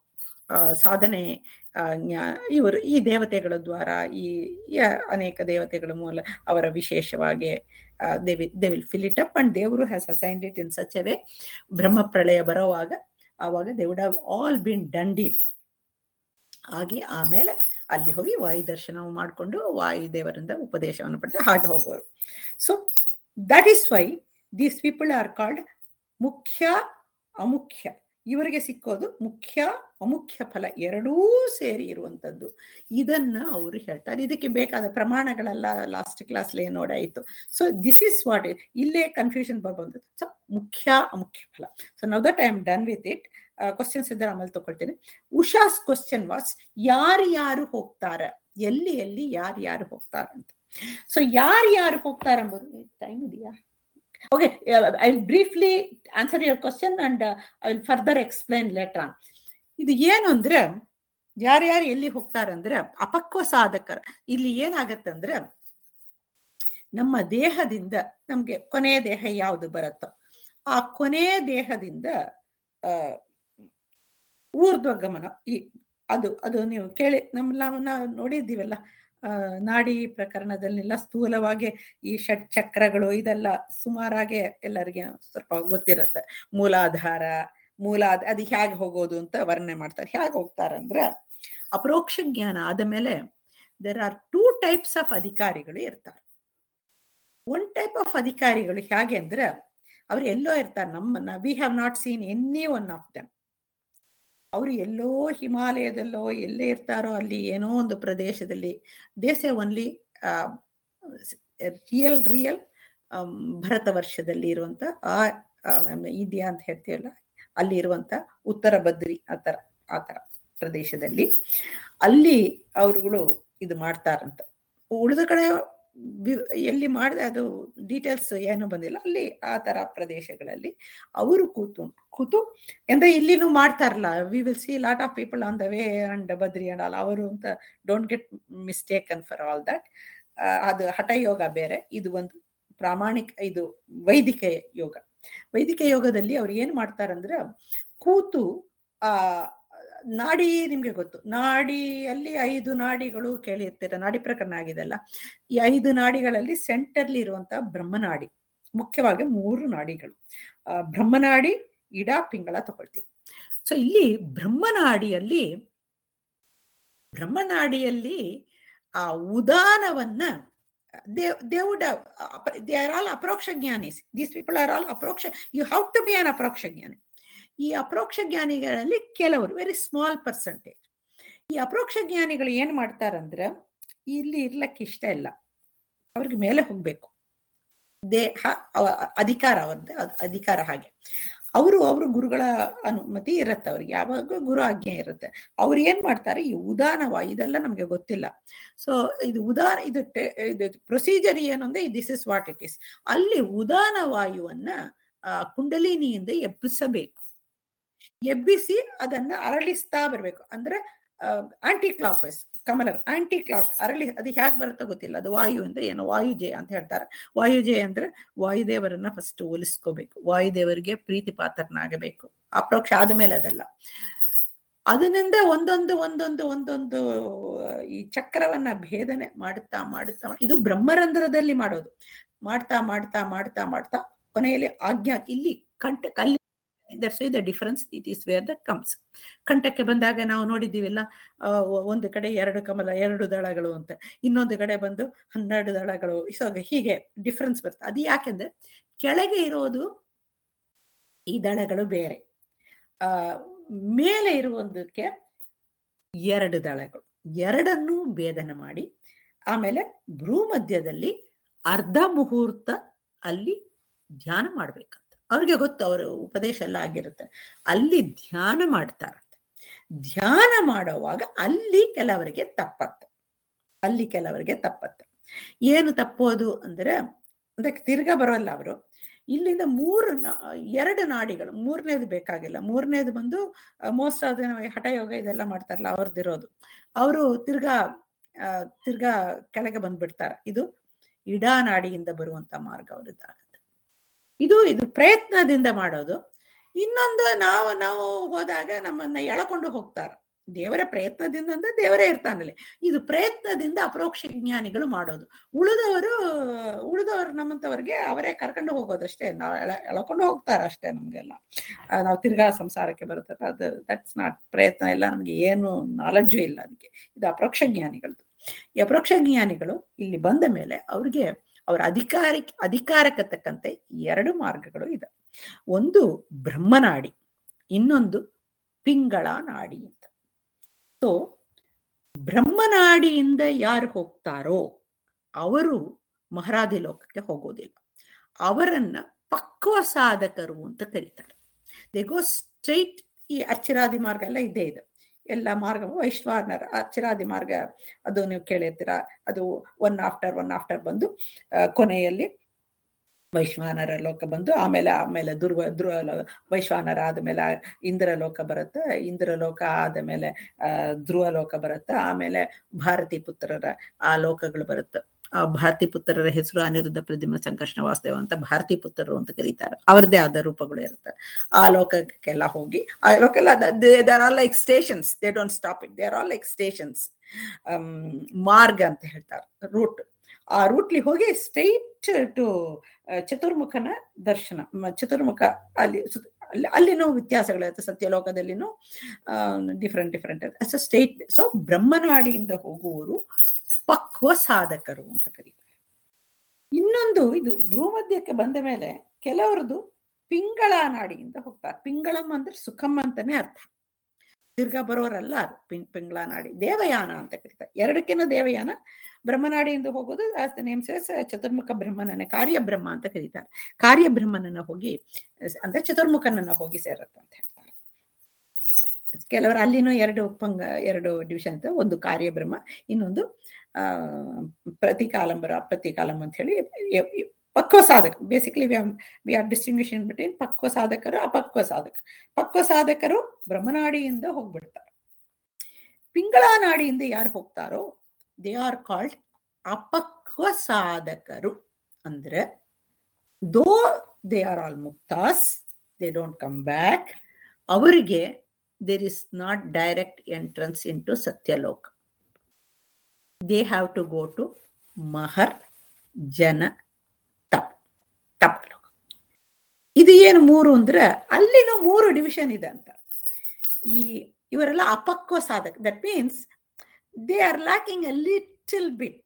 ಆ, ಸಾಧನೆ ಆ, ಜ್ಞಾ- ಇವರು ಈ ದೇವತೆಗಳ ದ್ವಾರ ಈ ಯ- ಅನೇಕ ದೇವತೆಗಳ ಮೂಲ ಅವರ ವಿಶೇಷವಾಗಿ they they will fill it up and ದೇವರು has assigned it in such way ಬ್ರಹ್ಮ ಪ್ರಳಯ ಬರೋವಾಗ ಆವಾಗ they would have all been done deal ಆಗಿ ಆಮೇಲೆ ಅಲ್ಲಿ ಹೋಗಿ ವಾಯು ದರ್ಶನ ಮಾಡಿಕೊಂಡು ವಾಯುದೇವರಿಂದ ಉಪದೇಶವನ್ನು ಪಡೆದು ಹಾಗೆ ಹೋಗೋರು so that is why these people are called ಮುಖ್ಯ ಅಮುಖ್ಯ ಇವರಿಗೆ ಸಿಕ್ಕೋದು ಮುಖ್ಯ ಅಮುಖ್ಯ ಫಲ ಎರಡೂ ಸೇರಿ ಇರುವಂತದ್ದು ಇದನ್ನ ಅವರು ಹೇಳ್ತಾರೆ ಇದಕ್ಕೆ ಬೇಕಾದ ಪ್ರಮಾಣಗಳೆಲ್ಲ ಲಾಸ್ಟ್ ಕ್ಲಾಸ್ಲೇ ನೋಡಾಯಿತು ಸೊ ದಿಸ್ ಇಸ್ ವಾಟ್ ಇಲ್ಲೇ ಕನ್ಫ್ಯೂಷನ್ ಬಂದದ್ದು ಸೊ ಮುಖ್ಯ ಅಮುಖ್ಯ ಫಲ so now that I am done with it questions ಇದ್ದರೆ ಆಮೇಲೆ ತಗೊಳ್ತೀನಿ ಉಷಾಸ್ ಕ್ವಶನ್ ವಾಸ್ ಯಾರು ಯಾರು ಹೋಗ್ತಾರ ಎಲ್ಲಿ ಎಲ್ಲಿ ಯಾರು ಯಾರು ಹೋಗ್ತಾರ ಅಂತ ಸೊ ಯಾರು ಯಾರು ಹೋಗ್ತಾರ ಎಂಬುದು ಟೈಮ್ ಇದೆಯಾ okay I briefly answer your question and I will further explain later on ಇದು ಏನು ಅಂದ್ರೆ ಯಾರ್ಯಾರು ಎಲ್ಲಿ ಹೋಗ್ತಾರಂದ್ರೆ ಅಪಕ್ವ ಸಾಧಕರ ಇಲ್ಲಿ ಏನಾಗತ್ತಂದ್ರೆ ನಮ್ಮ ದೇಹದಿಂದ ನಮ್ಗೆ ಕೊನೆಯ ದೇಹ ಯಾವುದು ಬರುತ್ತೋ ಆ ಕೊನೆಯ ದೇಹದಿಂದ ಆ ಊರ್ಧ್ವಗಮನ ಈ ಅದು ಅದು ನೀವು ಕೇಳಿ ನಮ್ಮ ನಾವು ನಾವು ನೋಡಿದ್ದೀವಲ್ಲ ಆ ನಾಡಿ ಪ್ರಕರಣದಲ್ಲೆಲ್ಲ ಸ್ಥೂಲವಾಗಿ ಈ ಷಟ್ ಚಕ್ರಗಳು ಇದೆಲ್ಲ ಸುಮಾರಾಗೆ ಎಲ್ಲರಿಗೆ ಸ್ವಲ್ಪ ಗೊತ್ತಿರುತ್ತೆ ಮೂಲಾಧಾರ ಮೂಲಾಧ ಅದು ಹೇಗೆ ಹೋಗೋದು ಅಂತ ವರ್ಣನೆ ಮಾಡ್ತಾರೆ ಹೇಗೆ ಹೋಗ್ತಾರಂದ್ರೆ ಅಪರೋಕ್ಷ ಜ್ಞಾನ ಆದ ಮೇಲೆ there are two types of ಅಧಿಕಾರಿಗಳು ಇರ್ತಾರೆ ಒನ್ ಟೈಪ್ ಆಫ್ ಅಧಿಕಾರಿಗಳು ಹೇಗೆ ಅಂದ್ರೆ ಅವ್ರು ಎಲ್ಲೋ ಇರ್ತಾರೆ ನಮ್ಮನ್ನ we have not seen any one of them ಅವರು ಎಲ್ಲೋ ಹಿಮಾಲಯದಲ್ಲೋ ಎಲ್ಲೇ ಇರ್ತಾರೋ ಅಲ್ಲಿ ಏನೋ ಒಂದು ಪ್ರದೇಶದಲ್ಲಿ ದೇಸೆ ಓನ್ಲಿ ರಿಯಲ್ ರಿಯಲ್ ಭರತ ವರ್ಷದಲ್ಲಿ ಇರುವಂತ ಆ ಇದೆಯಾ ಅಂತ ಹೇಳ್ತೀವಲ್ಲ ಅಲ್ಲಿ ಇರುವಂತ ಉತ್ತರ ಬದ್ರಿ ಆ ತರ ಆ ತರ ಪ್ರದೇಶದಲ್ಲಿ ಅಲ್ಲಿ ಅವರುಗಳು ಇದು ಮಾಡ್ತಾರಂತ ಉಳಿದ ಕಡೆ ಎಲ್ಲಿ ಮಾಡಿದೆ ಅದು ಡೀಟೇಲ್ಸ್ ಏನು ಬಂದಿಲ್ಲ ಅಲ್ಲಿ ಆ ತರ ಪ್ರದೇಶಗಳಲ್ಲಿ ಅವರು ಕೂತು ಕೂತು ಅಂದ್ರೆ ಇಲ್ಲಿನೂ ಮಾಡ್ತಾರಲ್ಲ we will see lot of people on the way and Badri and all ಅವರು ಅಂತ don't get mistaken for all that ಅದು ಹಠ ಯೋಗ ಬೇರೆ ಇದು ಒಂದು ಪ್ರಾಮಾಣಿಕ ಇದು ವೈದಿಕ ಯೋಗ ವೈದಿಕ ಯೋಗದಲ್ಲಿ ಅವ್ರು ಏನ್ ಮಾಡ್ತಾರಂದ್ರೆ ಕೂತು ಆ ನಾಡಿ ನಿಮ್ಗೆ ಗೊತ್ತು ನಾಡಿಯಲ್ಲಿ ಐದು ನಾಡಿಗಳು ಕೇಳಿರ್ತೀರ ನಾಡಿ ಪ್ರಕರಣ ಆಗಿದೆಲ್ಲ ಈ ಐದು ನಾಡಿಗಳಲ್ಲಿ ಸೆಂಟರ್ಲಿ ಇರುವಂತಹ ಬ್ರಹ್ಮನಾಡಿ ಮುಖ್ಯವಾಗಿ ಮೂರು ನಾಡಿಗಳು ಆ ಬ್ರಹ್ಮನಾಡಿ ಇಡ ಪಿಂಗಳ ತಗೊಳ್ತೀವಿ ಸೊ ಇಲ್ಲಿ ಬ್ರಹ್ಮನಾಡಿಯಲ್ಲಿ ಬ್ರಹ್ಮನಾಡಿಯಲ್ಲಿ ಆ ಉದಾನವನ್ನ ದೇವ್ ದೇವುಡ ದೇ ಆರ್ ಆಲ್ ಅಪರೋಕ್ಷ ಜ್ಞಾನಿ ದೀಸ್ ಪೀಪಲ್ ಆರ್ ಆಲ್ ಅಪರೋಕ್ಷ you how to be an ಅಪರೋಕ್ಷ ಜ್ಞಾನಿ ಈ ಅಪರೋಕ್ಷ ಜ್ಞಾನಿಗಳಲ್ಲಿ ಕೆಲವರು ವೆರಿ ಸ್ಮಾಲ್ ಪರ್ಸೆಂಟೇಜ್ ಈ ಅಪರೋಕ್ಷ ಜ್ಞಾನಿಗಳು ಏನ್ ಮಾಡ್ತಾರಂದ್ರೆ ಇಲ್ಲಿ ಇರ್ಲಕ್ಕೆ ಇಷ್ಟ ಇಲ್ಲ ಅವ್ರಿಗೆ ಮೇಲೆ ಹೋಗ್ಬೇಕು ದೇಹ ಅಧಿಕಾರ ಅವ್ರದ್ದು ಅಧಿಕಾರ ಹಾಗೆ ಅವರು ಅವರು ಗುರುಗಳ ಅನುಮತಿ ಇರುತ್ತೆ ಅವ್ರಿಗೆ ಯಾವಾಗ ಗುರು ಆಜ್ಞೆ ಇರುತ್ತೆ ಅವ್ರು ಏನ್ ಮಾಡ್ತಾರೆ ಈ ಉದಾನವ ಇದೆಲ್ಲ ನಮ್ಗೆ ಗೊತ್ತಿಲ್ಲ ಸೊ ಇದು ಉದಾನ ಇದು ಇದು ಪ್ರೊಸೀಜರ್ ಏನು ಅಂದ್ರೆ this is what it is ಅಲ್ಲಿ ಉದಾನ ವಾಯುವನ್ನ ಆ ಕುಂಡಲಿನಿಯಿಂದ ಎಬ್ಬಿಸಬೇಕು ಎಬ್ಬಿಸಿ ಅದನ್ನ ಅರಳಿಸ್ತಾ ಬರ್ಬೇಕು ಅಂದ್ರೆ ಆಂಟಿ ಕ್ಲಾಕ್ ವೈಸ್ ಕಮಲರ್ ಆಂಟಿ ಕ್ಲಾಕ್ ಅರಳಿ ಅದು ಹೇಗೆ ಬರುತ್ತೋ ಗೊತ್ತಿಲ್ಲ ಅದು ವಾಯು ಅಂದ್ರೆ ಏನು ವಾಯುಜಯ ಅಂತ ಹೇಳ್ತಾರೆ ವಾಯುಜಯ ಅಂದ್ರೆ ವಾಯುದೇವರನ್ನ ಫಸ್ಟ್ ಹೋಲಿಸ್ಕೋಬೇಕು ವಾಯುದೇವರಿಗೆ ಪ್ರೀತಿ ಪಾತ್ರನಾಗಬೇಕು ಅಪ್ರೋಕ್ಷ ಆದ್ಮೇಲೆ ಅದಲ್ಲ ಅದರಿಂದ ಒಂದೊಂದು ಒಂದೊಂದು ಒಂದೊಂದು ಈ ಚಕ್ರವನ್ನ ಭೇದನೆ ಮಾಡುತ್ತಾ ಮಾಡುತ್ತಾ ಇದು ಬ್ರಹ್ಮರಂಧ್ರದಲ್ಲಿ ಮಾಡೋದು ಮಾಡ್ತಾ ಮಾಡ್ತಾ ಮಾಡ್ತಾ ಮಾಡ್ತಾ ಕೊನೆಯಲ್ಲಿ ಆಜ್ಞಾ ಇಲ್ಲಿ ಕಂಠ ಕಲ್ಲಿ that's the difference it is where that comes ಕಂಠಕ್ಕೆ ಬಂದಾಗ ನಾವು ನೋಡಿದ್ದೀವಿಲ್ಲ ಒಂದು ಕಡೆ ಎರಡು ಕಮಲ ಎರಡು ದಳಗಳು ಅಂತ ಇನ್ನೊಂದು ಕಡೆ ಬಂದು ಹನ್ನೆರಡು ದಳಗಳು ಸೊ ಹೀಗೆ ಡಿಫರೆನ್ಸ್ ಬರ್ತದೆ ಅದು ಯಾಕೆಂದ್ರೆ ಕೆಳಗೆ ಇರೋದು ಈ ದಳಗಳು ಬೇರೆ ಆ ಮೇಲೆ ಇರುವುದಕ್ಕೆ ಎರಡು ದಳಗಳು ಎರಡನ್ನೂ ಭೇದನ ಮಾಡಿ ಆಮೇಲೆ ಭ್ರೂಮಧ್ಯದಲ್ಲಿ ಅರ್ಧ ಮುಹೂರ್ತ ಅಲ್ಲಿ ಧ್ಯಾನ ಮಾಡ್ಬೇಕಂತ ಅವ್ರಿಗೆ ಗೊತ್ತು ಅವರ ಉಪದೇಶ ಎಲ್ಲ ಆಗಿರುತ್ತೆ ಅಲ್ಲಿ ಧ್ಯಾನ ಮಾಡ್ತಾರಂತೆ ಧ್ಯಾನ ಮಾಡುವಾಗ ಅಲ್ಲಿ ಕೆಲವರಿಗೆ ತಪ್ಪತ್ತೆ ಅಲ್ಲಿ ಕೆಲವರಿಗೆ ತಪ್ಪತ್ತೆ ಏನು ತಪ್ಪೋದು ಅಂದ್ರೆ ಅದಕ್ಕೆ ತಿರ್ಗಾ ಬರೋಲ್ಲ ಅವರು ಇಲ್ಲಿಂದ ಮೂರು ಎರಡು ನಾಡಿಗಳು ಮೂರನೇದು ಬೇಕಾಗಿಲ್ಲ ಮೂರನೇದು ಬಂದು ಮೋಸ್ಟ್ ಆಫ್ ಹಠಯೋಗ ಇದೆಲ್ಲ ಮಾಡ್ತಾರಲ್ಲ ಅವ್ರದ್ದಿರೋದು ಅವರು ತಿರ್ಗಾ ತಿರ್ಗಾ ಕೆಳಗೆ ಬಂದ್ಬಿಡ್ತಾರೆ ಇದು ಇಡಾ ನಾಡಿಯಿಂದ ಬರುವಂತ ಮಾರ್ಗ ಅವ್ರದ್ದಾಗುತ್ತೆ ಇದು ಇದು ಪ್ರಯತ್ನದಿಂದ ಮಾಡೋದು ಇನ್ನೊಂದು ನಾವು ನಾವು ಹೋದಾಗ ನಮ್ಮನ್ನ ಎಳಕೊಂಡು ಹೋಗ್ತಾರೆ ದೇವರ ಪ್ರಯತ್ನದಿಂದ ಅಂದ್ರೆ ದೇವರೇ ಇರ್ತಾನಲ್ಲಿ ಇದು ಪ್ರಯತ್ನದಿಂದ ಅಪರೋಕ್ಷ ಜ್ಞಾನಿಗಳು ಮಾಡೋದು ಉಳಿದವರು ಉಳಿದವರು ನಮ್ಮಂತವ್ರಿಗೆ ಅವರೇ ಕರ್ಕೊಂಡು ಹೋಗೋದಷ್ಟೇ ನಾವು ಎಳ ಎಳ್ಕೊಂಡು ಹೋಗ್ತಾರೆ ಅಷ್ಟೇ ನಮ್ಗೆಲ್ಲ ಆ, ನಾವು ತಿರ್ಗಾ ಸಂಸಾರಕ್ಕೆ ಬರುತ್ತೆ ಅದು ದಟ್ಸ್ ನಾಟ್ ಪ್ರಯತ್ನ ಇಲ್ಲ ನಮ್ಗೆ ಏನು ನಾಲೆಡ್ಜು ಇಲ್ಲ ಅದಕ್ಕೆ ಇದು ಅಪರೋಕ್ಷ ಜ್ಞಾನಿಗಳದ್ದು ಈ ಅಪರೋಕ್ಷ ಜ್ಞಾನಿಗಳು ಇಲ್ಲಿ ಬಂದ ಮೇಲೆ ಅವ್ರಿಗೆ ಅವರ ಅಧಿಕಾರಿ ಅಧಿಕಾರಕ್ಕೆ ತಕ್ಕಂತೆ ಎರಡು ಮಾರ್ಗಗಳು ಇದೆ ಒಂದು ಬ್ರಹ್ಮನಾಡಿ ಇನ್ನೊಂದು ಪಿಂಗಳ ನಾಡಿ ಅಂತ ಸೊ ಬ್ರಹ್ಮನಾಡಿಯಿಂದ ಯಾರು ಹೋಗ್ತಾರೋ ಅವರು ಮಹಾರಾಧಿ ಲೋಕಕ್ಕೆ ಹೋಗೋದಿಲ್ಲ ಅವರನ್ನ ಪಕ್ವ ಸಾಧಕರು ಅಂತ ಕರೀತಾರೆ ದೇ ಗೋ ಸ್ಟ್ರೈಟ್ ಈ ಅಚ್ಚರಾದಿ ಮಾರ್ಗ ಎಲ್ಲ ಇದ್ದೇ ಇದೆ ಎಲ್ಲ ಮಾರ್ಗ ವೈಶ್ವಾನರ ಅಚ್ಚರಾದಿ ಮಾರ್ಗ ಅದು ನೀವು ಕೇಳಿರ್ತೀರ ಅದು ಒನ್ ಆಫ್ಟರ್ ಒನ್ ಆಫ್ಟರ್ ಬಂದು ಆ, ಕೊನೆಯಲ್ಲಿ ವೈಶ್ವಾನರ ಲೋಕ ಬಂದು ಆಮೇಲೆ ಆಮೇಲೆ ದುರ್ವ ಧ್ರುವ ಲೋ- ವೈಶ್ವಾನರ ಆದ್ಮೇಲೆ ಇಂದ್ರ ಲೋಕ ಬರುತ್ತೆ ಇಂದ್ರ ಲೋಕ ಆದಮೇಲೆ ಆ ಧ್ರುವ ಲೋಕ ಬರುತ್ತೆ ಆಮೇಲೆ ಭಾರತಿ ಪುತ್ರರ ಆ ಲೋಕಗಳು ಬರುತ್ತೆ ಆ ಭಾರತಿ ಪುತ್ರರ ಹೆಸರು ಅನಿರುದ್ಧ ಪ್ರದ್ಯುಮ್ನ ಸಂಕರ್ಷಣ ವಾಸುದೇವ ಅಂತ ಭಾರತಿ ಪುತ್ರರು ಅಂತ ಕರೀತಾರೆ ಅವರದೇ ಆದ ರೂಪಗಳು ಇರುತ್ತೆ ಆ ಲೋಕಕ್ಕೆಲ್ಲ ಹೋಗಿ ಆ ಲೋಕೆಲ್ಲ there are like stations they don't stop it they are all like stations ಮಾರ್ಗ ಅಂತ ಹೇಳ್ತಾರೆ ರೂಟ್ ಆ ರೂಟ್ಲಿ ಹೋಗಿ ಸ್ಟ್ರೈಟ್ ಟು ಚತುರ್ಮುಖನ ದರ್ಶನ ಮ- ಚತುರ್ಮುಖ ಅಲ್ಲಿ ಸುತ್- ಅಲ್ಲಿ ಅಲ್ಲಿನೂ ವ್ಯತ್ಯಾಸಗಳಿರುತ್ತೆ ಸತ್ಯಲೋಕದಲ್ಲಿನೂ different different so state so ಬ್ರಹ್ಮನಾಡಿಯಿಂದ ಹೋಗುವವರು ಪಕ್ವ ಸಾಧಕರು ಅಂತ ಕರೀತಾರೆ ಇನ್ನೊಂದು ಇದು ಭೂಮಧ್ಯಕ್ಕೆ ಬಂದ ಮೇಲೆ ಕೆಲವರದು ಪಿಂಗಳ ನಾಡಿಯಿಂದ ಹೋಗ್ತಾರೆ ಪಿಂಗಳಂ ಅಂದ್ರೆ ಸುಖಂ ಅಂತಾನೆ ಅರ್ಥ ತಿರ್ಗಾ ಬರೋರಲ್ಲ ಅದು ಪಿಂ ಪಿಂಗಳ ನಾಡಿ ದೇವಯಾನ ಅಂತ ಕರೀತಾರೆ ಎರಡಕ್ಕಿನ ದೇವಯಾನ ಬ್ರಹ್ಮನಾಡಿಯಿಂದ ಹೋಗೋದು ನೇಮ್ ಸೇಸ್ ಚತುರ್ಮುಖ ಬ್ರಹ್ಮನನ್ನ ಕಾರ್ಯ ಬ್ರಹ್ಮ ಅಂತ ಕರೀತಾರೆ ಕಾರ್ಯ ಬ್ರಹ್ಮನನ್ನ ಹೋಗಿ ಅಂದ್ರೆ ಚತುರ್ಮುಖನನ್ನ ಹೋಗಿ ಸೇರತ್ತೆ ಅಂತ ಹೇಳ್ತಾರೆ ಕೆಲವರು ಅಲ್ಲಿನೂ ಎರಡು ಪಂಗ ಎರಡು ಡಿವಿಷನ್ ಅಂತ ಒಂದು ಕಾರ್ಯ ಬ್ರಹ್ಮ ಇನ್ನೊಂದು ಆ ಪ್ರತಿಕಾಲಂಬರ ಪ್ರತಿಕಾಲಂ ಅಂತ ಹೇಳಿ ಎ- ಎ- ಪಕ್ವ ಸಾಧಕ basically we are distinction between ಪಕ್ವ ಸಾಧಕರು ಅಪಕ್ವ ಸಾಧಕ ಪಕ್ವ ಸಾಧಕರು ಬ್ರಹ್ಮನಾಡಿಯಿಂದ ಹೋಗ್ಬಿಡ್ತಾರೆ ಪಿಂಗಳ ನಾಡಿಯಿಂದ ಯಾರು ಹೋಗ್ತಾರೋ ದೇ ಆರ್ ಕಾಲ್ಡ್ ಅಪಕ್ವ ಸಾಧಕರು ಅಂದ್ರೆ ದೋ ದೇ ಆರ್ ಆಲ್ ಮುಕ್ತಾಸ್ ದೇ ಡೋಂಟ್ ಕಮ್ ಬ್ಯಾಕ್ ಅವರಿಗೆ there is not direct entrance into Satyaloka they have to go to Mahar Jana ತಪ್ ತಪ್ ಲೋಕ ಇದು ಏನು ಮೂರು ಅಂದ್ರೆ ಅಲ್ಲಿನೂ ಮೂರು ಡಿವಿಷನ್ ಇದೆ ಅಂತ ಈ ಇವರೆಲ್ಲ ಅಪಕ್ವ ಸಾಧಕ that means they are lacking a little bit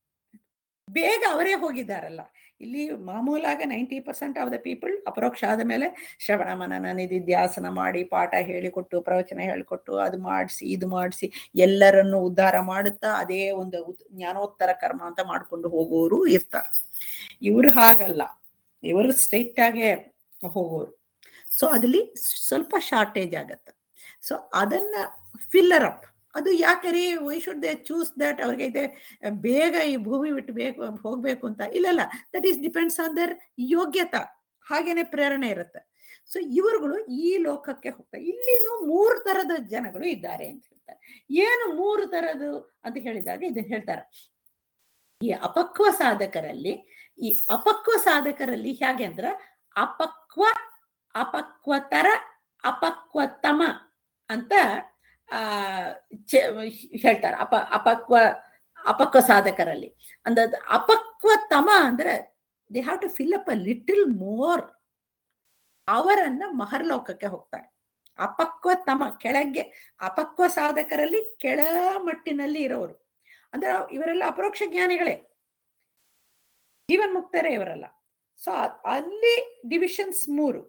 ಬೇಗ ಅವರೇ ಹೋಗಿದ್ದಾರಲ್ಲ ಇಲ್ಲಿ ಮಾಮೂಲಾಗ ninety percent of the people ಅಪರೋಕ್ಷ ಆದ ಮೇಲೆ ಶ್ರವಣ ಮನನ ನಿಧಿಧ್ಯಾಸನ ಮಾಡಿ ಪಾಠ ಹೇಳಿಕೊಟ್ಟು ಪ್ರವಚನ ಹೇಳಿಕೊಟ್ಟು ಅದು ಮಾಡಿಸಿ ಇದು ಮಾಡಿಸಿ ಎಲ್ಲರನ್ನು ಉದ್ಧಾರ ಮಾಡುತ್ತಾ ಅದೇ ಒಂದು ಉತ್- ಜ್ಞಾನೋತ್ತರ ಕರ್ಮ ಅಂತ ಮಾಡ್ಕೊಂಡು ಹೋಗೋರು ಇರ್ತಾರೆ ಇವರು ಹಾಗಲ್ಲ ಇವರು ಸ್ಟ್ರೈಟ್ ಆಗೇ ಹೋಗೋರು ಸೊ ಅದಲ್ಲಿ ಸ್ವಲ್ಪ ಶಾರ್ಟೇಜ್ ಆಗತ್ತೆ ಸೊ ಅದನ್ನ ಫಿಲ್ಲರ್ ಅಪ್ ಅದು ಯಾಕೆ ರೀ why should they choose that ಅವ್ರಿಗೆ ಇದೆ ಬೇಗ ಈ ಭೂಮಿ ಬಿಟ್ಟು ಬೇಕು ಹೋಗ್ಬೇಕು ಅಂತ ಇಲ್ಲಲ್ಲ that is depends on their ಯೋಗ್ಯತಾ ಹಾಗೇನೆ ಪ್ರೇರಣೆ ಇರುತ್ತೆ ಸೊ ಇವರುಗಳು ಈ ಲೋಕಕ್ಕೆ ಹೋಗ್ತಾರೆ ಇಲ್ಲಿನೂ ಮೂರು ತರದ ಜನಗಳು ಇದ್ದಾರೆ ಅಂತ ಹೇಳ್ತಾರೆ ಏನು ಮೂರು ತರದು ಅಂತ ಹೇಳಿದಾಗ ಇದನ್ನ ಹೇಳ್ತಾರೆ ಈ ಅಪಕ್ವ ಸಾಧಕರಲ್ಲಿ ಈ ಅಪಕ್ವ ಸಾಧಕರಲ್ಲಿ ಹೇಗೆ ಅಂದ್ರ ಅಪಕ್ವ ಅಪಕ್ವತರ ಅಪಕ್ವತಮ ಅಂತ ಆ ಚೆ- ಹೇಳ್ತಾರೆ ಅಪ ಅಪಕ್ವ ಅಪಕ್ವ ಸಾಧಕರಲ್ಲಿ ಅಂದ ಅಪಕ್ವತಮ ಅಂದ್ರೆ they have to fill up a little more ಅವರನ್ನ ಮಹರ್ಲೋಕಕ್ಕೆ ಹೋಗ್ತಾರೆ ಅಪಕ್ವತಮ ಕೆಳಗೆ ಅಪಕ್ವ ಸಾಧಕರಲ್ಲಿ ಕೆಳ ಮಟ್ಟಿನಲ್ಲಿ ಇರೋರು ಅಂದ್ರೆ ಇವರೆಲ್ಲ ಅಪರೋಕ್ಷ ಜ್ಞಾನಿಗಳೇ ಜೀವನ್ ಮುಕ್ತರೇ ಇವರೆಲ್ಲ ಸೊ ಅಲ್ಲಿ ಡಿವಿಷನ್ಸ್ ಮೂರು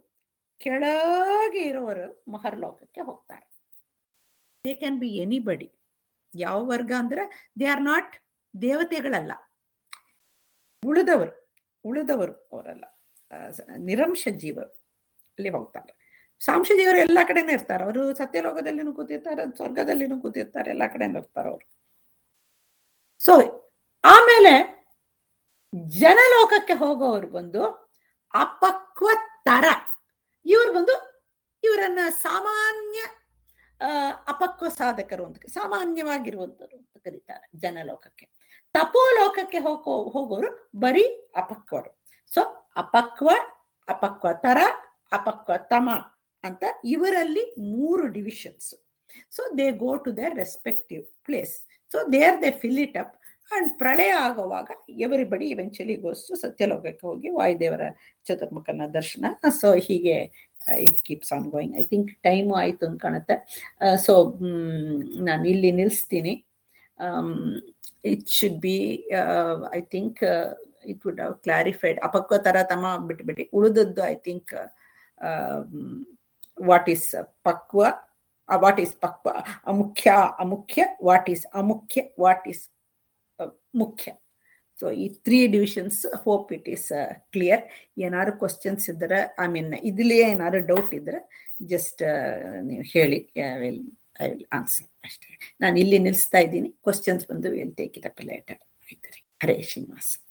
ಕೆಳಗೆ ಇರೋರು ಮಹರ್ಲೋಕಕ್ಕೆ ಹೋಗ್ತಾರೆ ದೇ ಕ್ಯಾನ್ ಬಿ ಎನಿಬಡಿ ಯಾವ ವರ್ಗ ಅಂದ್ರೆ ದೇ ಆರ್ ನಾಟ್ ದೇವತೆಗಳಲ್ಲ ಉಳಿದವರು ಉಳಿದವರು ಅವರಲ್ಲ ಆ, ಸ- ನಿರಂಶ ಜೀವರು ಅಲ್ಲಿ ಹೋಗ್ತಾರೆ ಸಾಂಶ ಜೀವರು ಎಲ್ಲಾ ಕಡೆನೂ ಇರ್ತಾರೆ ಅವರು ಸತ್ಯಲೋಕದಲ್ಲಿನೂ ಕೂತಿರ್ತಾರೆ ಸ್ವರ್ಗದಲ್ಲಿನೂ ಕೂತಿರ್ತಾರೆ ಎಲ್ಲಾ ಕಡೆನೂ ಇರ್ತಾರೆ ಅವರು ಸೊ ಆಮೇಲೆ ಜನಲೋಕಕ್ಕೆ ಹೋಗೋರು ಬಂದು ಅಪಕ್ವ ತರ ಇವ್ರು ಬಂದು ಇವರನ್ನ ಸಾಮಾನ್ಯ ಆ, ಅಪಕ್ವ ಸಾಧಕರು ಅಂತ ಸಾಮಾನ್ಯವಾಗಿರುವಂತರು ಅಂತ ಕರೀತಾರೆ ಜನಲೋಕಕ್ಕೆ ತಪೋಲೋಕಕ್ಕೆ ಹೋಗೋ ಹೋಗೋರು ಬರೀ ಅಪಕ್ವರು ಸೊ ಅಪಕ್ವ ಅಪಕ್ವ ತರ ಅಪಕ್ವ ತಮ ಅಂತ ಇವರಲ್ಲಿ ಮೂರು divisions so they go to their respective place so there they fill it up and ಪ್ರಳಯ ಆಗುವಾಗ ಎವರಿಬಡಿ ಇವೆಂಚುಲಿ ಗೋಸ್ಟು ಸತ್ಯಲೋಕಕ್ಕೆ ಹೋಗಿ ವಾಯುದೇವರ ಚತುರ್ಮುಖನ ದರ್ಶನ ಸೊ ಹೀಗೆ it keeps on going I think time ಆಯ್ತು ಅಂತ ಕಾಣುತ್ತೆ ಸೊ ನಾನು ಇಲ್ಲಿ ನಿಲ್ಲಿಸ್ತೀನಿ it should be I think it would have clarified ಅಪಕ್ವ ತರ ತಮ ಬಿಟ್ಬಿಟ್ಟು ಉಳಿದದ್ದು ಐ ಥಿಂಕ್ ವಾಟ್ ಈಸ್ ಪಕ್ವ ವಾಟ್ ಈಸ್ ಪಕ್ವ ಅಮುಖ್ಯ ಅಮುಖ್ಯ ವಾಟ್ ಈಸ್ ಅಮುಖ್ಯ ವಾಟ್ ಈಸ್ ಮುಖ್ಯ ಸೊ ಈ three divisions hope it is clear ಏನಾದ್ರು ಕ್ವಶನ್ಸ್ ಇದ್ರೆ ಐ ಮೀನ್ ಇದ್ಲೇ ಏನಾದ್ರು ಡೌಟ್ ಇದ್ರೆ ಜಸ್ಟ್ ನೀವು ಹೇಳಿ I will I will answer ಅಷ್ಟೇ ನಾನು ಇಲ್ಲಿ ನಿಲ್ಲಿಸ್ತಾ ಇದ್ದೀನಿ ಕ್ವಶನ್ಸ್ ಬಂದು will take it up later ಆಯ್ತು ರೀ ಹರೇ ಶ್ರೀನಿವಾಸ